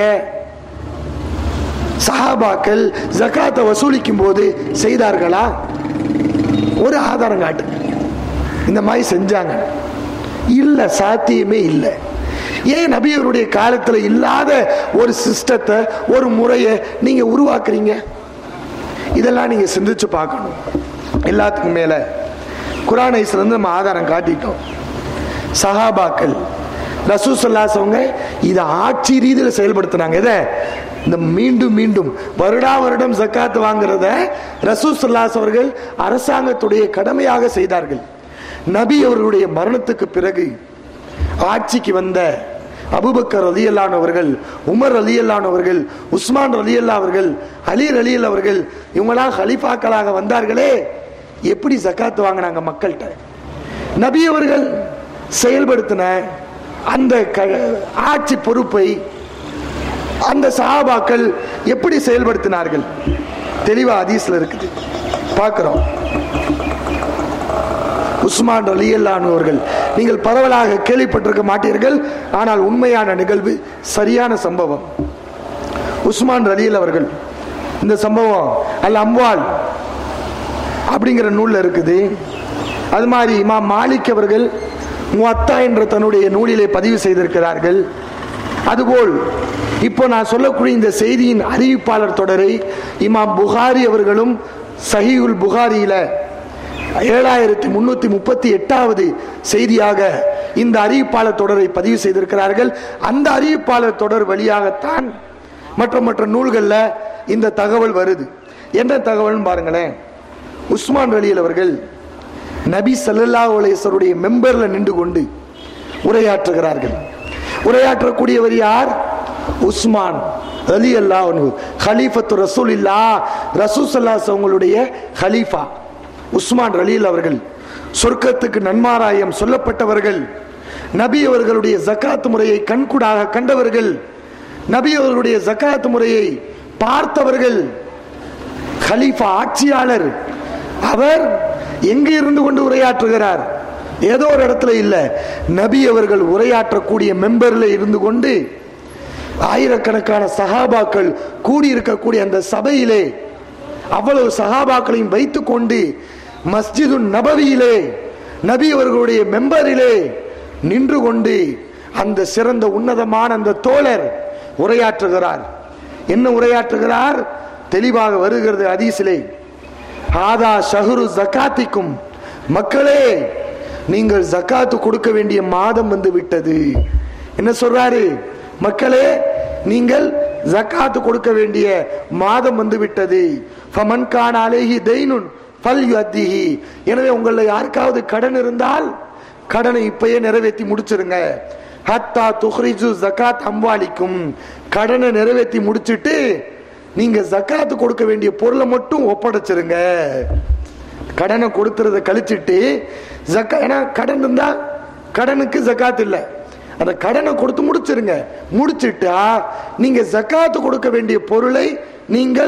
சஹாபாக்கள் ஜக்காத்தை வசூலிக்கும் போது செய்தார்களா ஒரு ஆதாரம் காட்டு இந்த மாதிரி செஞ்சாங்க இல்ல சாத்தியமே இல்லை ஏன் நபியவருடைய காலத்துல இல்லாத ஒரு சிஸ்டத்தை ஒரு முறையை நீங்க உருவாக்குறீங்க இதெல்லாம் நீங்க சிந்திச்சு பார்க்கணும் எல்லாத்துக்கும் மேல குரானைஸ்ல இருந்து நம்ம ஆதாரம் காட்டிட்டோம் சஹாபாக்கள் ரசூசல்லாஸ் அவங்க இதை ஆட்சி ரீதியில் செயல்படுத்தினாங்க இதை இந்த மீண்டும் மீண்டும் வருடா வருடம் ஜக்காத்து வாங்குறத ரசூசல்லாஸ் அவர்கள் அரசாங்கத்துடைய கடமையாக செய்தார்கள் நபி அவர்களுடைய மரணத்துக்கு பிறகு ஆட்சிக்கு வந்த அபுபக்கர் ரலியல்லான் அவர்கள் உமர் ரலியல்லான் அவர்கள் உஸ்மான் ரலியல்லா அவர்கள் அலி ரலியல் அவர்கள் இவங்களாம் ஹலிஃபாக்களாக வந்தார்களே எப்படி ஜக்காத்து வாங்கினாங்க மக்கள்கிட்ட நபி அவர்கள் செயல்படுத்தின அந்த க- ஆட்சி பொறுப்பை அந்த சஹாபாக்கள் எப்படி செயல்படுத்தினார்கள் தெளிவா ஹதீஸ்ல இருக்குது பார்க்கிறோம் உஸ்மான் ரலியல்லான் அவர்கள் நீங்கள் பரவலாக கேள்விப்பட்டிருக்க மாட்டீர்கள் ஆனால் உண்மையான நிகழ்வு சரியான சம்பவம் உஸ்மான் ரலியல் அவர்கள் இந்த சம்பவம் அல் அம்வால் அப்படிங்கிற நூல்ல இருக்குது அது மாதிரி இமாம் மாலிக் அவர்கள் முத்தா என்ற தன்னுடைய நூலிலே பதிவு செய்திருக்கிறார்கள் அதுபோல் இப்போ நான் சொல்லக்கூடிய இந்த செய்தியின் அறிவிப்பாளர் தொடரை இமாம் புகாரி அவர்களும் சஹீகுல் புகாரியில ஏழாயிரத்தி முன்னூத்தி முப்பத்தி எட்டாவது செய்தியாக இந்த அறிவிப்பாளர் தொடரை பதிவு செய்திருக்கிறார்கள் அந்த அறிவிப்பாளர் தொடர் வழியாகத்தான் மற்ற மற்ற நூல்கள்ல இந்த தகவல் வருது என்ன தகவல்னு பாருங்களேன் உஸ்மான் ரலியல் அவர்கள் நபி ஸல்லல்லாஹு அலைஹி வஸல்லுடைய மெம்பர்ல நின்று கொண்டு உரையாற்றுகிறார்கள் உரையாற்றக்கூடியவர் யார் உஸ்மான் அலி அல்லாஹ் ஹலீஃபத்து ரசூல் இல்லா ரசூசல்லாஸ் அவங்களுடைய ஹலீஃபா உஸ்மான் ரலீல் அவர்கள் சொர்க்கத்துக்கு நன்மாராயம் சொல்லப்பட்டவர்கள் நபி அவர்களுடைய ஜக்காத் முறையை கண்கூடாக கண்டவர்கள் நபி அவர்களுடைய ஜக்காத் முறையை பார்த்தவர்கள் கலீஃபா ஆட்சியாளர் அவர் எங்க இருந்து கொண்டு உரையாற்றுகிறார் ஏதோ ஒரு இடத்துல இல்ல நபி அவர்கள் உரையாற்றக்கூடிய மெம்பர்ல இருந்து கொண்டு ஆயிரக்கணக்கான சஹாபாக்கள் கூடியிருக்கக்கூடிய அந்த சபையிலே அவ்வளவு சஹாபாக்களையும் வைத்துக் கொண்டு மஸ்ஜிது நபவியிலே நபி அவர்களுடைய மெம்பரிலே நின்று கொண்டு அந்த சிறந்த உன்னதமான அந்த தோழர் உரையாற்றுகிறார் என்ன உரையாற்றுகிறார் தெளிவாக வருகிறது ஹதீஸிலே ஆதா ஷஹரு ஜக்காத்திக்கும் மக்களே நீங்கள் ஜக்காத்து கொடுக்க வேண்டிய மாதம் வந்து விட்டது என்ன சொல்றாரு மக்களே நீங்கள் ஜக்காத்து கொடுக்க வேண்டிய மாதம் வந்து விட்டது ஃபமன் கான் அலைஹி தெய்னுன் ஃபல் யுஅத்திஹி எனவே உங்கள யாருக்காவது கடன் இருந்தால் கடனை இப்பயே நிறைவேற்றி முடிச்சிருங்க ஹத்தா துஹ்ரிஜு ஜகாத் அம்வாலிக்கும் கடனை நிறைவேற்றி முடிச்சிட்டு நீங்க ஜக்காத்து கொடுக்க வேண்டிய பொருளை மட்டும் ஒப்படைச்சிருங்க கடனை கொடுத்துறத கழிச்சிட்டு ஜக்கா ஏன்னா கடன் இருந்தா கடனுக்கு ஜக்காத் இல்லை அந்த கடனை கொடுத்து முடிச்சிருங்க முடிச்சிட்டா நீங்க ஜக்காத்து கொடுக்க வேண்டிய பொருளை நீங்கள்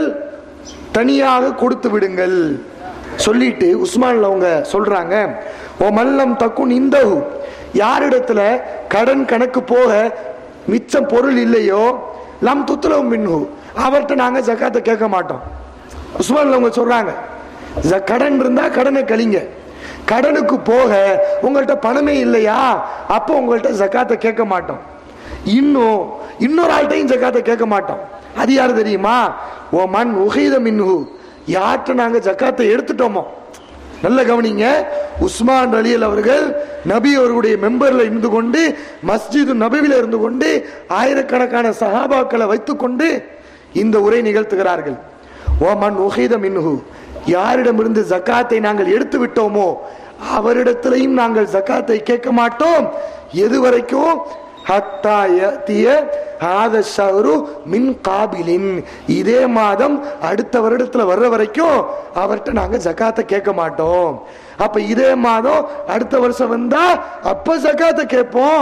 தனியாக கொடுத்து விடுங்கள் சொல்லிட்டு உஸ்மான்ல அவங்க சொல்றாங்க ஓ மல்லம் தக்குன் இந்தஹு யாரிடத்துல கடன் கணக்கு போக மிச்சம் பொருள் இல்லையோ லம் துத்துலவும் மின்ஹு அவர்கிட்ட நாங்க ஜக்காத்தை கேட்க மாட்டோம் உஸ்மான்ல அவங்க சொல்றாங்க "ஜ- கடன் இருந்தா கடனை கழிங்க கடனுக்கு போக உங்கள்கிட்ட பணமே இல்லையா அப்போ உங்கள்கிட்ட ஜக்காத்தை கேட்க மாட்டோம் இன்னும் இன்னொரு ஆள்கிட்டையும் ஜக்காத்தை கேட்க மாட்டோம் அது யாரு தெரியுமா ஓ மண் உகைத மின்ஹு யார்கிட்ட நாங்க ஜக்காத்தை எடுத்துட்டோமோ நல்ல கவனிங்க உஸ்மான் அலியல் அவர்கள் நபி அவர்களுடைய மெம்பர்ல இருந்து கொண்டு மஸ்ஜிது நபிவில இருந்து கொண்டு ஆயிரக்கணக்கான சஹாபாக்களை வைத்துக்கொண்டு இந்த உரை நிகழ்த்துகிறார்கள் ஓமன் உஹீத மின்ஹு யாரிடமிருந்து ஜக்காத்தை நாங்கள் எடுத்து விட்டோமோ அவரிடத்திலையும் நாங்கள் ஜக்காத்தை கேட்க மாட்டோம் எது வரைக்கும் ஹத்தா யத்திய ஹாத ஷஹ்ரு மின் காபிலின் இதே மாதம் அடுத்த வருடத்துல வர்ற வரைக்கும் அவர்கிட்ட நாங்க ஜக்காத்தை கேட்க மாட்டோம் அப்ப இதே மாதம் அடுத்த வருஷம் வந்தா அப்ப ஜக்காத்தை கேட்போம்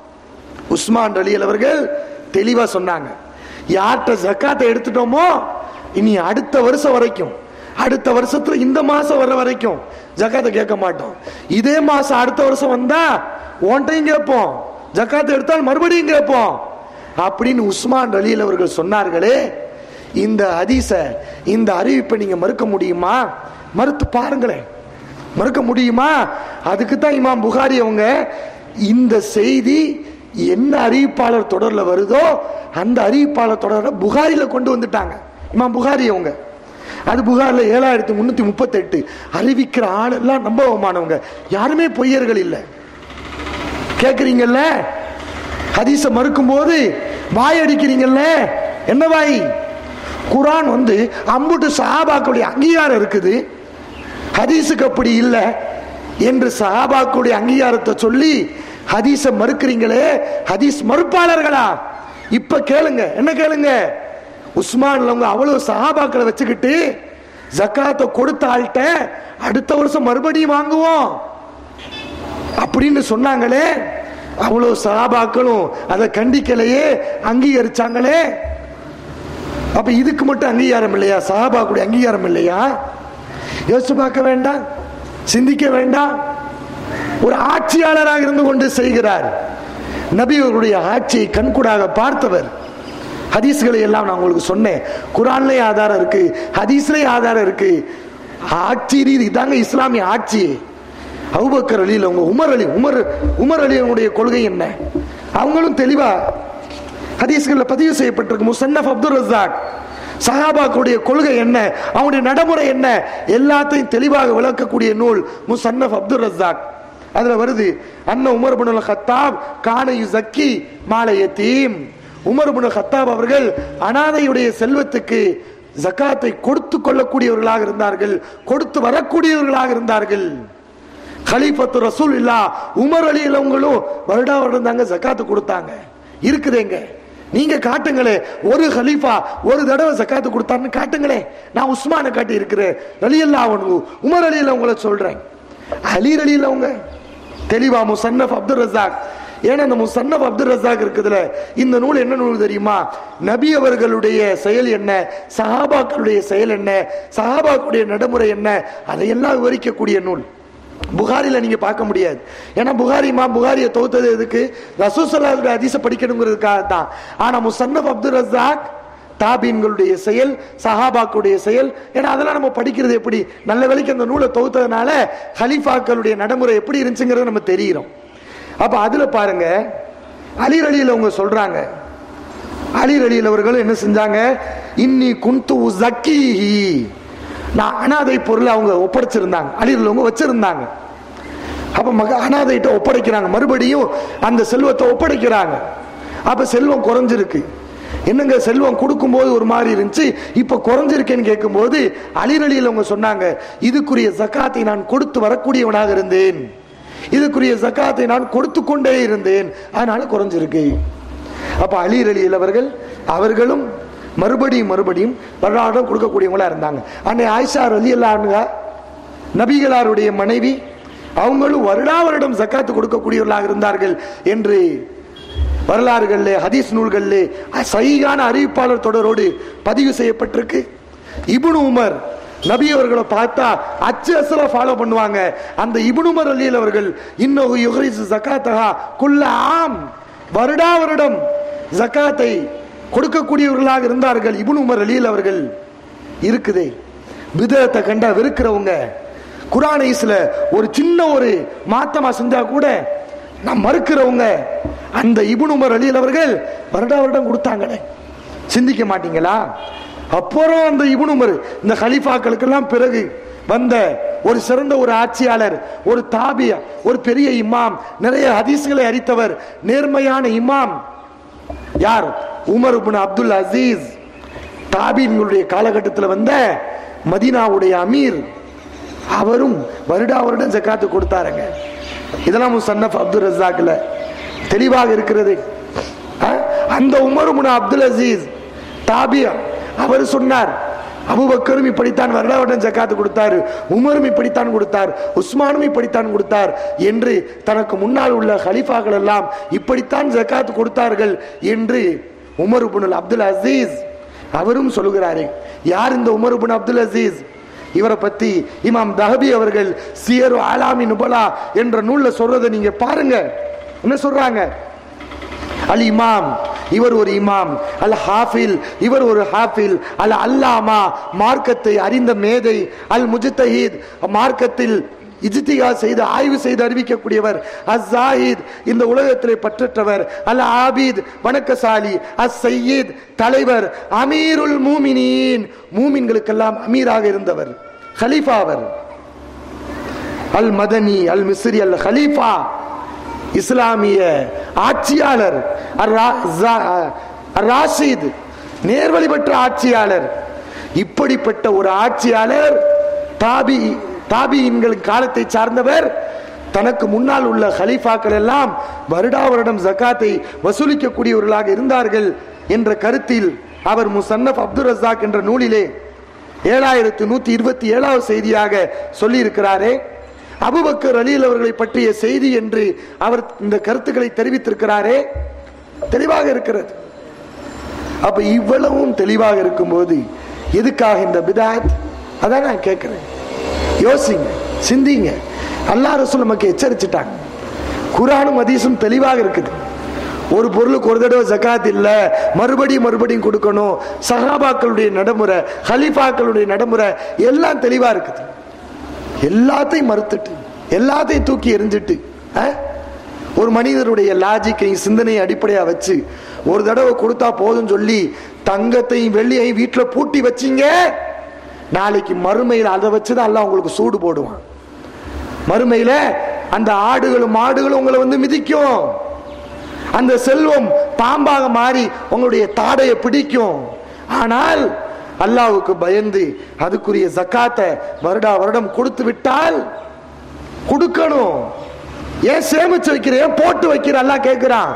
உஸ்மான் அலியல் அவர்கள் தெளிவா சொன்னாங்க யார்கிட்ட ஜக்காத்தை எடுத்துட்டோமோ இனி அடுத்த வருஷம் வரைக்கும் அடுத்த வருஷத்துல இந்த மாசம் வர வரைக்கும் ஜக்காத்தை கேட்க மாட்டோம் இதே மாசம் அடுத்த வருஷம் வந்தா ஓன்ட்டையும் கேட்போம் ஜக்காத்தை எடுத்தால் மறுபடியும் கேட்போம் அப்படின்னு உஸ்மான் அலியல் அவர்கள் சொன்னார்களே இந்த ஹதீஸ இந்த அறிவிப்பை நீங்க மறுக்க முடியுமா மறுத்து பாருங்களேன் மறுக்க முடியுமா அதுக்கு தான் இமாம் புகாரி அவங்க இந்த செய்தி என்ன அறிவிப்பாளர் தொடர்ல வருதோ அந்த அறிவிப்பாளர் தொடர புகாரில கொண்டு வந்துட்டாங்க இமாம் புகாரி அவங்க அது புகார்ல ஏழாயிரத்தி முன்னூத்தி முப்பத்தெட்டு அறிவிக்கிற ஆளெல்லாம் நம்பவமானவங்க யாருமே பொய்யர்கள் இல்லை கேக்குறீங்கல்ல ஹதீஸ மறுக்கும் போது வாய் அடிக்கிறீங்கல்ல என்ன வாய் குரான் வந்து அம்புட்டு சஹாபாக்களுடைய அங்கீகாரம் இருக்குது ஹதீஸுக்கு அப்படி இல்லை என்று சஹாபாக்களுடைய அங்கீகாரத்தை சொல்லி ஹதீஸ மறுக்கிறீங்களே ஹதீஸ் மறுப்பாளர்களா இப்ப கேளுங்க என்ன கேளுங்க உஸ்மான்ல அவங்க அவ்வளவு சஹாபாக்களை வச்சுக்கிட்டு ஜக்காத்தை கொடுத்த ஆள்கிட்ட அடுத்த வருஷம் மறுபடியும் வாங்குவோம் அப்படின்னு சொன்னாங்களே அவ்வளவு சஹாபாக்களும் அதை கண்டிக்கலையே அங்கீகரிச்சாங்களே அப்ப இதுக்கு மட்டும் அங்கீகாரம் இல்லையா சஹாபாக்குடைய அங்கீகாரம் இல்லையா யோசிச்சு பார்க்க வேண்டாம் சிந்திக்க வேண்டாம் ஒரு ஆட்சியாளராக இருந்து கொண்டு செய்கிறார் நபி அவர்களுடைய ஆட்சியை கண்கூடாக பார்த்தவர் ஹதீஸ்களை எல்லாம் நான் உங்களுக்கு சொன்னேன் குரான்லயே ஆதாரம் இருக்கு ஹதீஸ்லயே ஆதாரம் இருக்கு ஆட்சி ரீதி இதாங்க இஸ்லாமிய ஆட்சி அபுபக்கர் அலியில் அவங்க உமர் அலி உமர் உமர் அலியனுடைய கொள்கை என்ன அவங்களும் தெளிவா ஹதீஸ்கள்ல பதிவு செய்யப்பட்டிருக்கு முசன்னப் அப்துல் ரஸாக் சஹாபாக்குடைய கொள்கை என்ன அவங்களுடைய நடைமுறை என்ன எல்லாத்தையும் தெளிவாக விளக்கக்கூடிய நூல் முசன்னப் அப்துல் ரஸாக் அதுல வருது அண்ணன் உமர் பின் ஹத்தாப் கான யுசக்கி மாலை யத்தீம் உமர் பின் ஹத்தாப் அவர்கள் அனாதையுடைய செல்வத்துக்கு ஜக்காத்தை கொடுத்து கொள்ளக்கூடியவர்களாக இருந்தார்கள் கொடுத்து வரக்கூடியவர்களாக இருந்தார்கள் கலீஃபத்து ரசூல் இல்லா உமர் அலி அவங்களும் வருடா வருடம் தாங்க ஜக்காத்து கொடுத்தாங்க இருக்குதேங்க நீங்க காட்டுங்களே ஒரு ஹலீஃபா ஒரு தடவை ஜக்காத்து கொடுத்தாருன்னு காட்டுங்களே நான் உஸ்மானை காட்டி இருக்கிறேன் அலி அல்லா உமர் அலி உங்களை சொல்றேன் அலி அலி அவங்க தெளிவா முசன்னப் அப்துல் ரசாக் ஏன்னா இந்த முசன்னப் அப்துல் ரசாக் இருக்குதுல இந்த நூல் என்ன நூல் தெரியுமா நபி அவர்களுடைய செயல் என்ன சஹாபாக்களுடைய செயல் என்ன சஹாபாக்களுடைய நடைமுறை என்ன அதையெல்லாம் விவரிக்கக்கூடிய நூல் புகாரில நீங்க பார்க்க முடியாது ஏன்னா புகாரிமா புகாரியை தோத்தது எதுக்கு ரசூசல்லாவுடைய அதிச படிக்கணுங்கிறதுக்காக தான் ஆனா முசன்னப் அப்துல் ரசாக் தாபீன்களுடைய செயல் சஹாபாக்களுடைய செயல் ஏன்னா அதெல்லாம் நம்ம படிக்கிறது எப்படி நல்ல வேலைக்கு அந்த நூலை தொகுத்ததுனால ஹலீஃபாக்களுடைய நடைமுறை எப்படி இருந்துச்சுங்கிறத நம்ம தெரிகிறோம் அப்ப அதுல பாருங்க அலி அலியில் அவங்க சொல்றாங்க அலி அலியில் அவர்கள் என்ன செஞ்சாங்க இன்னி குந்து ஜக்கீஹி நான் அனாதை பொருளை அவங்க ஒப்படைச்சிருந்தாங்க அலியில் அவங்க வச்சிருந்தாங்க அப்ப மக அனாதைகிட்ட ஒப்படைக்கிறாங்க மறுபடியும் அந்த செல்வத்தை ஒப்படைக்கிறாங்க அப்ப செல்வம் குறைஞ்சிருக்கு என்னங்க செல்வம் கொடுக்கும்போது ஒரு மாதிரி இருந்துச்சு இப்ப குறைஞ்சிருக்கேன்னு கேட்கும்போது அலிரலியில் அவங்க சொன்னாங்க இதுக்குரிய ஜக்காத்தை நான் கொடுத்து வரக்கூடியவனாக இருந்தேன் இதுக்குரிய ஜக்காத்தை நான் கொடுத்து கொண்டே இருந்தேன் அதனால குறைஞ்சிருக்கு அப்ப அலீர் அலியில் அவர்கள் அவர்களும் மறுபடியும் மறுபடியும் வருடாடம் கொடுக்கக்கூடியவங்களா இருந்தாங்க அன்னை ஆயிஷா அலி அல்லாங்க நபிகளாருடைய மனைவி அவங்களும் வருடா வருடம் ஜக்காத்து கொடுக்கக்கூடியவர்களாக இருந்தார்கள் என்று வரலாறுகளிலே ஹதீஸ் நூல்களிலே சரியான அறிவிப்பாளர் தொடரோடு பதிவு செய்யப்பட்டிருக்கு இப்னு உமர் நபி அவர்களை பார்த்தா அச்சு அசல ஃபாலோ பண்ணுவாங்க அந்த இப்னு உமர் அலியில் அவர்கள் இன்னொரு யுகரிசு ஜகாத்தகா குல்ல ஆம் வருடா வருடம் ஜகாத்தை கொடுக்கக்கூடியவர்களாக இருந்தார்கள் இப்னு உமர் அலியில் அவர்கள் இருக்குதே விதத்தை கண்டா வெறுக்கிறவங்க குரானைஸ்ல ஒரு சின்ன ஒரு மாத்தமா செஞ்சா கூட நான் மறுக்கிறவங்க அந்த இபுன் உமர் அலியில் அவர்கள் வருடா வருடம் கொடுத்தாங்களே சிந்திக்க மாட்டீங்களா அப்புறம் அந்த இபுன் உமர் இந்த ஹலீஃபாக்களுக்கெல்லாம் பிறகு வந்த ஒரு சிறந்த ஒரு ஆட்சியாளர் ஒரு தாபியா ஒரு பெரிய இமாம் நிறைய ஹதீஸ்களை அறித்தவர் நேர்மையான இமாம் யார் உமர் இப்னு அப்துல் அசீஸ் தாபீன்களுடைய காலகட்டத்தில் வந்த மதீனாவுடைய அமீர் அவரும் வருடா வருடம் ஜக்காத்து கொடுத்தாருங்க இதெல்லாம் முசன்னப் அப்துல் ரஸாக்ல தெளிவாக இருக்கிறது அஹ், அந்த உமர் இப்னு அப்துல் அசீஸ் தாபியா அவர் சொன்னார் அபுபக்கரும் இப்படித்தான் வருடா வருடம் ஜக்காத்து கொடுத்தார் உமரும் இப்படித்தான் கொடுத்தார் உஸ்மானும் இப்படித்தான் கொடுத்தார் என்று தனக்கு முன்னால் உள்ள ஹலீஃபாக்கள் எல்லாம் இப்படித்தான் ஜக்காத்து கொடுத்தார்கள் என்று உமர் இப்னு அப்துல் அசீஸ் அவரும் சொல்லுகிறாரே யார் இந்த உமர் இப்னு அப்துல் அசீஸ் இவரை பத்தி இமாம் தஹபி அவர்கள் சியரு ஆலாமி நுபலா என்ற நூல்ல சொல்றதை நீங்க பாருங்க என்ன சொல்றாங்க அல் இமாம் இவர் ஒரு இமாம் அல் ஹாஃபில் இவர் ஒரு ஹாஃபில் அல் அல்லாமா மார்க்கத்தை அறிந்த மேதை அல் முஜ்தஹீத் மார்க்கத்தில் இஜ்திகா செய்து ஆய்வு செய்து அறிவிக்கக்கூடியவர் அஸ் ஜாஹித் இந்த உலகத்திலே பற்றற்றவர் அல் ஆபித் வணக்கசாலி அஸ் சையீத் தலைவர் அமீருல் மூமினீன் மூமின்களுக்கெல்லாம் அமீராக இருந்தவர் ஹலீஃபா அவர் அல் மதனி அல் மிஸ்ரி அல் ஹலீஃபா இஸ்லாமிய ஆட்சியாளர் அர் ரா- ஜா- அர் ராஷித் நேர்வழி பெற்ற ஆட்சியாளர் இப்படிப்பட்ட ஒரு ஆட்சியாளர் தாபி தாபியின்களின் காலத்தை சார்ந்தவர் தனக்கு முன்னால் உள்ள ஹலீஃபாக்கள் எல்லாம் வருடா வருடம் ஜக்காத்தை வசூலிக்கக்கூடியவர்களாக இருந்தார்கள் என்ற கருத்தில் அவர் முசன்னப் அப்துல் ரஸாக் என்ற நூலிலே ஏழாயிரத்து நூத்தி இருபத்தி ஏழாவது செய்தியாக சொல்லி இருக்கிறாரே அபுபக்கர் அலில் அவர்களை பற்றிய செய்தி என்று அவர் இந்த கருத்துக்களை தெரிவித்திருக்கிறாரே தெளிவாக இருக்கிறது அப்ப இவ்வளவும் தெளிவாக இருக்கும்போது எதுக்காக இந்த பிதாத் அதான் நான் கேட்கிறேன் யோசிங்க சிந்திங்க அல்லாஹ் ரசூல் நமக்கு எச்சரிச்சிட்டாங்க குரானும் ஹதீஸும் தெளிவாக இருக்குது ஒரு பொருளுக்கு ஒரு தடவை ஜகாத் இல்ல மறுபடியும் மறுபடியும் கொடுக்கணும் சஹாபாக்களுடைய நடைமுறை ஹலீஃபாக்களுடைய நடைமுறை எல்லாம் தெளிவா இருக்குது எல்லாத்தையும் மறுத்துட்டு எல்லாத்தையும் தூக்கி எறிஞ்சிட்டு அஹ், ஒரு மனிதருடைய லாஜிக்கை சிந்தனையை அடிப்படையா வச்சு ஒரு தடவை கொடுத்தா போதும் சொல்லி தங்கத்தையும் வெள்ளியையும் வீட்டுல பூட்டி வச்சீங்க நாளைக்கு மறுமையில் அதை வச்சுதான் அல்லாஹ் உங்களுக்கு சூடு போடுவான் மறுமையில அந்த ஆடுகளும் மாடுகளும் உங்களை வந்து மிதிக்கும் அந்த செல்வம் பாம்பாக மாறி உங்களுடைய தாடையை பிடிக்கும் ஆனால் அல்லாவுக்கு பயந்து அதுக்குரிய ஜக்காத்தை வருடா வருடம் கொடுத்து விட்டால் கொடுக்கணும் ஏன் சேமிச்சு வைக்கிற ஏன் போட்டு வைக்கிற அல்லாஹ் கேட்கிறான்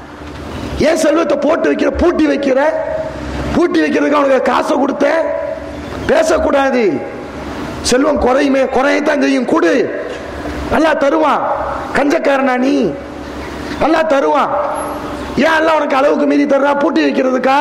ஏன் செல்வத்தை போட்டு வைக்கிற பூட்டி வைக்கிற பூட்டி வைக்கிறதுக்கு அவனுக்கு காசை கொடுத்த பேசக்கூடாது செல்வம் குறையுமே குறையத்தான் செய்யும் கொடு நல்லா தருவான் கஞ்சக்காரனா நீ நல்லா தருவான் ஏன் அல்ல உனக்கு அளவுக்கு மீறி தர்றா பூட்டி வைக்கிறதுக்கா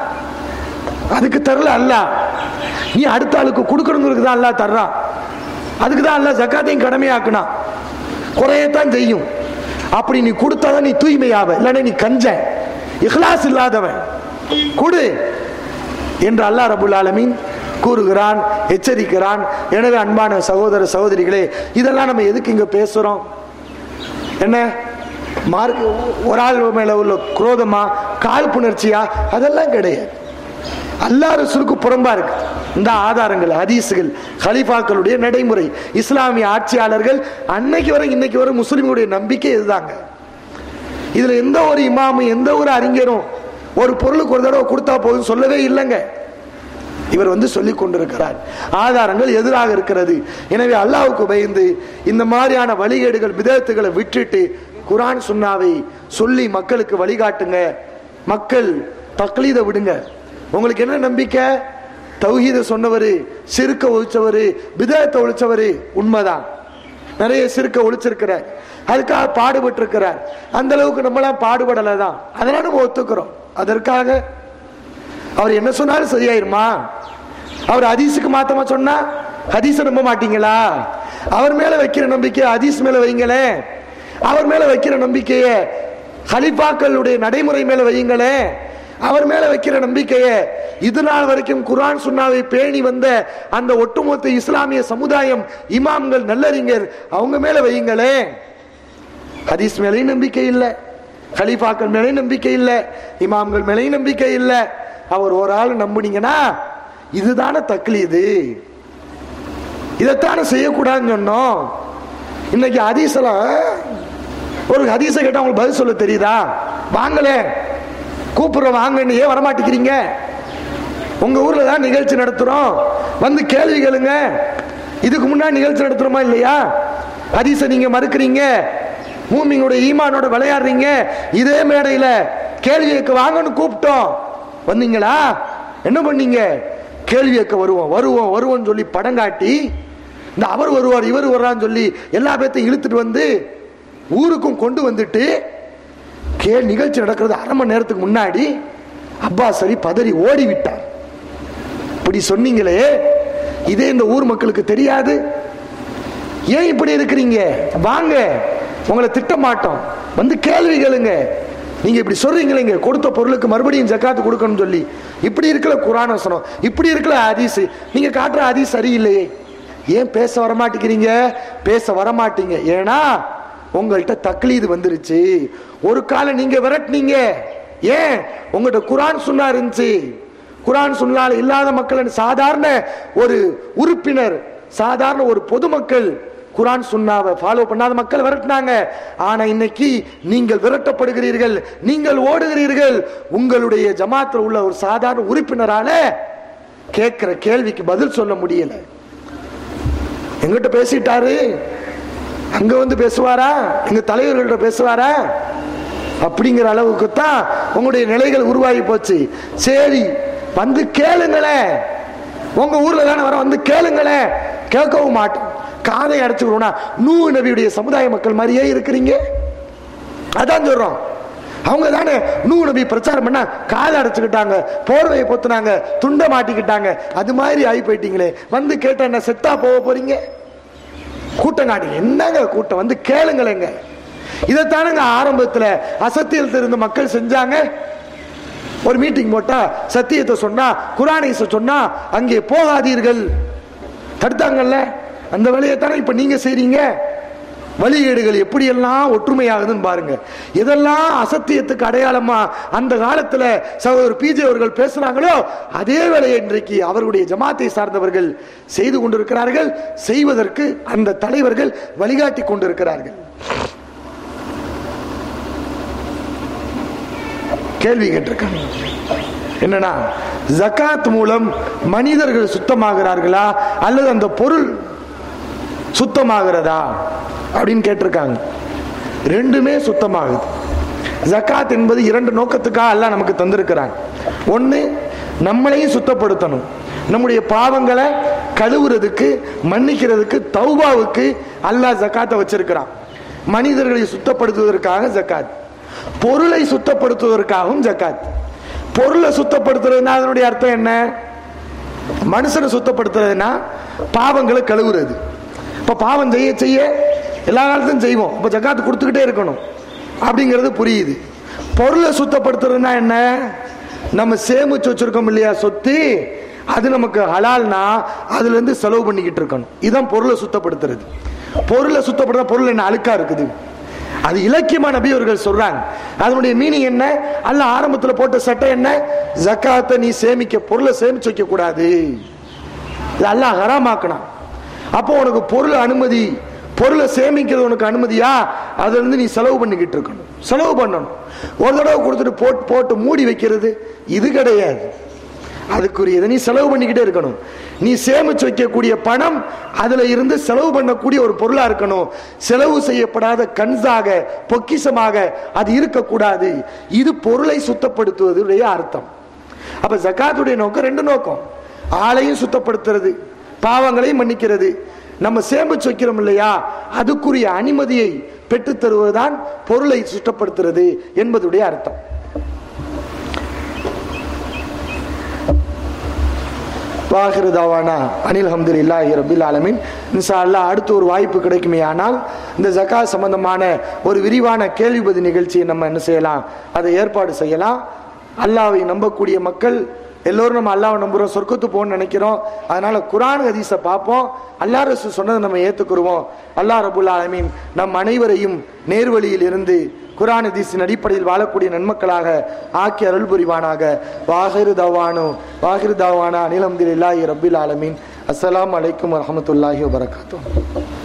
அதுக்கு தரல அல்ல நீ அடுத்த ஆளுக்கு கொடுக்கணுங்கிறதுக்கு தான் அல்ல தர்றான் அதுக்கு தான் அல்ல ஜக்காத்தையும் கடமையாக்குனான் குறையத்தான் செய்யும் அப்படி நீ கொடுத்தாதான் நீ தூய்மையாவ இல்லைன்னா நீ கஞ்சன் இஹ்லாஸ் இல்லாதவன் கொடு என்று அல்லாஹ் ரபுல் ஆலமீன் கூறுகிறான் எச்சரிக்கிறான் எனவே அன்பான சகோதர சகோதரிகளே இதெல்லாம் நம்ம எதுக்கு இங்க பேசுறோம் என்ன மார்க் ஒரு ஆள் மேல உள்ள குரோதமா காழ்ப்புணர்ச்சியா அதெல்லாம் கிடையாது அல்லா ரசூலுக்கு புறம்பா இருக்கு இந்த ஆதாரங்கள் ஹதீஸுகள் ஹலீஃபாக்களுடைய நடைமுறை இஸ்லாமிய ஆட்சியாளர்கள் அன்னைக்கு வரை இன்னைக்கு வரை முஸ்லிம்களுடைய நம்பிக்கை இதுதாங்க இதுல எந்த ஒரு இமாமும் எந்த ஒரு அறிஞரும் ஒரு பொருளுக்கு ஒரு தடவை கொடுத்தா போதும் சொல்லவே இல்லைங்க இவர் வந்து சொல்லிக் கொண்டிருக்கிறார் ஆதாரங்கள் எதிராக இருக்கிறது எனவே அல்லாஹ்வுக்கு பயந்து இந்த மாதிரியான வழிகேடுகள் விதத்துகளை விட்டுட்டு குரான் சுன்னாவை சொல்லி மக்களுக்கு வழிகாட்டுங்க மக்கள் தக்லீதை விடுங்க உங்களுக்கு என்ன நம்பிக்கை தௌஹீத சொன்னவர் சிறுக்க ஒழிச்சவர் விதத்தை ஒழிச்சவர் உண்மைதான் நிறைய சிறுக்க ஒழிச்சிருக்கிற அதுக்காக பாடுபட்டு இருக்கிறார் அந்த அளவுக்கு நம்மளாம் பாடுபடலை தான் அதெல்லாம் நம்ம ஒத்துக்கிறோம் அதற்காக அவர் என்ன சொன்னாலும் சரியாயிருமா அவர் ஹதீஸுக்கு மாத்தமா சொன்னா ஹதீஸை நம்ப மாட்டீங்களா அவர் மேல வைக்கிற நம்பிக்கை ஹதீஸ் மேல வைங்களேன் அவர் மேல வைக்கிற நம்பிக்கைய ஹலிஃபாக்களுடைய நடைமுறை மேல வையுங்களேன் அவர் மேல வைக்கிற நம்பிக்கைய இது நாள் வரைக்கும் குர்ஆன் சுன்னாவை பேணி வந்த அந்த ஒட்டுமொத்த இஸ்லாமிய சமுதாயம் இமாம்கள் நல்லறிஞர் அவங்க மேல வையுங்களேன் ஹதீஸ் மேலேயும் நம்பிக்கை இல்லை கலீஃபாக்கள் மேலேயும் நம்பிக்கை இல்லை இமாம்கள் மேலேயும் நம்பிக்கை இல்லை அவர் ஒரு ஆள் நம்புனீங்கன்னா இதுதானே தக்லீது இதைத்தானே செய்யக்கூடாதுன்னு சொன்னோம் இன்னைக்கு ஹதீஸ்லாம் ஒரு ஹதீஸை கேட்டா உங்களுக்கு பதில் சொல்ல தெரியுதா வாங்களே கூப்பிடுறோம் வாங்கன்னு ஏன் வரமாட்டேங்கிறீங்க உங்க ஊர்ல தான் நிகழ்ச்சி நடத்துறோம் வந்து கேள்வி கேளுங்க இதுக்கு முன்னாடி நிகழ்ச்சி நடத்துறோமா இல்லையா ஹதீஸை நீங்க மறுக்கிறீங்க மூமிங்களோட ஈமானோட விளையாடுறீங்க இதே மேடையில கேள்வி கேட்க வாங்கன்னு கூப்பிட்டோம் வந்தீங்களா என்ன பண்ணீங்க கேள்வி கேட்க வருவோம் வருவோம் வருவோம்னு சொல்லி படம் காட்டி இந்த அவர் வருவார் இவர் வர்றான்னு சொல்லி எல்லா பேர்த்தையும் இழுத்துட்டு வந்து ஊருக்கும் கொண்டு வந்துட்டு கே நிகழ்ச்சி நடக்கிறது அரை மணி நேரத்துக்கு முன்னாடி அப்பாஸ் அலி பதறி ஓடி விட்டார் இப்படி சொன்னீங்களே இதே இந்த ஊர் மக்களுக்கு தெரியாது ஏன் இப்படி இருக்கிறீங்க வாங்க உங்களை திட்ட மாட்டோம் வந்து கேள்வி கேளுங்க நீங்க இப்படி சொல்றீங்களேங்க கொடுத்த பொருளுக்கு மறுபடியும் ஜக்காத்து கொடுக்கணும்னு சொல்லி இப்படி இருக்கல குரான் வசனம் இப்படி இருக்கல ஹதீஸ் நீங்க காட்டுற ஹதீஸ் சரியில்லையே ஏன் பேச வர மாட்டேங்கிறீங்க பேச வர மாட்டீங்க ஏன்னா உங்கள்கிட்ட தக்லீது வந்துருச்சு ஒரு காலம் நீங்க விரட்டினீங்க ஏன் உங்கள்கிட்ட குரான் சுன்னா இருந்துச்சு குரான் சுன்னால இல்லாத மக்கள் சாதாரண ஒரு உறுப்பினர் சாதாரண ஒரு பொதுமக்கள் குரான் சுன்னாவை ஃபாலோ பண்ணாத மக்கள் விரட்டினாங்க ஆனா இன்னைக்கு நீங்கள் விரட்டப்படுகிறீர்கள் நீங்கள் ஓடுகிறீர்கள் உங்களுடைய ஜமாத்தில் உள்ள ஒரு சாதாரண உறுப்பினரால கேட்கிற கேள்விக்கு பதில் சொல்ல முடியல எங்கிட்ட பேசிட்டாரு அங்க வந்து பேசுவாரா எங்க தலைவர்கள்ட்ட பேசுவாரா அப்படிங்கிற அளவுக்கு தான் உங்களுடைய நிலைகள் உருவாகி போச்சு சரி வந்து கேளுங்களேன் உங்க ஊர்ல தானே வர வந்து கேளுங்களேன் கேட்கவும் மாட்டோம் காதை அடைச்சுக்கணும்னா நூ நபியுடைய சமுதாய மக்கள் மாதிரியே இருக்கிறீங்க அதான் சொல்றோம் அவங்க தானே நூ நபி பிரச்சாரம் பண்ணா காதை அடைச்சுக்கிட்டாங்க போர்வையை பொத்துனாங்க துண்டை மாட்டிக்கிட்டாங்க அது மாதிரி ஆகி போயிட்டீங்களே வந்து கேட்டா என்ன செத்தா போக போறீங்க கூட்டம் காட்டுங்க என்னங்க கூட்டம் வந்து கேளுங்களேங்க இதைத்தானுங்க ஆரம்பத்துல அசத்தியத்தில் இருந்த மக்கள் செஞ்சாங்க ஒரு மீட்டிங் போட்டா சத்தியத்தை சொன்னா குரானீச சொன்னா அங்கே போகாதீர்கள் தடுத்தாங்கல்ல அந்த வேலையை தானே இப்ப நீங்க செய்றீங்க வழிகேடுகள் எப்படியெல்லாம் ஒற்றுமையாகுதுன்னு பாருங்க இதெல்லாம் அசத்தியத்துக்கு அடையாளமா அந்த காலத்துல சகோதரர் பிஜே அவர்கள் பேசுறாங்களோ அதே வேலையை இன்றைக்கு அவர்களுடைய ஜமாத்தை சார்ந்தவர்கள் செய்து கொண்டிருக்கிறார்கள் செய்வதற்கு அந்த தலைவர்கள் வழிகாட்டி கொண்டிருக்கிறார்கள் கேள்வி கேட்டிருக்காங்க என்னன்னா ஜகாத் மூலம் மனிதர்கள் சுத்தமாகிறார்களா அல்லது அந்த பொருள் சுத்தமாகிறதா அப்படின்னு கேட்டிருக்காங்க ரெண்டுமே சுத்தமாகுது ஜகாத் என்பது இரண்டு நோக்கத்துக்காக அல்லாஹ் நமக்கு தந்திருக்கிறாங்க ஒன்று நம்மளையும் சுத்தப்படுத்தணும் நம்முடைய பாவங்களை கழுவுறதுக்கு மன்னிக்கிறதுக்கு தௌபாவுக்கு அல்லாஹ் ஜக்காத்தை வச்சிருக்கிறான் மனிதர்களை சுத்தப்படுத்துவதற்காக ஜக்காத் பொருளை சுத்தப்படுத்துவதற்காகவும் ஜக்காத் பொருளை சுத்தப்படுத்துறதுன்னா அதனுடைய அர்த்தம் என்ன மனுஷனை சுத்தப்படுத்துறதுன்னா பாவங்களை கழுவுறது இப்ப பாவம் செய்ய செய்ய எல்லா காலத்தையும் செய்வோம் இப்ப ஜக்காத்து கொடுத்துக்கிட்டே இருக்கணும் அப்படிங்கிறது புரியுது பொருளை சுத்தப்படுத்துறதுன்னா என்ன நம்ம சேமிச்சு வச்சிருக்கோம் இல்லையா சொத்து அது நமக்கு ஹலால்னா அதுல இருந்து செலவு பண்ணிக்கிட்டு இருக்கணும் இதுதான் பொருளை சுத்தப்படுத்துறது பொருளை சுத்தப்படுத்த பொருள் என்ன அழுக்கா இருக்குது அது இலக்கியமா நபி அவர்கள் சொல்றாங்க அதனுடைய மீனிங் என்ன அல்ல ஆரம்பத்துல போட்ட சட்டம் என்ன ஜக்காத்தை நீ சேமிக்க பொருளை சேமிச்சு வைக்க கூடாது இது அல்லாஹ் ஹராமாக்கணும் அப்போ உனக்கு பொருள் அனுமதி பொருளை சேமிக்கிறது உனக்கு அனுமதியா அதுல இருந்து நீ செலவு பண்ணிக்கிட்டு இருக்கணும் செலவு பண்ணணும் ஒரு தடவை கொடுத்துட்டு போட்டு போட்டு மூடி வைக்கிறது இது கிடையாது அதுக்குரியதை நீ செலவு பண்ணிக்கிட்டே இருக்கணும் நீ சேமிச்சு வைக்கக்கூடிய பணம் அதுல இருந்து செலவு பண்ணக்கூடிய ஒரு பொருளா இருக்கணும் செலவு செய்யப்படாத கன்ஸாக பொக்கிஷமாக அது இருக்கக்கூடாது இது பொருளை சுத்தப்படுத்துவதுடைய அர்த்தம் அப்ப ஜக்காத்துடைய நோக்கம் ரெண்டு நோக்கம் ஆளையும் சுத்தப்படுத்துறது பாவங்களையும் மன்னிக்கிறது நம்ம சேமிச்சு வைக்கிறோம் இல்லையா அதுக்குரிய அனுமதியை பெற்றுத் தருவதுதான் பொருளை சுத்தப்படுத்துறது என்பதுடைய அர்த்தம் வாகிரு தாவானா அனில் அஹமதுல்லாஹி ரபில் ஆலமின் இன்ஷா அல்லாஹ் அடுத்து ஒரு வாய்ப்பு கிடைக்குமே ஆனால் இந்த ஜக்கா சம்பந்தமான ஒரு விரிவான கேள்வி பதில் நிகழ்ச்சியை நம்ம என்ன செய்யலாம் அதை ஏற்பாடு செய்யலாம் அல்லாவை நம்பக்கூடிய மக்கள் எல்லோரும் நம்ம அல்லாவை நம்புறோம் சொர்க்கத்து போகணும்னு நினைக்கிறோம் அதனால குரான் ஹதீஸை பார்ப்போம் அல்லா ரசூ சொன்னதை நம்ம ஏத்துக்குருவோம் அல்லாஹ் ரபுல் ஆலமீன் நம் அனைவரையும் நேர்வழியில் இருந்து குரான் ஹதீஸின் அடிப்படையில் வாழக்கூடிய நன்மக்களாக ஆக்கி அருள் புரிவானாக வாகிரு தவானு வாகிரு தவானா அனிலம்தில்லாஹி ரபில் ஆலமீன் அஸ்ஸலாமு அலைக்கும் வரஹமத்துல்லாஹி வபரகாத்துஹு